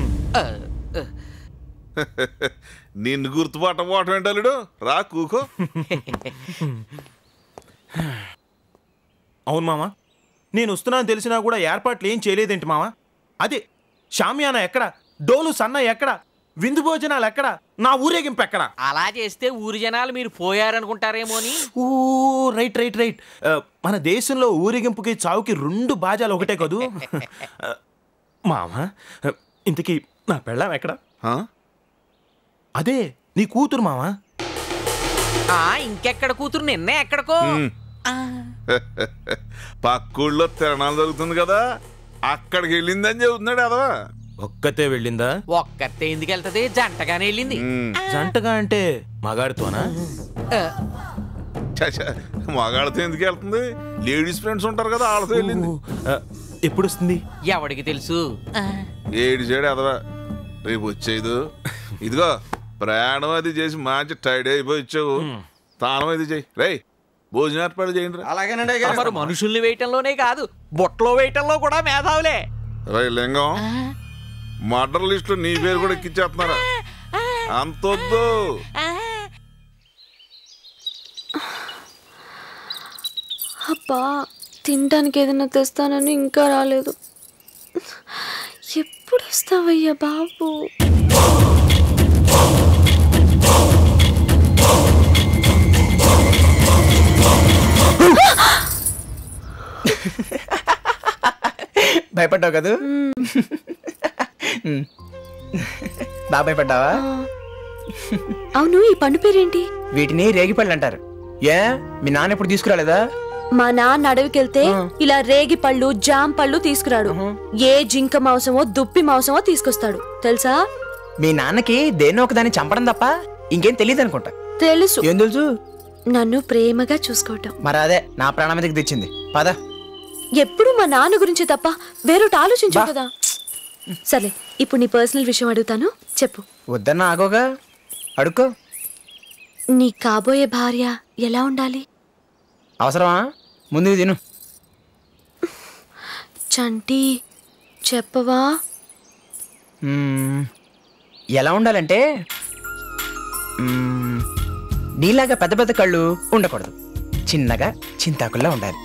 P: నిన్ను గుర్తుపట్టపోవటం ఏంటలుడు రా కూకో
H: అవును మావా నేను వస్తున్నాను తెలిసినా కూడా ఏర్పాట్లు ఏం చేయలేదేంటి మావా అదే షామియానా ఎక్కడ డోలు సన్న ఎక్కడ విందు భోజనాలు ఎక్కడ నా ఊరేగింపు ఎక్కడ
L: అలా చేస్తే ఊరి జనాలు మీరు పోయారనుకుంటారేమో అని
H: ఓ రైట్ రైట్ రైట్ ఆ, మన దేశంలో ఊరేగింపుకి చావుకి రెండు బాజాలు ఒకటే కదూ ఆ, మామ ఆ, ఇంతకీ నా పెళ్ళాం ఎక్కడ అదే నీ కూతురు మావా
L: ఆ ఇంకెక్కడ కూతురు నిన్నే ఎక్కడికో
P: పక్కూళ్ళో తిరణాలు జరుగుతుంది కదా అక్కడికి వెళ్ళిందని చెబుతున్నాడు అదవా
H: ఒక్కతే వెళ్ళిందా
L: ఒక్కతే ఎందుకు వెళ్తది జంటగానే వెళ్ళింది
H: జంటగా అంటే మగాడితోనా
P: మగాళ్ళతో ఎందుకు వెళ్తుంది లేడీస్ ఫ్రెండ్స్ ఉంటారు కదా వాళ్ళతో వెళ్ళింది
H: ఎప్పుడు వస్తుంది
L: ఎవడికి తెలుసు
P: ఏడు చేయడు అదవా రేపు వచ్చేది ఇదిగో ప్రయాణం అది చేసి మంచి టైడ్ అయిపోయి వచ్చావు తానం అది చెయ్యి రే భోజనం ఏర్పాటు చేయండి రా
J: అలాగేనండి
L: మరి మనుషుల్ని వేయటంలోనే కాదు బొట్టలో వేయటంలో కూడా మేధావులే
P: రే లింగం మర్డర్ లిస్ట్ నీ పేరు కూడా ఎక్కిచ్చేస్తున్నారా అంతొద్దు
U: అబ్బా తినడానికి ఏదైనా తెస్తానని ఇంకా రాలేదు ఎప్పుడు వస్తావయ్యా బాబు
Q: భయపడ్డావు కదా బాగా భయపడ్డావా
U: అవును ఈ పండు పేరేంటి
Q: వీటిని రేగిపళ్ళు అంటారు ఏ మీ నాన్న ఎప్పుడు తీసుకురాలేదా
U: మా నాన్న అడవికెళ్తే ఇలా రేగి పళ్ళు జామ్ పళ్ళు తీసుకురాడు ఏ జింక మాంసమో దుప్పి మాంసమో తీసుకొస్తాడు తెలుసా
Q: మీ నాన్నకి దేన్నో ఒకదాన్ని చంపడం తప్ప ఇంకేం తెలియదు అనుకుంటా
U: తెలుసు
Q: ఏం తెలుసు
U: నన్ను ప్రేమగా చూసుకోవటం
Q: మరి అదే నా ప్రాణం మీదకి తెచ్చింది పద
U: ఎప్పుడు మా నాన్న గురించి తప్ప వేరొకటి ఆలోచించు కదా సరే ఇప్పుడు నీ పర్సనల్ విషయం అడుగుతాను చెప్పు
Q: వద్దన్న ఆగోగా అడుక్కో
U: నీ కాబోయే భార్య ఎలా ఉండాలి
Q: అవసరమా ముందు ఇది తిను
U: చంటి చెప్పవా
Q: మ్మ్. ఎలా ఉండాలంటే మ్మ్, నీలాగా పెద్ద పెద్ద కళ్ళు ఉండకూడదు చిన్నగా చింతాకుల్లా ఉండాలి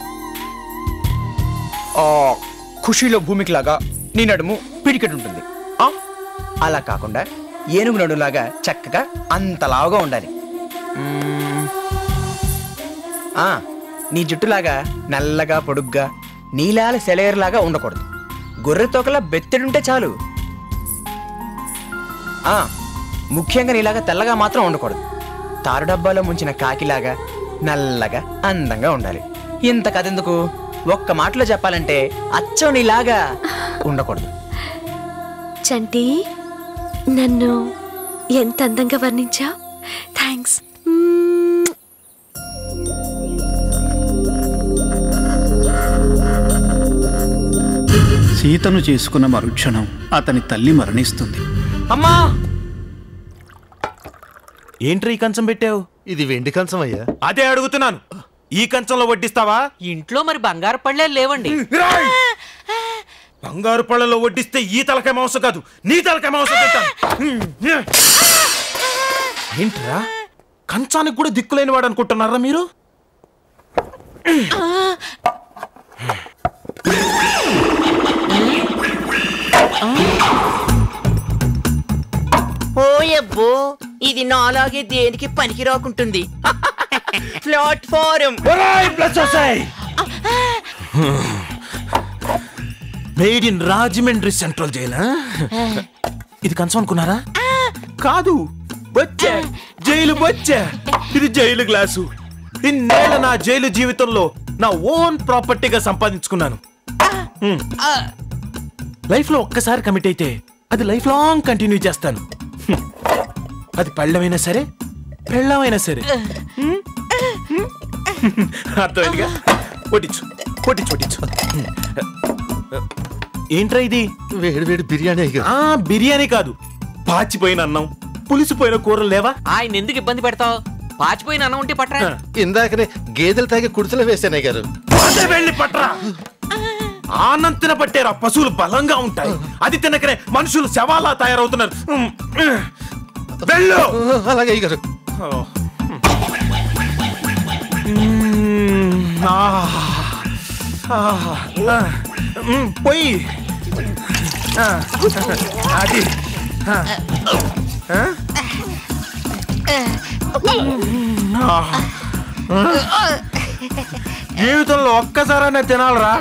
Q: ఆ ఖుషీలో భూమికి లాగా నీ నడుము పిడికెట్ ఉంటుంది ఆ, అలా కాకుండా ఏనుగు నడులాగా చక్కగా అంత లావుగా ఉండాలి మ్మ్. ఆ, నీ జుట్టులాగా నల్లగా పొడుగ్గా నీలాల సెలయర్లాగా ఉండకూడదు గొర్రె తోకలా బెత్తెడుంటే చాలు ఆ, ముఖ్యంగా నీలాగా తెల్లగా మాత్రం ఉండకూడదు తారు డబ్బాలో ముంచిన కాకిలాగా నల్లగా అందంగా ఉండాలి ఇంత కథెందుకు ఒక్క మాటలో చెప్పాలంటే అచ్చం నీలాగా ఉండకూడదు
U: చంటి నన్ను ఎంత అందంగా వర్ణించావు థ్యాంక్స్
V: సీతను చేసుకున్న మరుక్షణం అతని తల్లి మరణిస్తుంది
H: అమ్మా ఏంట్రా ఈ కంచం పెట్టావు
F: ఇది వెండి కంచం అయ్యా
H: అదే అడుగుతున్నాను ఈ కంచంలో వడ్డిస్తావా
L: ఇంట్లో మరి బంగారు పళ్ళే లేవండి
H: బంగారు పళ్ళలో వడ్డిస్తే ఈ తలకాయ మాంసం కాదు నీ తలకాయ మాంసం తింటాను ఏంట్రా కంచానికి కూడా దిక్కులేని వాడు అనుకుంటున్నారా మీరు
L: ఓయబ్బో ఇది నాలాగే దేనికి పనికి రాకుంటుంది platform
H: made in Rajahmundry central జైలా ఇది కంచం అనుకున్నారా కాదు వచ్చే జైలు వచ్చే ఇది జైలు గ్లాసు ఇన్నేళ్ళ నా జైలు జీవితంలో నా ఓన్ ప్రాపర్టీగా సంపాదించుకున్నాను లైఫ్ లో ఒక్కసారి కమిట్ అయితే అది లైఫ్ లాంగ్ కంటిన్యూ చేస్తాను హ్మ్. అది పళ్ళమైనా సరే పెళ్ళమైనా సరే హ్మ్? హ్మ్? అర్థమైందిగా కొట్టించు కొట్టించు కొట్టించు ఏంట్రా ఇది
F: వేడి వేడి బిర్యానీ
H: ఆ బిర్యానీ కాదు పాచిపోయిన అన్నం పులిసిపోయిన కూరలు లేవా
L: ఆయన ఎందుకు ఇబ్బంది పెడతావు పాచిపోయిన అన్నం ఉంటే పట్రా
F: ఇందాకనే గేదెలు తాగి కుడిసెలు వేసానయ్య గారు
H: అదే వెళ్ళి పట్రా ఆనం తినబట్టేరా పశువులు బలంగా ఉంటాయి అది తినకనే మనుషులు శవాలా తయారవుతున్నారు ఉమ్, ఉమ్. వెళ్ళు
F: అలాగే అయ్య గారు
H: ఉమ్, ఆ, ఆ, ఆ, ఉమ్, పొయ్యి ఆ, అది జీవితంలో ఒక్కసారైనా తినాలరా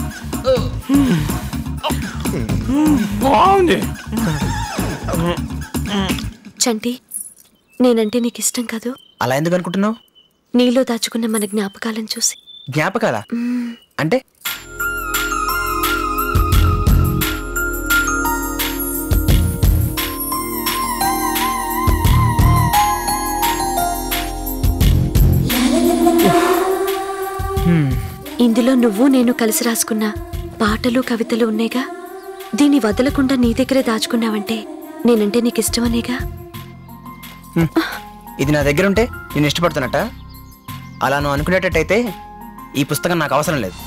H: బాగుంది
U: చంటి నేనంటే నీకు ఇష్టం కాదు
Q: అలా ఎందుకు అనుకుంటున్నావు
U: నీలో దాచుకున్న మన జ్ఞాపకాలను చూసి
Q: జ్ఞాపకాలా
U: మ్మ్.
Q: అంటే
U: ఇందులో నువ్వు నేను కలిసి రాసుకున్న పాటలు కవితలు ఉన్నాయిగా దీన్ని వదలకుండా నీ దగ్గరే దాచుకున్నావంటే నేనంటే నీకు ఇష్టమనేగా
Q: ఇది నా దగ్గర ఉంటే నేను ఇష్టపడుతున్నట్ట అలా నువ్వు అనుకునేటట్టయితే ఈ పుస్తకం నాకు అవసరం లేదు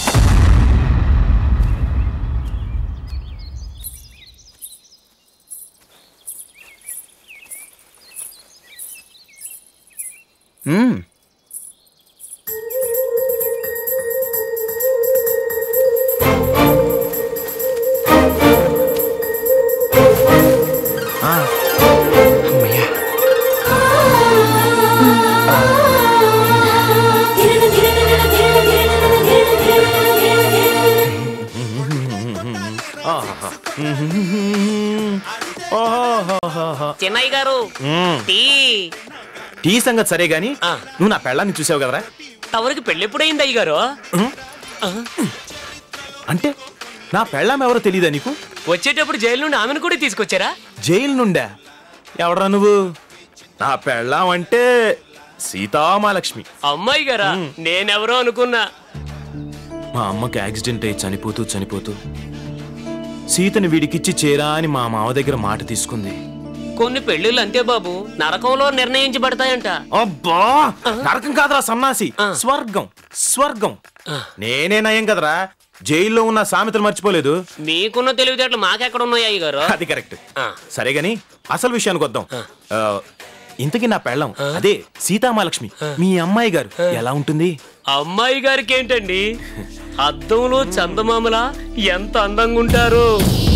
Q: మ్మ్. ఆ. అమ్మయ్యా.
N: చిన్నయ్య గారు
H: మ్మ్.
N: టీ
H: టీ సంగతి సరే గాని నువ్వు నా పెళ్ళాన్ని చూసావు కదరా
N: తమరికి పెళ్ళెప్పుడైంది అయ్య గారు
H: అంటే నా పెళ్ళాం ఎవరో తెలియదా నీకు
N: వచ్చేటప్పుడు జైలు నుండి ఆమెను కూడా తీసుకొచ్చారా
H: జైలు నుండా ఎవడరా నువ్వు నా పెళ్ళాం అంటే సీతామాలక్ష్మి
N: అమ్మాయి గారా నేనెవరో అనుకున్నా
H: మా అమ్మకి యాక్సిడెంట్ అయ్యి చనిపోతూ చనిపోతూ సీతని వీడికిచ్చి చేరా అని మా మామ దగ్గర మాట తీసుకుంది
N: కొన్ని పెళ్ళిళ్ళు అంతే బాబు నరకంలో నిర్ణయించబడతాయంట
H: అబ్బా నరకం కాదురా సన్నాసి స్వర్గం స్వర్గం నేనే నయం కదరా జైల్లో ఉన్న సామెతలు మర్చిపోలేదు
N: మీకున్న తెలివితేటలు మాకెక్కడ ఉన్నాయి అయ్య గారు
H: అది కరెక్ట్ సరే గాని అసలు విషయానికి వద్దాం ఆ, ఇంతకీ నా పెళ్ళం అదే సీతామాలక్ష్మి మీ అమ్మాయి గారు ఎలా ఉంటుంది
N: అమ్మాయి గారికి ఏంటండి అద్దంలో చందమామల ఎంత అందంగా ఉంటారు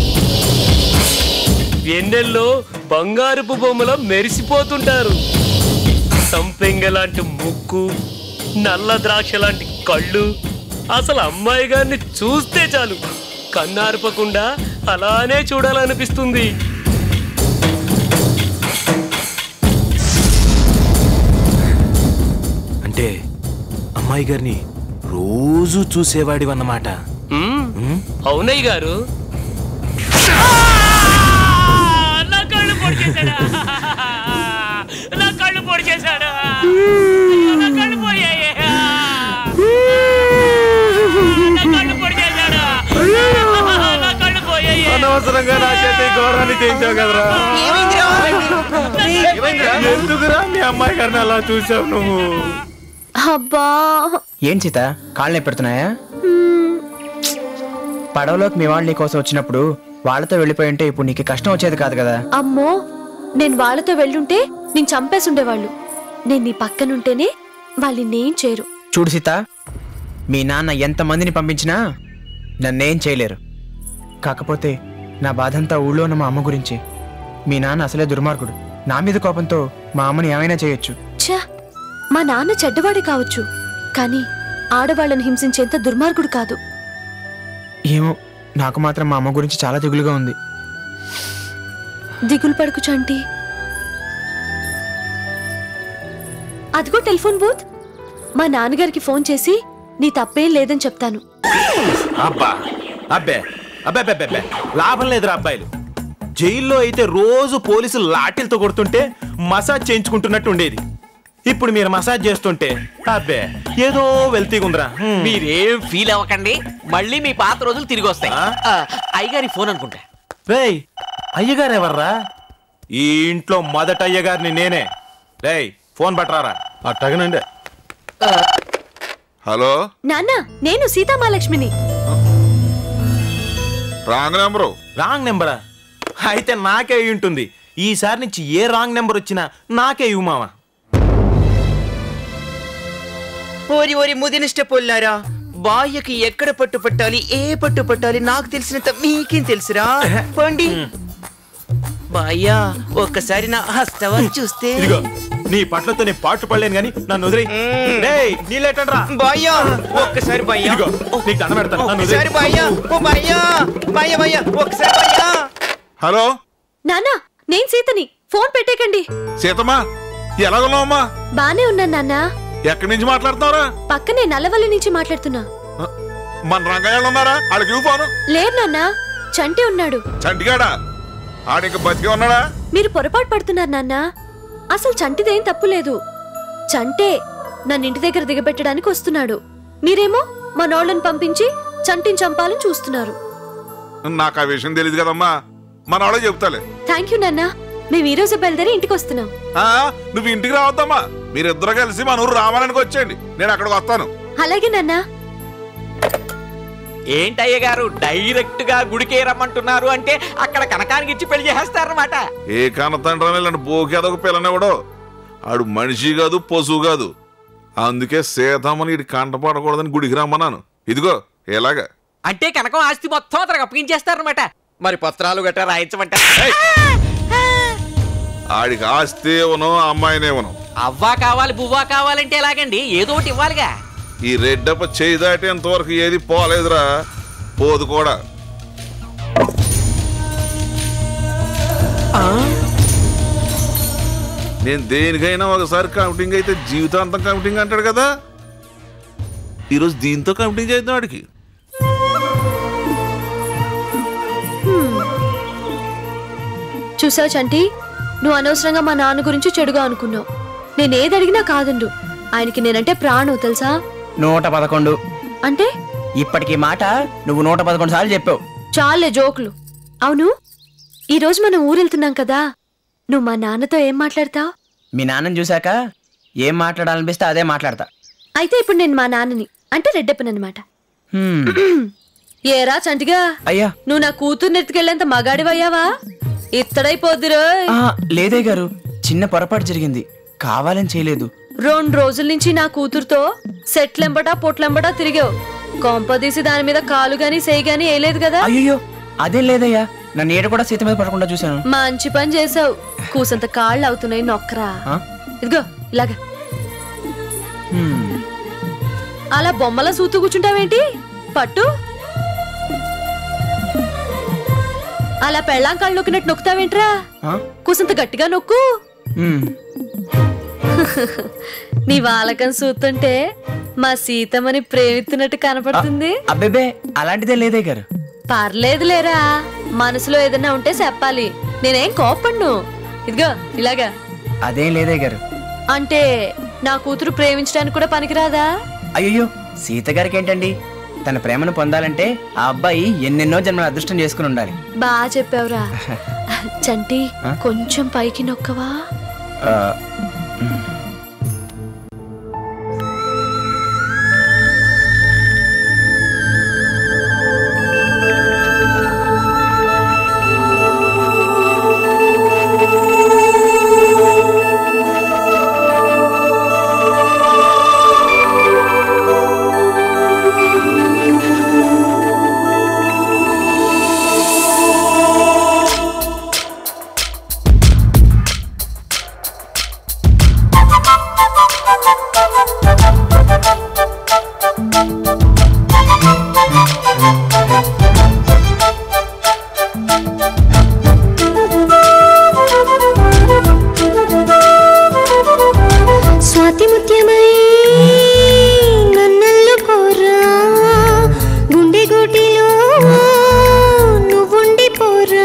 N: వెన్నెల్లో బంగారుపు బొమ్మల మెరిసిపోతుంటారు సంపెంగ లాంటి ముక్కు నల్ల ద్రాక్ష లాంటి కళ్ళు అసలు అమ్మాయి గారిని చూస్తే చాలు కన్నార్పకుండా అలానే చూడాలనిపిస్తుంది
H: అంటే అమ్మాయి గారిని రోజు చూసేవాడివన్నమాట
N: అవునయ్య గారు నా కళ్ళు పొడి చేశాడా నా కళ్ళు పొడి చేశాడా అయ్యో, నా కళ్ళు పోయాయి నా కళ్ళు పొడి చేశాడా నా కళ్ళు పోయాయి
H: అనవసరంగా నా చేతి ఘోరాన్ని చేయించావు కదరా ఎందుకురా మీ అమ్మాయి గారిని అలా చూసావు నువ్వు
U: అబ్బా
Q: ఏం సీత కాళ్ళని పెడుతున్నాయా పడవలోకి మీ వాళ్ళు నీకోసం వచ్చినప్పుడు వాళ్ళతో వెళ్ళిపోయి ఉంటే ఇప్పుడు నీకు కష్టం వచ్చేది కాదు కదా
U: అమ్మో నేను వాళ్ళతో వెళ్ళుంటే నేను చంపేసి ఉండేవాళ్ళు నేను నీ పక్కనుంటేనే వాళ్ళు నేం చేరు
Q: చూడు సీత మీ నాన్న ఎంతమందిని పంపించినా నన్నేం చేయలేరు కాకపోతే నా బాధంతా ఊళ్ళో ఉన్న మా అమ్మ గురించి మీ నాన్న అసలే దుర్మార్గుడు నా మీద కోపంతో మా అమ్మని ఏమైనా చేయొచ్చు
U: ఛ మా నాన్న చెడ్డవాడే కావచ్చు కానీ ఆడవాళ్ళని హింసించేంత దుర్మార్గుడు కాదు
Q: ఏమో నాకు మాత్రం మా అమ్మ గురించి చాలా దిగులుగా ఉంది
U: దిగులు పడుకు చంటి అదిగో టెలిఫోన్ బూత్ మా నాన్నగారికి ఫోన్ చేసి నీ తప్పేం లేదని చెప్తాను
H: అబ్బా అబ్బే అబ్బే అబ్బే అబ్బే లాభం లేదురా అబ్బాయిలు జైల్లో అయితే రోజు పోలీసులు లాఠీలతో కొడుతుంటే మసాజ్ చేయించుకుంటున్నట్టు ఉండేది ఇప్పుడు మీరు మసాజ్ చేస్తుంటే అబ్బే ఏదో వెళ్తీగా ఉందిరా హ్మ్.
I: మీరేం ఫీల్ అవ్వకండి మళ్ళీ మీ పాత రోజులు తిరిగి వస్తాయి ఆ, అయ్యగారి ఫోన్ అనుకుంటా
H: రేయ్ అయ్యగారు ఎవర్రా ఈ ఇంట్లో మొదట అయ్యగారిని నేనే రేయ్ ఫోన్ పట్టరారా
F: అట్టగనండి
P: హలో
U: నాన్న నేను సీతామాలక్ష్మిని
P: రాంగ్ నెంబరు
H: రాంగ్ నెంబరా అయితే నాకే అయి ఉంటుంది ఈసారి నుంచి ఏ రాంగ్ నెంబర్ వచ్చినా నాకే ఇవ్వు మావా
L: ఓరి ఓరి ముదినిష్ట పొల్లారా బాయ్యకి ఎక్కడ పట్టు పట్టాలి ఏ పట్టు పట్టాలి నాకు తెలిసినంత మీకేం తెలుసురా పండి బాయ్యా ఒక్కసారి నా హస్తవాలు చూస్తే
H: ఇదిగో నీ పట్లతో నేను పాటు పడలేను గాని నన్ను వదిలి రేయ్ నీళ్ళేటండ్రా
L: బాయ్యా ఒక్కసారి బాయ్యా
H: ఇదిగో నీకు దండం పెడతాను నన్ను వదిలేయ్.
L: ఒక్కసారి బాయ్యా ఓ బాయ్యా బాయ్యా బాయ్యా ఒక్కసారి బాయ్యా
P: హలో
U: నాన్నా నేను సీతని ఫోన్ పెట్టేకండి
P: సీతమ్మా ఎలాగున్నావమ్మా
U: బానే ఉన్నాను నాన్న
P: ఎక్కడి నుంచి మాట్లాడుతున్నారా
U: పక్కనే నల్లవల్లి నుంచి మాట్లాడుతున్నా
P: మన రంగయ్యలు ఉన్నారా వాళ్ళకి ఇవ్వు ఫోను
U: లేరు నాన్న చంటి ఉన్నాడు
P: చంటిగాడా ఆడింక బతికే ఉన్నాడా
U: మీరు పొరపాటు పడుతున్నారు నాన్న అసలు చంటిదేం తప్పు లేదు చంటే నన్ను ఇంటి దగ్గర దిగబెట్టడానికి వస్తున్నాడు మీరేమో మా నోళ్ళని పంపించి చంటిని చంపాలని చూస్తున్నారు
P: నాకు ఆ విషయం తెలియదు కదమ్మా మన వాళ్ళే చెప్తాలే
U: థ్యాంక్ యూ నాన్న మేము ఈ రోజు బయలుదేరి ఇంటికి వస్తున్నాం
P: ఆ, నువ్వు ఇంటికి రావద్దమ్మా మీరిద్దరు కలిసి మన ఊరు రామానికి వచ్చేయండి నేను అక్కడికి వస్తాను
U: అలాగే నాన్న
I: ఏంటయ్య గారు డైరెక్ట్ గా గుడికే రమ్మంటున్నారు అంటే అక్కడ కనకానికి ఇచ్చి పెళ్లి చేస్తారన్నమాట
P: ఏ కన్నతండ్రని ఇలాంటి బోకి అదొక పిల్లనివ్వడు ఆడు మనిషి కాదు పశువు కాదు అందుకే సీతమ్మని ఇటు కంట పడకూడదని గుడికి రమ్మన్నాను ఇదిగో ఎలాగా
I: అంటే కనకం ఆస్తి మొత్తం అతనికి అప్పగించేస్తారన్నమాట మరి పత్రాలు గట్రా రాయించమంట
P: ఆడికి ఆస్తి ఇవ్వను అమ్మాయిని ఇవ్వను
I: అవ్వా కావాలి బువ్వా కావాలంటే ఎలాగండి ఏదో ఒకటి ఇవ్వాలిగా
P: ఈ రెడ్డప్ప చేయి దాటేంత వరకు ఏది పోలేదురా పోదు కూడా నేను దేనికైనా ఒకసారి కమిటింగ్ అయితే జీవితాంతం కమిటింగ్ అంటాడు కదా ఈరోజు దీంతో కమిటింగ్ చేద్దాం వాడికి
U: చూసావు చంటి నువ్వు అనవసరంగా మా నాన్న గురించి చెడుగా అనుకున్నావు నేనేది అడిగినా కాదండు ఆయనకి నేనంటే ప్రాణం తెలుసా
Q: నూట పదకొండు
U: అంటే
Q: ఇప్పటికి ఈ మాట నువ్వు నూట పదకొండు సార్లు చెప్పావు
U: చాలే జోకులు అవును ఈ రోజు మనం ఊరెళ్తున్నాం కదా నువ్వు మా నాన్నతో ఏం మాట్లాడతావు
Q: మీ నాన్నని చూశాక ఏం మాట్లాడాలనిపిస్తే అదే మాట్లాడతా
U: అయితే ఇప్పుడు నేను మా నాన్నని అంటే రెడ్డప్పనమాట
Q: హ్మ్.
U: ఏరా చంటిగా
Q: అయ్యా
U: నువ్వు నా కూతుర్ని ఎత్తుకెళ్ళేంత మగాడివయ్యావా ఇత్తడైపోద్దిరో
Q: ఆ, లేదే గారు చిన్న పొరపాటు జరిగింది కావాలని చేయలేదు
U: రెండు రోజుల నుంచి నా కూతురుతో సెట్లెంబటా పొట్లెంబటా తిరిగావు కొంపదీసి దాని మీద కాలు గాని సేయి గాని వేయలేదు కదా
Q: అయ్యో అదేం లేదయ్యా నన్ను ఏడు కూడా సీత మీద పడకుండా చూశాను
U: మంచి పని చేసావు కూసంత కాళ్ళు అవుతున్నాయి నొక్కరా
Q: ఆ?
U: ఇదిగో ఇలాగా
Q: హ్మ్.
U: అలా బొమ్మల సూతూ కూర్చుంటావేంటి పట్టు అలా పెళ్ళాం కాళ్ళు నొక్కినట్టు నొక్కుతావేంట్రా
Q: ఆ?
U: కూసంత గట్టిగా నొక్కు
Q: హ్మ్.
U: నీ వాలకం చూస్తుంటే మా సీతమ్మని ప్రేమిస్తున్నట్టు కనపడుతుంది
Q: అబ్బేబే అలాంటిదే లేదే గారు
U: పర్లేదు లేరా మనసులో ఏదైనా ఉంటే చెప్పాలి నేనేం కోపడ్ను ఇదిగో ఇలాగా
Q: అదేం లేదే గారు
U: అంటే నా కూతురు ప్రేమించడానికి కూడా పనికిరాదా
Q: అయ్యో సీత గారికి ఏంటండి తన ప్రేమను పొందాలంటే ఆ అబ్బాయి ఎన్నెన్నో జన్మల అదృష్టం చేసుకుని ఉండాలి
U: బాగా చెప్పావురా చంటి
Q: ఆ?
U: కొంచెం పైకి నొక్కవా
Q: ఆ,
D: స్వాతి ముత్యమై నన్నల్లు కోరా గుండె గూటిలో నువ్వుండి పోరా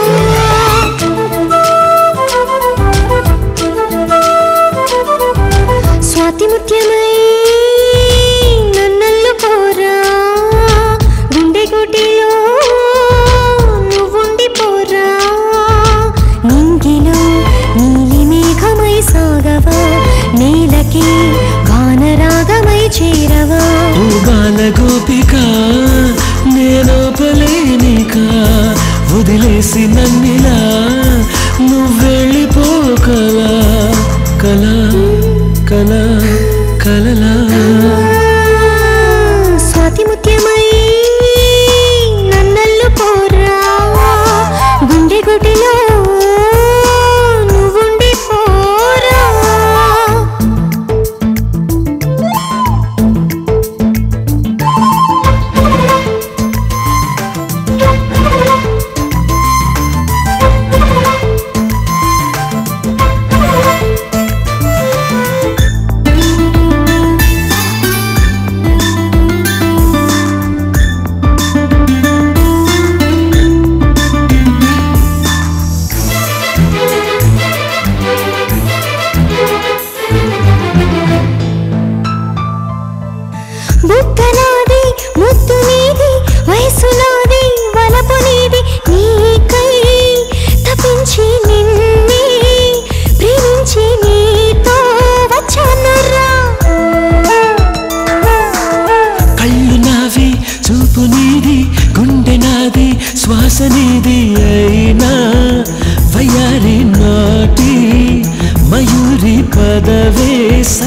D: స్వాతి ముత్యమై నన్నల్లు కోరా గుండె గూటిలో నువ్వుండి పోరా నింగిలో నీలి మేఘమై సాగవా నేలకి వానరాగమై చేరవా
C: గాన గోపిక నేనోపలేనిక వదిలేసి నన్నిలా నువ్వెళ్ళిపోకలా కల కల కలలా
D: స్వాతి ముత్యమై నన్నల్లు కోరా గుండె గుటిలో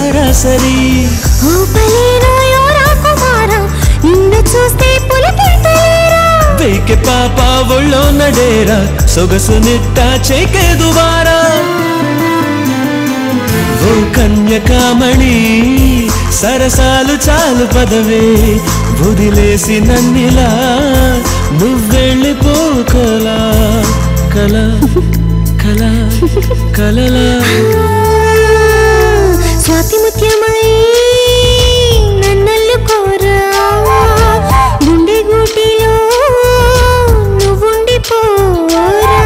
C: సరాసరి
D: ఊపలేనోయో రాకుమారా నిన్ను చూస్తే పులకింతలేరా
C: వేకె పాప ఒళ్ళో నడేరా సొగసు నిట్ట చేకేదు వారా ఓ కన్యకామణి సరసాలు చాలు పదవే వదిలేసి నన్నిలా నువ్వెళ్ళిపోకలా కల కల కలలా
D: స్వాతి ముత్యమై నన్నల్లు కోరా గుండె గూటిలో నువ్వుండిపోరా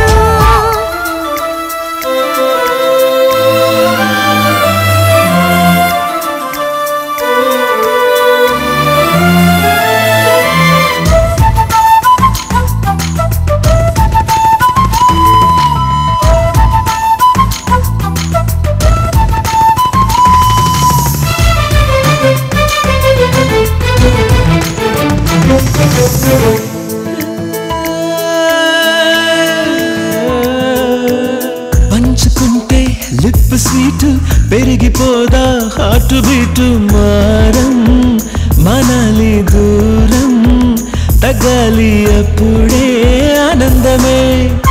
C: పంచుకుంటే లిప్ స్వీట్ పెరిగిపోదా హార్ట్ బీట్ మారం మనాలి దూరం తగ్గాలి అప్పుడే ఆనందమే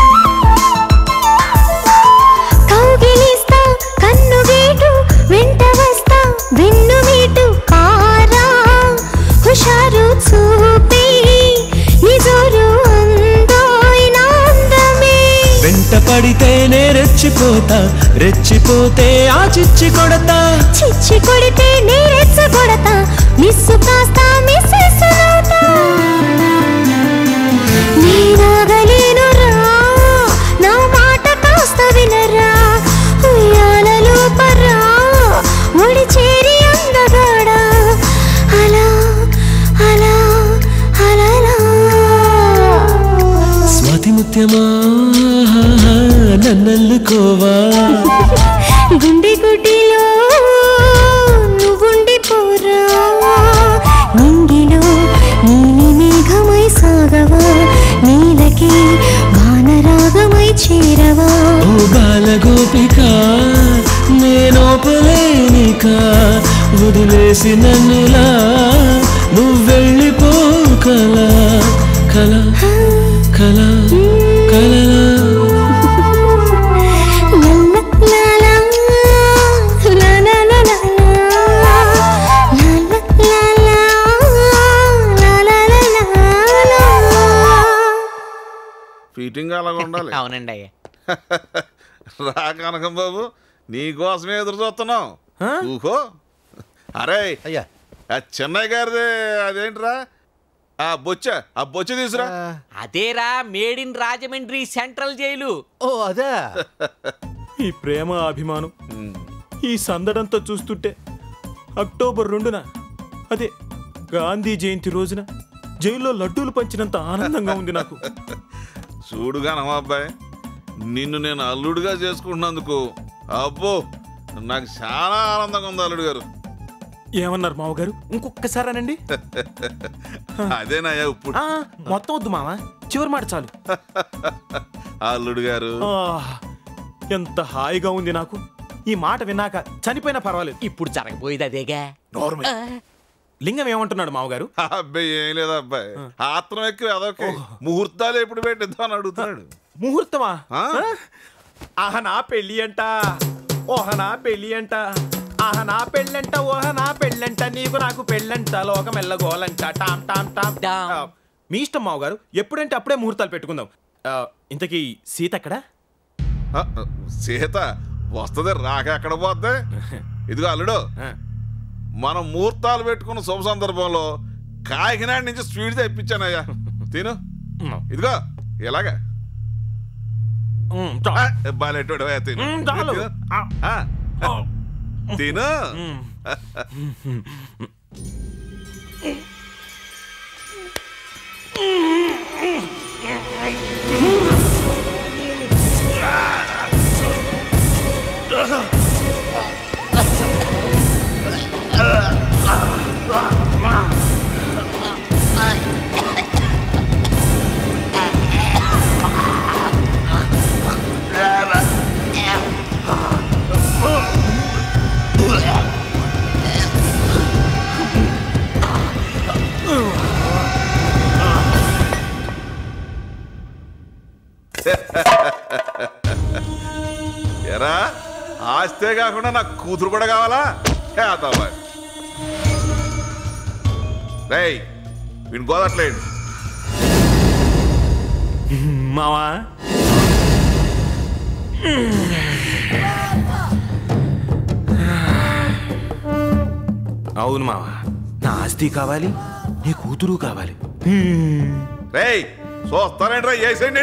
D: కౌగిలిస్తా కన్ను వేటు వెంట వస్తా వెన్ను మీటు కారా హుషారు చూపి నిజోరు అందోయిన అందమే
C: వెంట పడితేనే రెచ్చిపోతా రెచ్చిపోతే ఆ చిచ్చి కొడతా
D: చిచ్చి కొడితే నీ రెచ్చగొడతా మిస్సు కాస్త మిస్సెస్ నవ్వుతా నేనాగలేను రా నా మాట కాస్త వినరా ఉయ్యాలలో పర్రా ఒడి చేరి అందగాడా అలా అలా అలలా
C: స్వాతి ముత్యమా నన్నల్లుకోవా
D: గుండె గుడిలో నువ్వుండిపోరా నింగిలో నీలి మేఘమై సాగవా నీలకి వానరాగమై చేరవా
C: ఓ బాల గోపిక నేనోపలేనిక వదిలేసి నన్నులా నువ్వెళ్ళిపోకలా కల కల కలలా
D: లాలా, లాలా, లాలా, లాలా, లాలా, లాలా, లాలా, లాలా.
P: ఫిట్టింగ్ అలాగ ఉండాలి
I: అవునండి అయ్యా
P: రా కనకం బాబు నీకోసమే ఎదురు చూస్తున్నాం ఊహో అరే అయ్యా ఆ చెన్నై గారిది అదేంట్రా ఆ బొచ్చ ఆ బొచ్చ తీసురా
I: అదేరా made in Rajahmundry central jail
H: ఓ అదే ఈ ప్రేమ అభిమానం ఈ సందడంతో చూస్తుంటే అక్టోబర్ రెండున అదే గాంధీ జయంతి రోజున జైల్లో లడ్డూలు పంచినంత ఆనందంగా ఉంది నాకు
P: చూడుగా అబ్బాయి నిన్ను నేను అల్లుడుగా చేసుకుంటున్నందుకు అబ్బో నాకు చాలా ఆనందంగా ఉంది అల్లుడు గారు
H: ఏమన్నారు మావగారు ఇంకొకసారి అనండి
P: అదేనయ్యా ఇప్పుడు
H: ఆ, మొత్తం వద్దు మామ చివరి మాట చాలు
P: అల్లుడు గారు
H: ఆ, ఎంత హాయిగా ఉంది నాకు ఈ మాట విన్నాక చనిపోయినా పర్వాలేదు
I: ఇప్పుడు జరగబోయేది అదేగా
H: నార్మల్ లింగం ఏమంటున్నాడు మావగారు
P: అబ్బాయి ఏం లేదు అబ్బాయి ఆత్రం ఎక్కువ అదొకే ముహూర్తాలు ఎప్పుడు పెట్టిద్దాం అని అడుగుతున్నాడు
H: ముహూర్తమా
P: ఆ?
H: ఆహ నా పెళ్ళి అంట ఓహ నా పెళ్ళి అంట ఆహ నా పెళ్ళంట ఓహ నా పెళ్ళంట నీకు నాకు పెళ్ళంట లోకం ఎల్లగోలంట టామ్ టామ్ టామ్ ఆ, మీ ఇష్టం మావగారు ఎప్పుడంటే అప్పుడే ముహూర్తాలు పెట్టుకుందాం ఆ, ఇంతకీ సీత ఎక్కడా
P: ఆ, సీత వస్తుంది రాక ఎక్కడ పోద్ది ఇదిగో అల్లుడు మనం ముహూర్తాలు పెట్టుకున్న శుభ సందర్భంలో కాకినాడ నుంచి స్వీట్ తెప్పించానయ్యా తిను ఇదిగో ఇలాగా బాలెట్టుడు తిను
H: మ్, చాలు.
P: తిను. ఆ, తిను
D: Ah!
P: ఆస్తే కాకుండా నాకు కూతురు కూడా కావాలా చేద్దామా రేయ్ వీడిని గోదట్లేండి
H: మావా అవును మావా నా ఆస్తి కావాలి నీ కూతురు కావాలి
P: రేయ్ చూస్తానండి రా వేసేయండి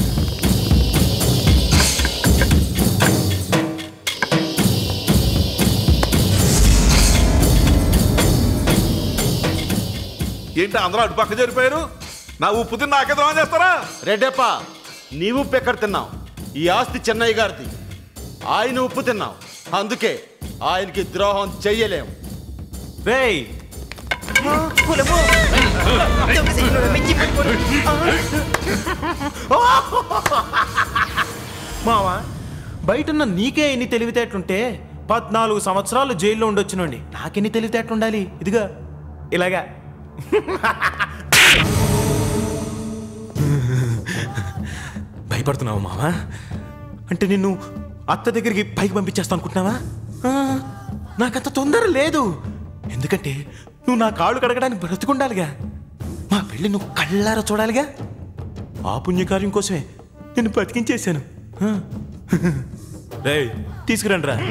P: ఏంటి అందరూ అటు పక్క జరిపోయారు నా ఉప్పు తిని నాకే ద్రోహం చేస్తారా
A: రెడ్డప్ప నీ ఉప్పు ఎక్కడ తిన్నావు ఈ ఆస్తి చెన్నయ్య గారిది ఆయన ఉప్పు తిన్నావు అందుకే ఆయనకి ద్రోహం చెయ్యలేం
H: రేయ్ మావా బయటున్న నీకే ఎన్ని తెలివితేటలుంటే పద్నాలుగు సంవత్సరాలు జైల్లో ఉండొచ్చునండి నాకెన్ని తెలివితేటలు ఉండాలి ఇదిగా ఇలాగా భయపడుతున్నావు మావా అంటే నిన్ను అత్త దగ్గరికి పైకి పంపించేస్తా అనుకుంటున్నావా ఆ, నాకంత తొందర లేదు ఎందుకంటే నువ్వు నా కాళ్ళు కడగడానికి బ్రతుకుండాలిగా మా పెళ్ళి నువ్వు కళ్ళారా చూడాలిగా ఆ పుణ్యకార్యం కోసమే నేను బతికించేశాను ఆ. రేయ్ తీసుకురండి రా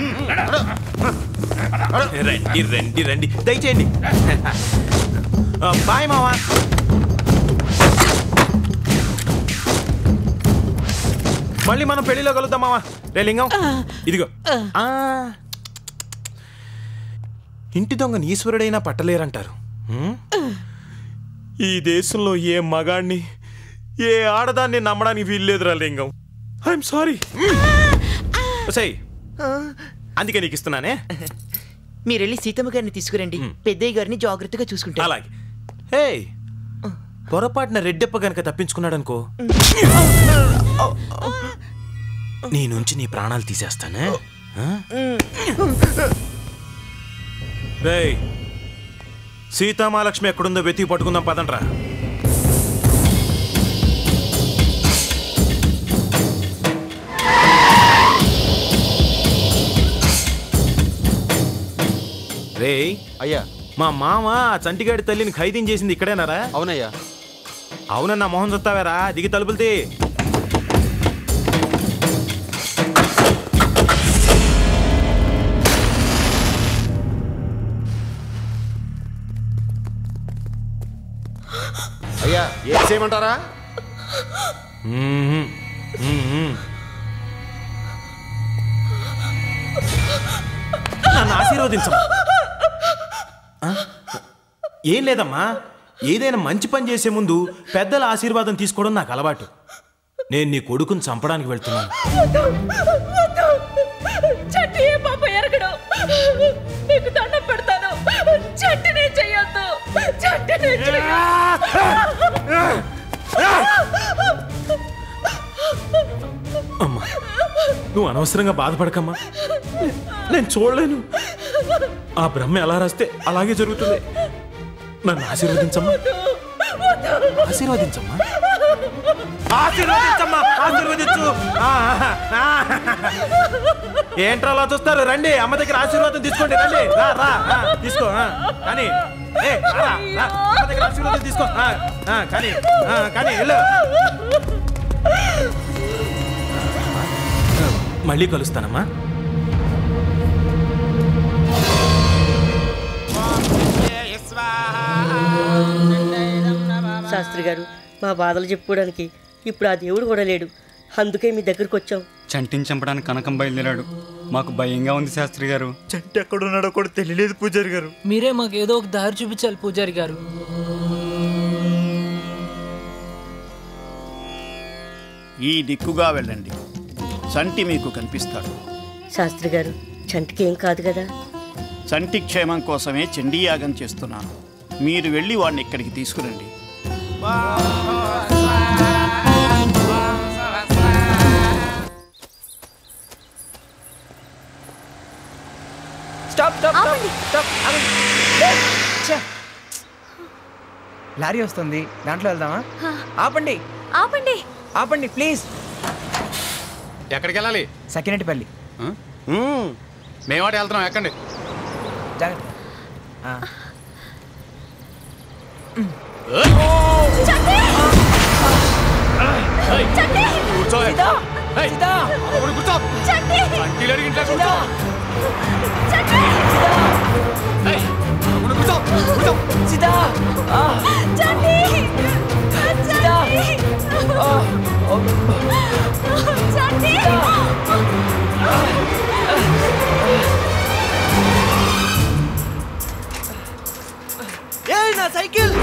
H: రండి రండి రండి దయచేయండి ఆ, బాయ్ మావా మళ్ళీ మనం పెళ్లిలో కలుద్దాం మావా రే లింగం ఇదిగో ఆ. ఇంటి దొంగని ఈశ్వరుడైనా పట్టలేరంటారు హ్మ్? ఈ దేశంలో ఏ మగాణ్ణి ఏ ఆడదాన్ని నమ్మడానికి వీల్లేదురా లింగం ఐఎమ్ సారీ సై అందుకే నీకు ఇస్తున్నానే
L: మీరెళ్ళి సీతమ్మ గారిని తీసుకురండి పెద్దయ్య గారిని జాగ్రత్తగా చూసుకుంటా
H: అలాగే హే పొరపాటున రెడ్డెప్ప గనక తప్పించుకున్నాడనుకో నీ నుంచి నీ ప్రాణాలు తీసేస్తానే ఆ? రేయ్ సీతామాలక్ష్మి ఎక్కడుందో వెతికి పట్టుకుందాం పదండ్రా రేయ్
A: అయ్యా
H: మా మామ ఆ చంటిగాడి తల్లిని ఖైదీం చేసింది ఇక్కడేనారా
A: అవునయ్యా
H: అవునన్నా మొహం చూస్తావారా దిగి తలుపులతి
A: అయ్యా ఏం చేయమంటారా
H: మ్మ్. మ్మ్. నన్ను ఆశీర్వదించమ్మా ఆ? ఏం లేదమ్మా ఏదైనా మంచి పని చేసే ముందు పెద్దల ఆశీర్వాదం తీసుకోవడం నాకు అలవాటు నేను నీ కొడుకుని చంపడానికి వెళ్తున్నాను
B: చట్టి ఏ పాప ఎరగడు నీకు దండం పెడతాను చట్టినే చెయ్యొద్దు చట్టినే
H: అమ్మా నువ్వు అనవసరంగా బాధపడకమ్మా నే- నేను చూడలేను ఆ బ్రహ్మ ఎలా రాస్తే అలాగే జరుగుతుంది నన్ను ఆశీర్వదించమ్మా ఆశీర్వదించమ్మా ఆశీర్వదించమ్మా ఆశీర్వదించు ఆ, ఆ, ఆ. ఏంట్రా అలా చూస్తారు రండి అమ్మ దగ్గర ఆశీర్వాదం తీసుకోండి రండి రా రా ఆ, తీసుకో ఆ, కానీ ఏ, రా, రా, రా. అమ్మ దగ్గర ఆశీర్వాదం తీసుకో ఆ, ఆ, కానీ ఆ, కానీ వెళ్ళు మళ్ళీ కలుస్తానమ్మా
K: శాస్త్రి గారు మా బాధలు చెప్పుకోవడానికి ఇప్పుడు ఆ దేవుడు కూడా లేడు అందుకే మీ దగ్గరకు వచ్చాం
M: చంటిని చంపడానికి కనకం బయలుదేరాడు మాకు భయంగా ఉంది శాస్త్రి గారు
O: చంటి ఎక్కడున్నాడో కూడా తెలియలేదు పూజారి గారు
S: మీరే మాకు ఏదో ఒక దారి చూపించాలి పూజారి గారు
V: ఈ దిక్కుగా వెళ్ళండి సంటి మీకు కనిపిస్తాడు
K: శాస్త్రి గారు చంటికి ఏం కాదు కదా
V: సంటి క్షేమం కోసమే చండీ యాగం చేస్తున్నాను మీరు వెళ్ళి వాడిని ఇక్కడికి తీసుకురండి
Q: స్టాప్ స్టాప్ స్టాప్ లారీ వస్తుంది దాంట్లో వెళ్దామా ఆపండి
U: ఆపండి
Q: ఆపండి ప్లీజ్
G: ఎక్కడికి వెళ్ళాలి
Q: సకినటిపల్లి
G: మేమాట వెళ్తున్నాం ఎక్కండి
L: ఏయ్ నా సైకిల్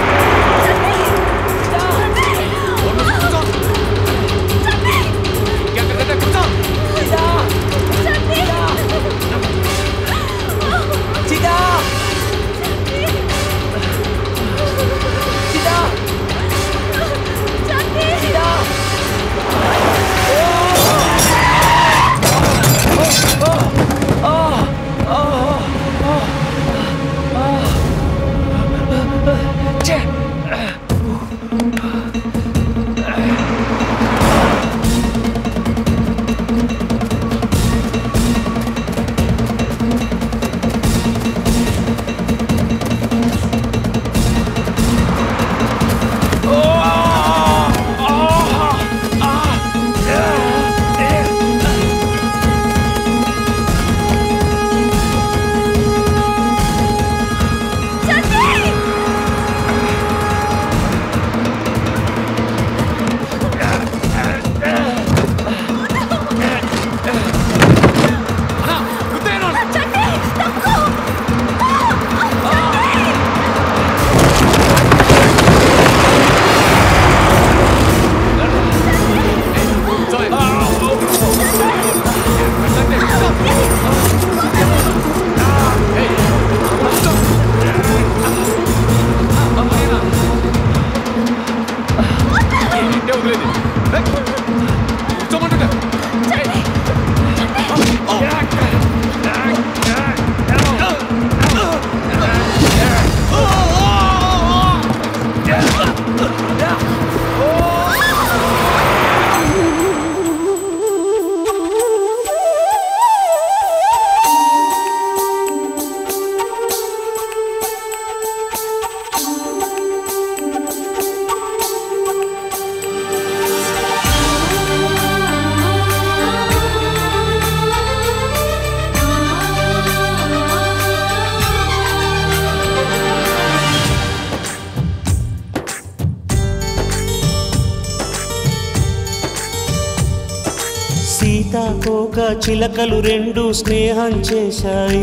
C: సీతాకోక చిలకలు రెండు స్నేహం చేశాయి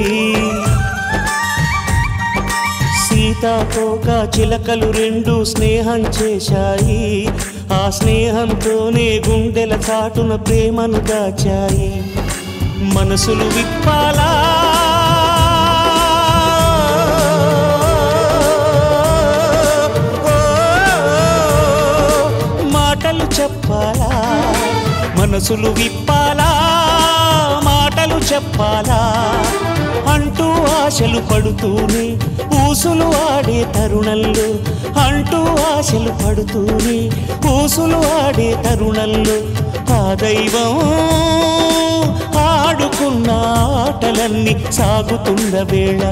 C: సీతాకోక చిలకలు రెండు స్నేహం చేశాయి ఆ స్నేహంతోనే గుండెల చాటున ప్రేమను దాచాయి మనసులు విప్పాలా మాటలు చెప్పాలా మనసులు విప్పాలా మాటలు చెప్పాలా అంటూ ఆశలు పడుతూనే ఊసులు ఆడే తరుణంలో అంటూ ఆశలు పడుతూనే ఊసులు ఆడే తరుణంలో ఆ దైవం ఆడుకున్న ఆటలన్నీ సాగుతున్న వేళ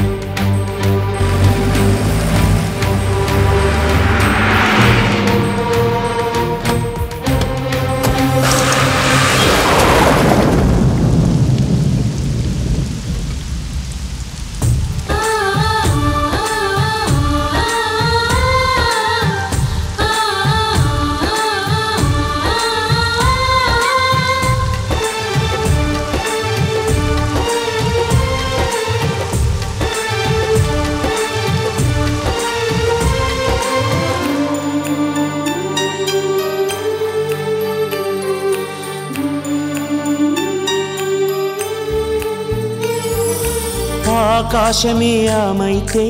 C: ఆకాశమే ఆమైతే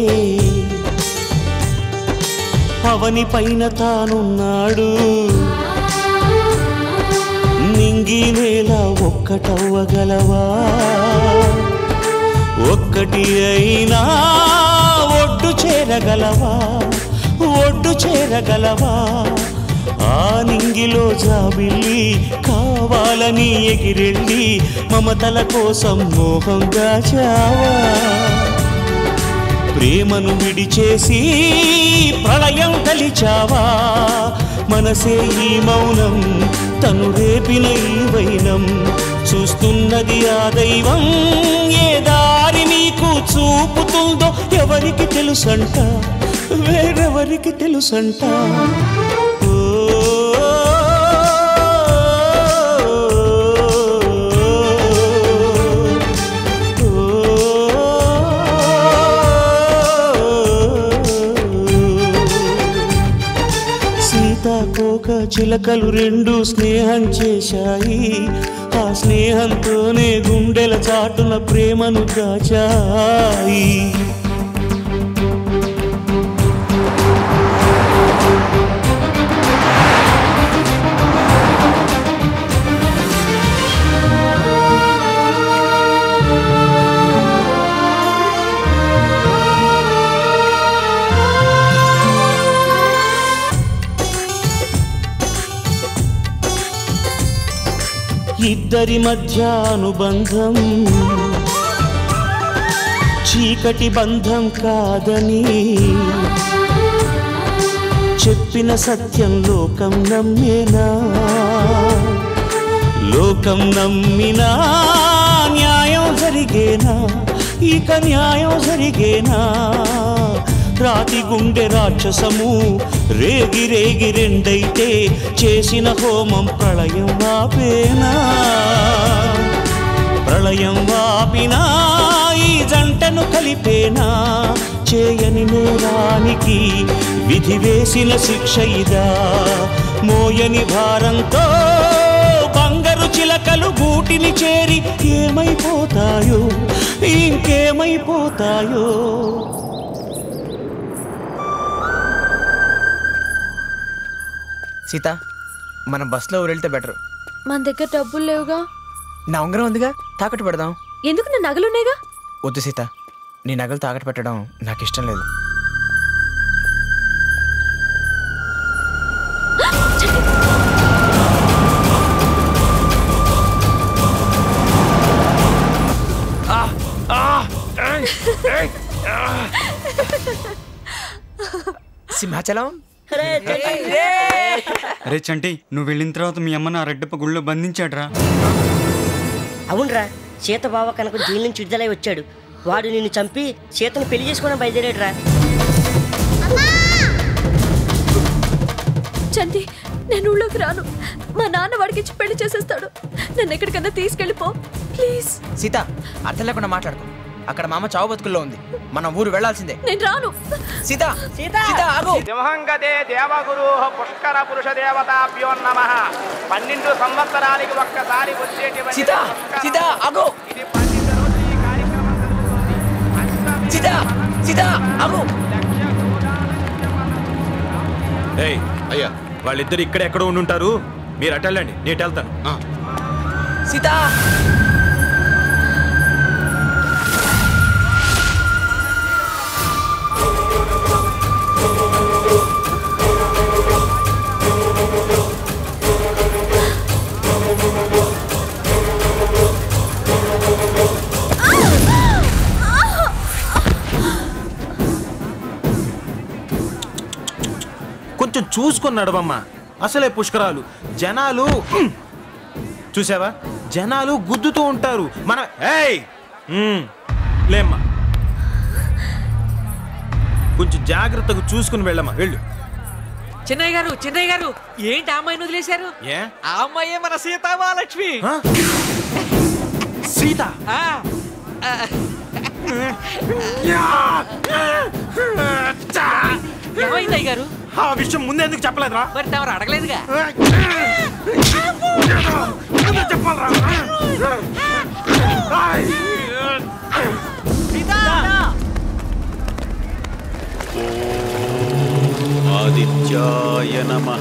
C: అవని పైన తానున్నాడు నింగి నేల ఒక్కటవ్వగలవా ఒక్కటి అయినా ఒడ్డు చేరగలవా ఒడ్డు చేరగలవా ఆ నింగిలో జాబిల్లి కావాలని ఎగిరెళ్ళి మమతల కోసం మోహంగా చావా ప్రేమను విడిచేసి ప్రళయం కలిచావా మనసే ఈ మౌనం తను రేపిన ఈ వైనం చూస్తున్నది ఆ దైవం ఏ దారి నీకు చూపుతుందో ఎవరికి తెలుసంట వేరెవరికి తెలుసంట సీతాకోక చిలకలు రెండు స్నేహం చేశాయి ఆ స్నేహంతోనే గుండెల చాటున ప్రేమను దాచాయి ఇద్దరి మధ్య అనుబంధం చీకటి బంధం కాదని చెప్పిన సత్యం లోకం నమ్మేనా లోకం నమ్మినా న్యాయం జరిగేనా ఇక న్యాయం జరిగేనా రాతి గుండె రాక్షసము రేగి రేగి రెండైతే చేసిన హోమం ప్రళయం ఆపేనా ప్రళయం వాపినా ఈ జంటను కలిపేనా చేయని నేరానికి విధి వేసిన శిక్ష ఇదా మోయని భారంతో బంగారు చిలకలు గూటిని చేరి ఏమైపోతాయో ఇంకేమైపోతాయో
Q: సీత మనం బస్సులో వెళ్తే బెటర్
U: మన దగ్గర డబ్బులు లేవుగా
Q: నా ఉంగరం ఉందిగా తాకట్టు పెడదాం
U: ఎందుకు నా నగలున్నాయిగా
Q: వద్దు సీత నీ నగలు తాకట్టు పెట్టడం నాకు ఇష్టం లేదు సింహాచలం
M: అరే చంటి నువ్వు వెళ్ళిన తర్వాత మీ అమ్మ నా రెడ్డప్ప గుళ్ళో బంధించాడ్రా
K: అవునరా సీత బావ కనుక జైలు నుంచి విడుదలై వచ్చాడు వాడు నిన్ను చంపి సీతను పెళ్లి చేసుకోవడం బయలుదేరాడురా
U: చంటి నేను ఊళ్ళోకి రాను మా నాన్న వాడికి ఇచ్చి పెళ్లి చేసేస్తాడు నన్ను ఎక్కడికన్నా తీసుకెళ్ళిపో ప్లీజ్
Q: సీత అర్థం లేకుండా మాట్లాడుకో అక్కడ మామ చావు బతుకుల్లో ఉంది మనం ఊరు వెళ్ళాల్సిందే
U: నేను రాను
Q: సీత సీత ఆగు
I: సింహంగదే దేవగురు పుష్కర పురుష దేవతాభ్యో నమ పన్నెండు సంవత్సరాలకి ఒక్కసారి వచ్చేటువంటి
Q: సీత సీత ఆగు సీత సీత ఆగు
H: ఏయ్ అయ్యా వాళ్ళిద్దరు ఇక్కడ ఎక్కడో ఉండుంటారు మీరు అటు వెళ్ళండి నేను వెళ్తాను
Q: సీత
H: కొంచెం చూసుకొని నడవమ్మా అసలే పుష్కరాలు జనాలు హ్మ్. చూసావా జనాలు గుద్దుతూ ఉంటారు మన ఏయ్ హ్మ్. లేమ్మా కొంచెం జాగ్రత్తగా చూసుకుని వెళ్ళమ్మా వెళ్ళు
N: చిన్నయ్య గారు చిన్నయ్య గారు ఏంటి ఆ అమ్మాయిని వదిలేశారు
H: ఏ
N: ఆ అమ్మాయే మన సీతామహాలక్ష్మి
H: సీత
N: ఆ, ఆ, ఏమైంది అయ్య గారు
H: ఆ విషయం ముందే ఎందుకు చెప్పలేదురా
N: మరి తమరు అడగలేదుగా
A: ఆదిత్యాయ నమ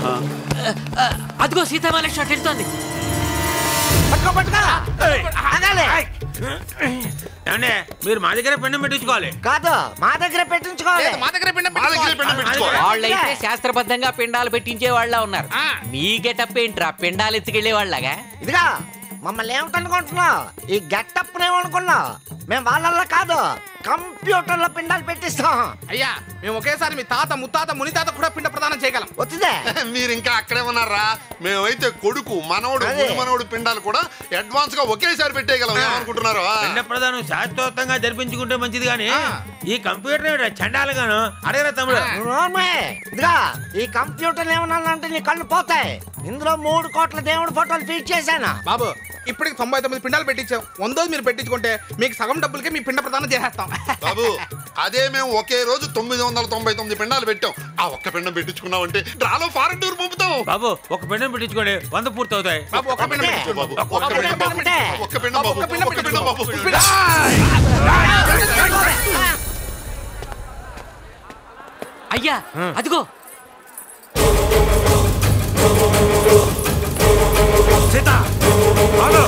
N: అదిగో సీతామహాలక్ష్మి అటు వెళ్తోంది
I: పట్టుకో పట్టుకో ఆగాలి
R: ఏమండి మీరు మా దగ్గర పిండం పెట్టించుకోవాలి
L: కాదు మా దగ్గర పెట్టించుకోవాలి
R: మా దగ్గర పిండం
I: వాళ్ళైతే శాస్త్రబద్ధంగా పిండాలు పెట్టించే వాళ్ళ ఉన్నారు మీ గెటప్ ఏంట్రా పిండాలు ఎత్తుకెళ్లే వాళ్ళగా
L: ఇదిగా మమ్మల్ని ఏమిటనుకుంటున్నావు ఈ గెట్టప్ ఏమనుకున్నావు మేము వాళ్ళల్లో కాదు కంప్యూటర్లో పిండాలు పెట్టిస్తాం
R: అయ్యా మేము ఒకేసారి మీ తాత ముత్తాత మునితాత కూడా పిండ ప్రదానం చేయగలం
L: వచ్చిందే
T: మీరు ఇంకా అక్కడే ఉన్నారా మేమైతే కొడుకు మనవడు
R: అదే.
T: మనవడు పిండాలు కూడా అడ్వాన్స్ గా ఒకేసారి పెట్టేయగలం ఏమనుకుంటున్నారు
R: పిండ ప్రదానం శాశ్వతంగా జరిపించుకుంటే మంచిది కానీ ఈ కంప్యూటర్ చండాలగాను అడగరా తమ్ముడు
L: నోర్మే, ఇదిగా ఈ కంప్యూటర్ ఏమన్నా అంటే నీ కళ్ళు పోతాయి ఇందులో మూడు కోట్ల దేవుడి ఫోటోలు ఫీడ్ చేశాను
R: బాబు ఇప్పటికి తొంభై తొమ్మిది పిండాలు పెట్టించాం వందోది మీరు పెట్టించుకుంటే మీకు సగం డబ్బులకి మీ పిండ ప్రదానం చేసేస్తాం
T: బాబు అదే మేము ఒకే రోజు తొమ్మిది వందల తొంభై తొమ్మిది పిండాలు పెట్టాం ఆ ఒక్క పిండం పెట్టించుకున్నామంటే డ్రాలో ఫారెన్ టూర్ పంపుతాం
R: బాబు ఒక పిండం పెట్టించుకోండి వంద పూర్తి అవుతాయి బాబు ఒక పిండం పెట్టించుకోండి బాబు
T: ఒక్క పిండం బాబు ఒక్క పిండం బాబు ఒక్క పిండం బాబు
I: అయ్యా అదిగో
R: సీత ఆగు.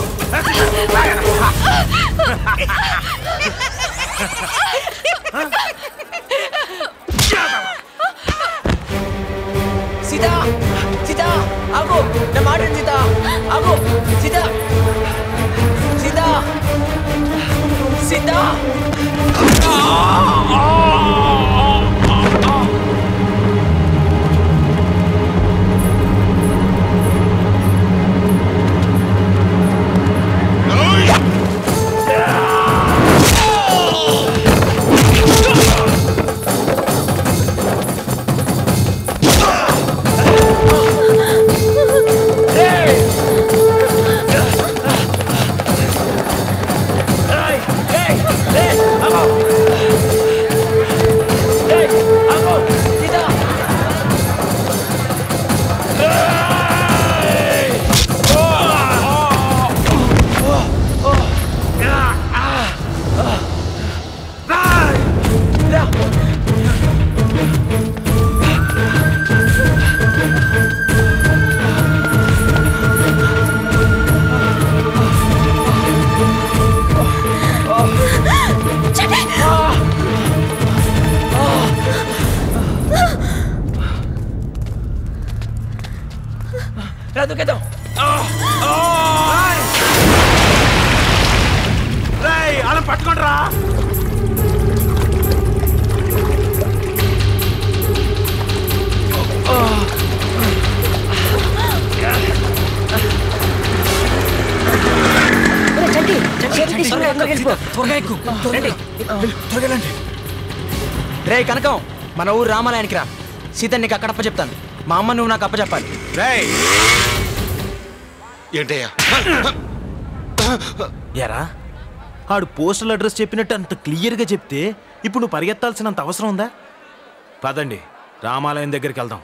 L: సీత సీత ఆగు నా మాట విను, సీత ఆగు సీత సీత సీత రా దూకేద్దాం
R: రేయ్ అలా పట్టుకోండి రా
Q: రే కనకం మన ఊరు రామాలయానికి రా సీత నీకు అక్కడ అప్ప చెప్తాను మా అమ్మ నువ్వు నాకు అప్ప చెప్పాలి
T: ఏంటయ్యా
H: ఎరా ఆడు పోస్టల్ అడ్రస్ చెప్పినట్టు అంత క్లియర్గా చెప్తే ఇప్పుడు నువ్వు పరిగెత్తాల్సినంత అవసరం ఉందా పదండి రామాలయం దగ్గరికి వెళ్దాం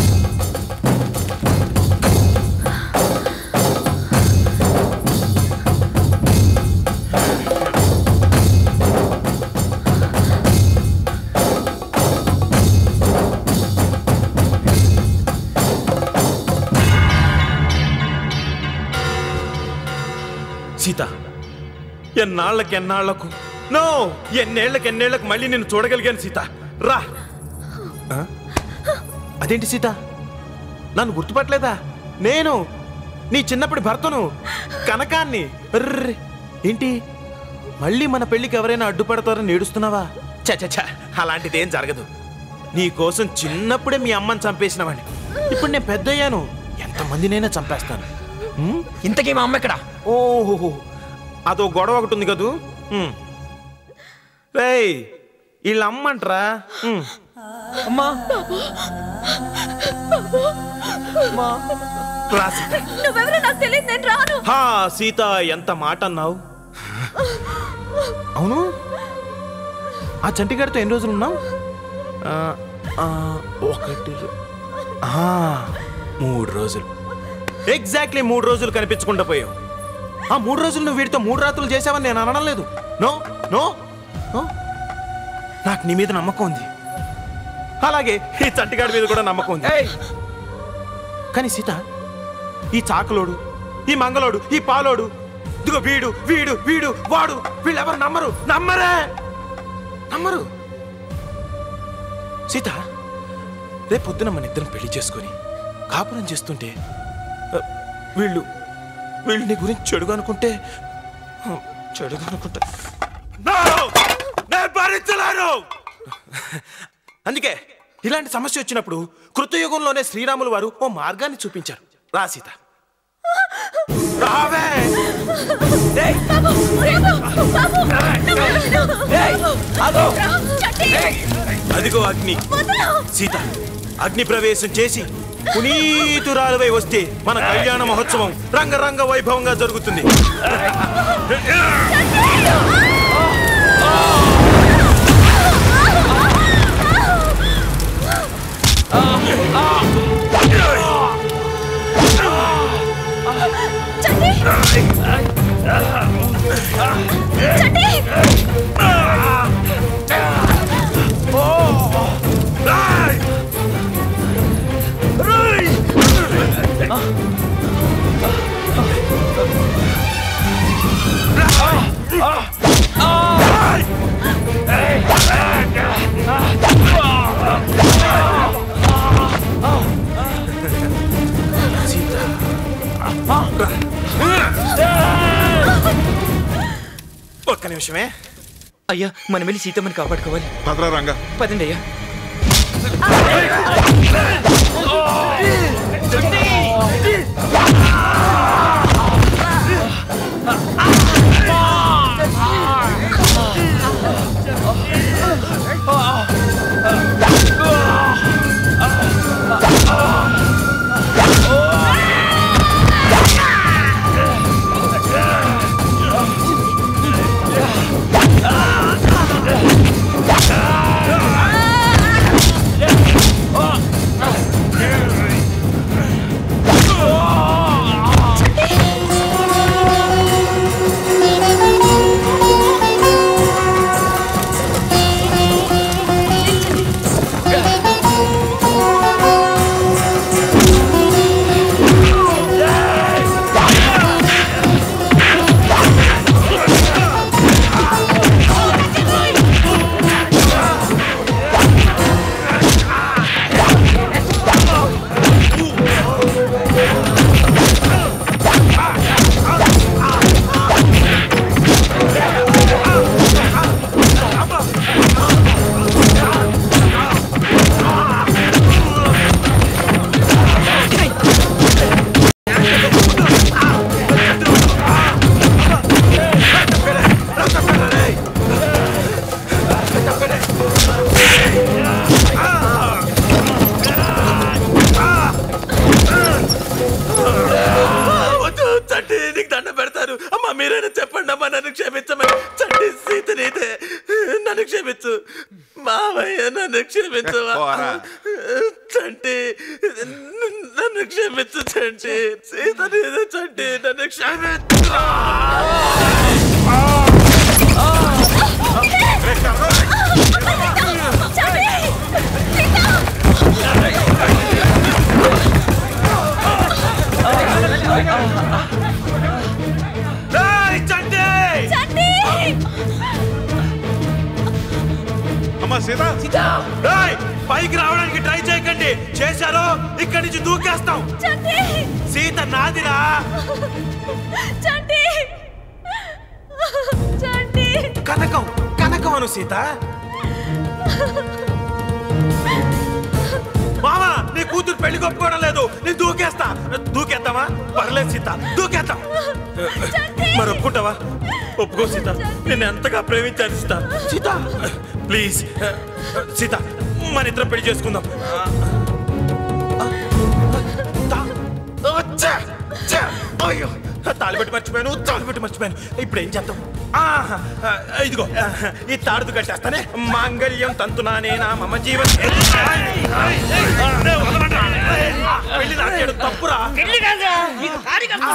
H: సీత ఎన్నాళ్ళకి ఎన్నాళ్లకు నో ఎన్నేళ్లకు ఎన్నేళ్లకు మళ్ళీ నేను చూడగలిగాను సీత రా ఆ? అదేంటి సీత నన్ను గుర్తుపట్టలేదా నేను నీ చిన్నప్పటి భర్తను కనకాన్ని అర్రే, ఏంటి మళ్ళీ మన పెళ్ళికి ఎవరైనా అడ్డుపడతారని ఏడుస్తున్నావా చ చ చ అలాంటిదేం జరగదు నీ కోసం చిన్నప్పుడే మీ అమ్మని చంపేసినవాడిని ఇప్పుడు నేను పెద్దయ్యాను ఎంతమందినైనా చంపేస్తాను ఉమ్?
Q: ఇంతకీ మా అమ్మ ఎక్కడ
H: ఓహో అదో గొడవ ఒకటి ఉంది కదూ ఉమ్. రేయ్ వీళ్ళ అమ్మంటరా ఉమ్.
Q: అమ్మా
H: రా సీత.
U: నువ్వెవరో నాకు తెలియదు నేను రాను
H: హా సీత ఎంత మాట అన్నావు అవును ఆ చంటిగాడితో ఎన్ని రోజులు ఉన్నావు ఆ, ఆ, ఒకటి రో- ఆ, మూడు రోజులు ఎగ్జాక్ట్లీ మూడు రోజులు కనిపించకుండా పోయావు ఆ మూడు రోజులు నువ్వు వీడితో మూడు రాత్రులు చేసావని నేను అనడం లేదు నో నో నో నాకు నీ మీద నమ్మకం ఉంది అలాగే ఈ చంటిగాడి మీద కూడా నమ్మకం ఉంది కానీ సీత ఈ చాకలోడు ఈ మంగలోడు ఈ పాలోడు ఇదిగో వీడు వీడు వీడు వాడు వీళ్ళెవరు నమ్మరు నమ్మరే నమ్మరు సీత రేపు పొద్దున మన ఇద్దరం పెళ్లి చేసుకొని కాపురం చేస్తుంటే ఆ, వీళ్ళు వీళ్ళు నీ గురించి చెడుగా అనుకుంటే ఆ, చెడుగా అనుకుంటా No! నేను భరించలేను అందుకే ఇలాంటి సమస్య వచ్చినప్పుడు కృతయుగంలోనే శ్రీరాములు వారు ఓ మార్గాన్ని చూపించారు రా సీత రావే ఏయ్! ఏయ్! ఆగు! ఏయ్! అదిగో అగ్ని సీత అగ్ని ప్రవేశం చేసి పునీతురాలవై వస్తే మన కళ్యాణ మహోత్సవం రంగరంగ వైభవంగా జరుగుతుంది ఒక్క నిమిషమే
Q: అయ్యా మనం వెళ్ళి సీతమ్మని కాపాడుకోవాలి
P: భద్రా రంగా
Q: పదండి అయ్యా
H: వద్దు చంటి నీకు దండ పెడతారు అమ్మా మీరైనా చెప్పండి అమ్మా నన్ను క్షమించమని చంటి సీత నీదే నన్ను క్షమించు మావయ్య నన్ను క్షమించు
P: పోరా.
H: చంటి నన్ను క్షమించు చంటి సీత నీదే చంటి నన్ను క్షమించు ఏయ్, చంటి
P: అమ్మా సీత
H: ఏయ్, పైకి రావడానికి ట్రై చేయకండి చేశారో ఇక్కడి నుంచి దూకేస్తాం సీత నాదిరా కనకం కనకం అను సీత మామా నీ కూతురు పెళ్లి ఒప్పుకోవడం లేదు నేను దూకేస్తా దూకేద్దామా పర్లేదు సీత దూకేద్దాం మరి ఒప్పుకుంటావా ఒప్పుకో సీత నేను ఎంతగా ప్రేమించాను సీత సీత ప్లీజ్ సీత మన ఇద్దరం పెళ్లి చేసుకుందాం చ్చ! చ్చ! అయ్యో తాళిబెట్టి మర్చిపోయాను తాళిబెట్టి మర్చిపోయాను ఇప్పుడు ఏం చేద్దాం ఆహా, ఆ, ఇదిగో ఆ, ఈ తాడుతు కట్టేస్తానే మాంగళ్యం తంతునానేనా మమ జీవన్ పెళ్లి నాకేడు తప్పురా
N: పెళ్లి కాదురా ఇది కార్యక్రమం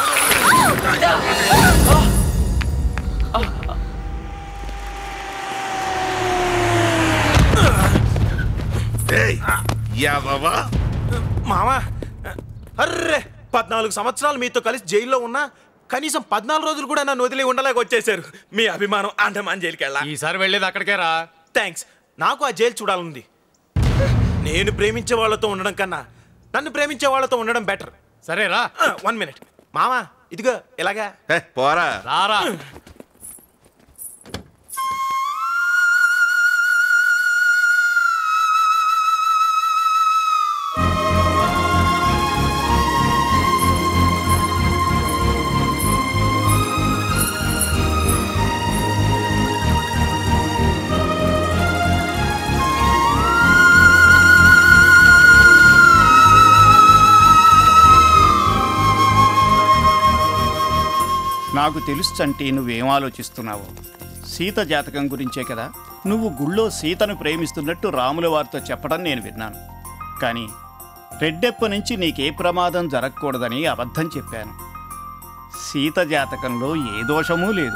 P: యాదవా
H: మామా అర్రే పద్నాలుగు సంవత్సరాలు మీతో కలిసి జైల్లో ఉన్నా కనీసం పద్నాలుగు రోజులు కూడా నన్ను వదిలి ఉండలేక వచ్చేసారు మీ అభిమానం అండమాన్ జైలుకి వెళ్ళా
G: ఈసారి వెళ్ళేది అక్కడికే రా
H: థ్యాంక్స్ నాకు ఆ జైలు చూడాలనుంది నేను ప్రేమించే వాళ్ళతో ఉండడం కన్నా నన్ను ప్రేమించే వాళ్ళతో ఉండడం బెటర్
G: సరే రా
H: వన్ మినిట్ మామా ఇదిగో ఇలాగా
P: పోరా
G: రారా
V: నాకు తెలుసు అంటే నువ్వేం ఆలోచిస్తున్నావు సీత జాతకం గురించే కదా నువ్వు గుళ్ళో సీతను ప్రేమిస్తున్నట్టు రాముల వారితో చెప్పడం నేను విన్నాను కానీ రెడ్డెప్ప నుంచి నీకే ప్రమాదం జరగకూడదని అబద్ధం చెప్పాను సీత జాతకంలో ఏ దోషమూ లేదు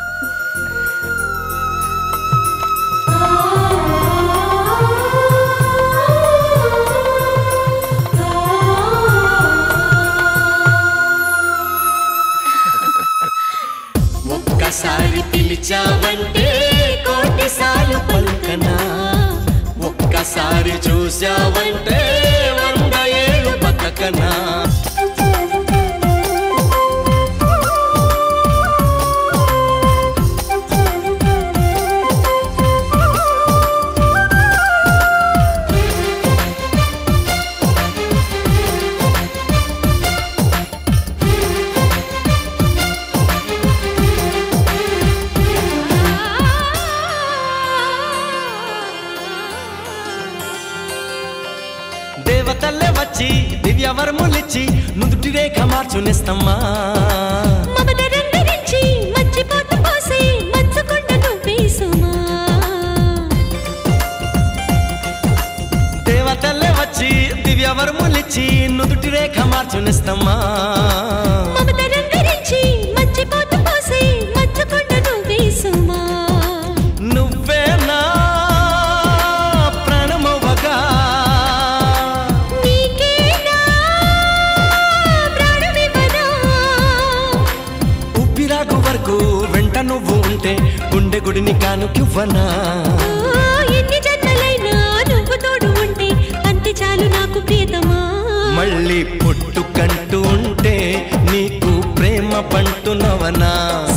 C: ఒక్కసారి పిలిచావంటే కోటిసార్లు పలుకనా ఒక్కసారి చూసావంటే వంద ఏళ్ళు బతకనా దేవతల్లే వచ్చి దివ్య వరములిచ్చి నుదుటి రేఖ మార్చునిస్తమ్మా
D: మమతరంగరించి మర్చిపోతూ పోసి మచ్చకొండ నువ్వేసుమా
C: దేవతల్లే వచ్చి దివ్య వరములిచ్చి నుదుటి రేఖ మార్చునిస్తమ్మా
D: మమతరంగరించి మర్చిపోతూ పోసి మచ్చకొండ నువ్వేసుమా
C: నువ్వే నా ప్రాణమవ్వగా
D: నీకేనా ప్రాణమివ్వనా
C: ఉప్పిరాకు వరకు వెంట నువ్వు ఉంటే గుండె గుడిని కానుకివ్వనా
D: ఓ, ఎన్ని జన్మలైనా నువ్వు తోడు ఉంటే అంతే చాలు నాకు ప్రియతమా
C: మళ్ళీ పుట్టుకంటూ ఉంటే నీకు ప్రేమ పంటునవనా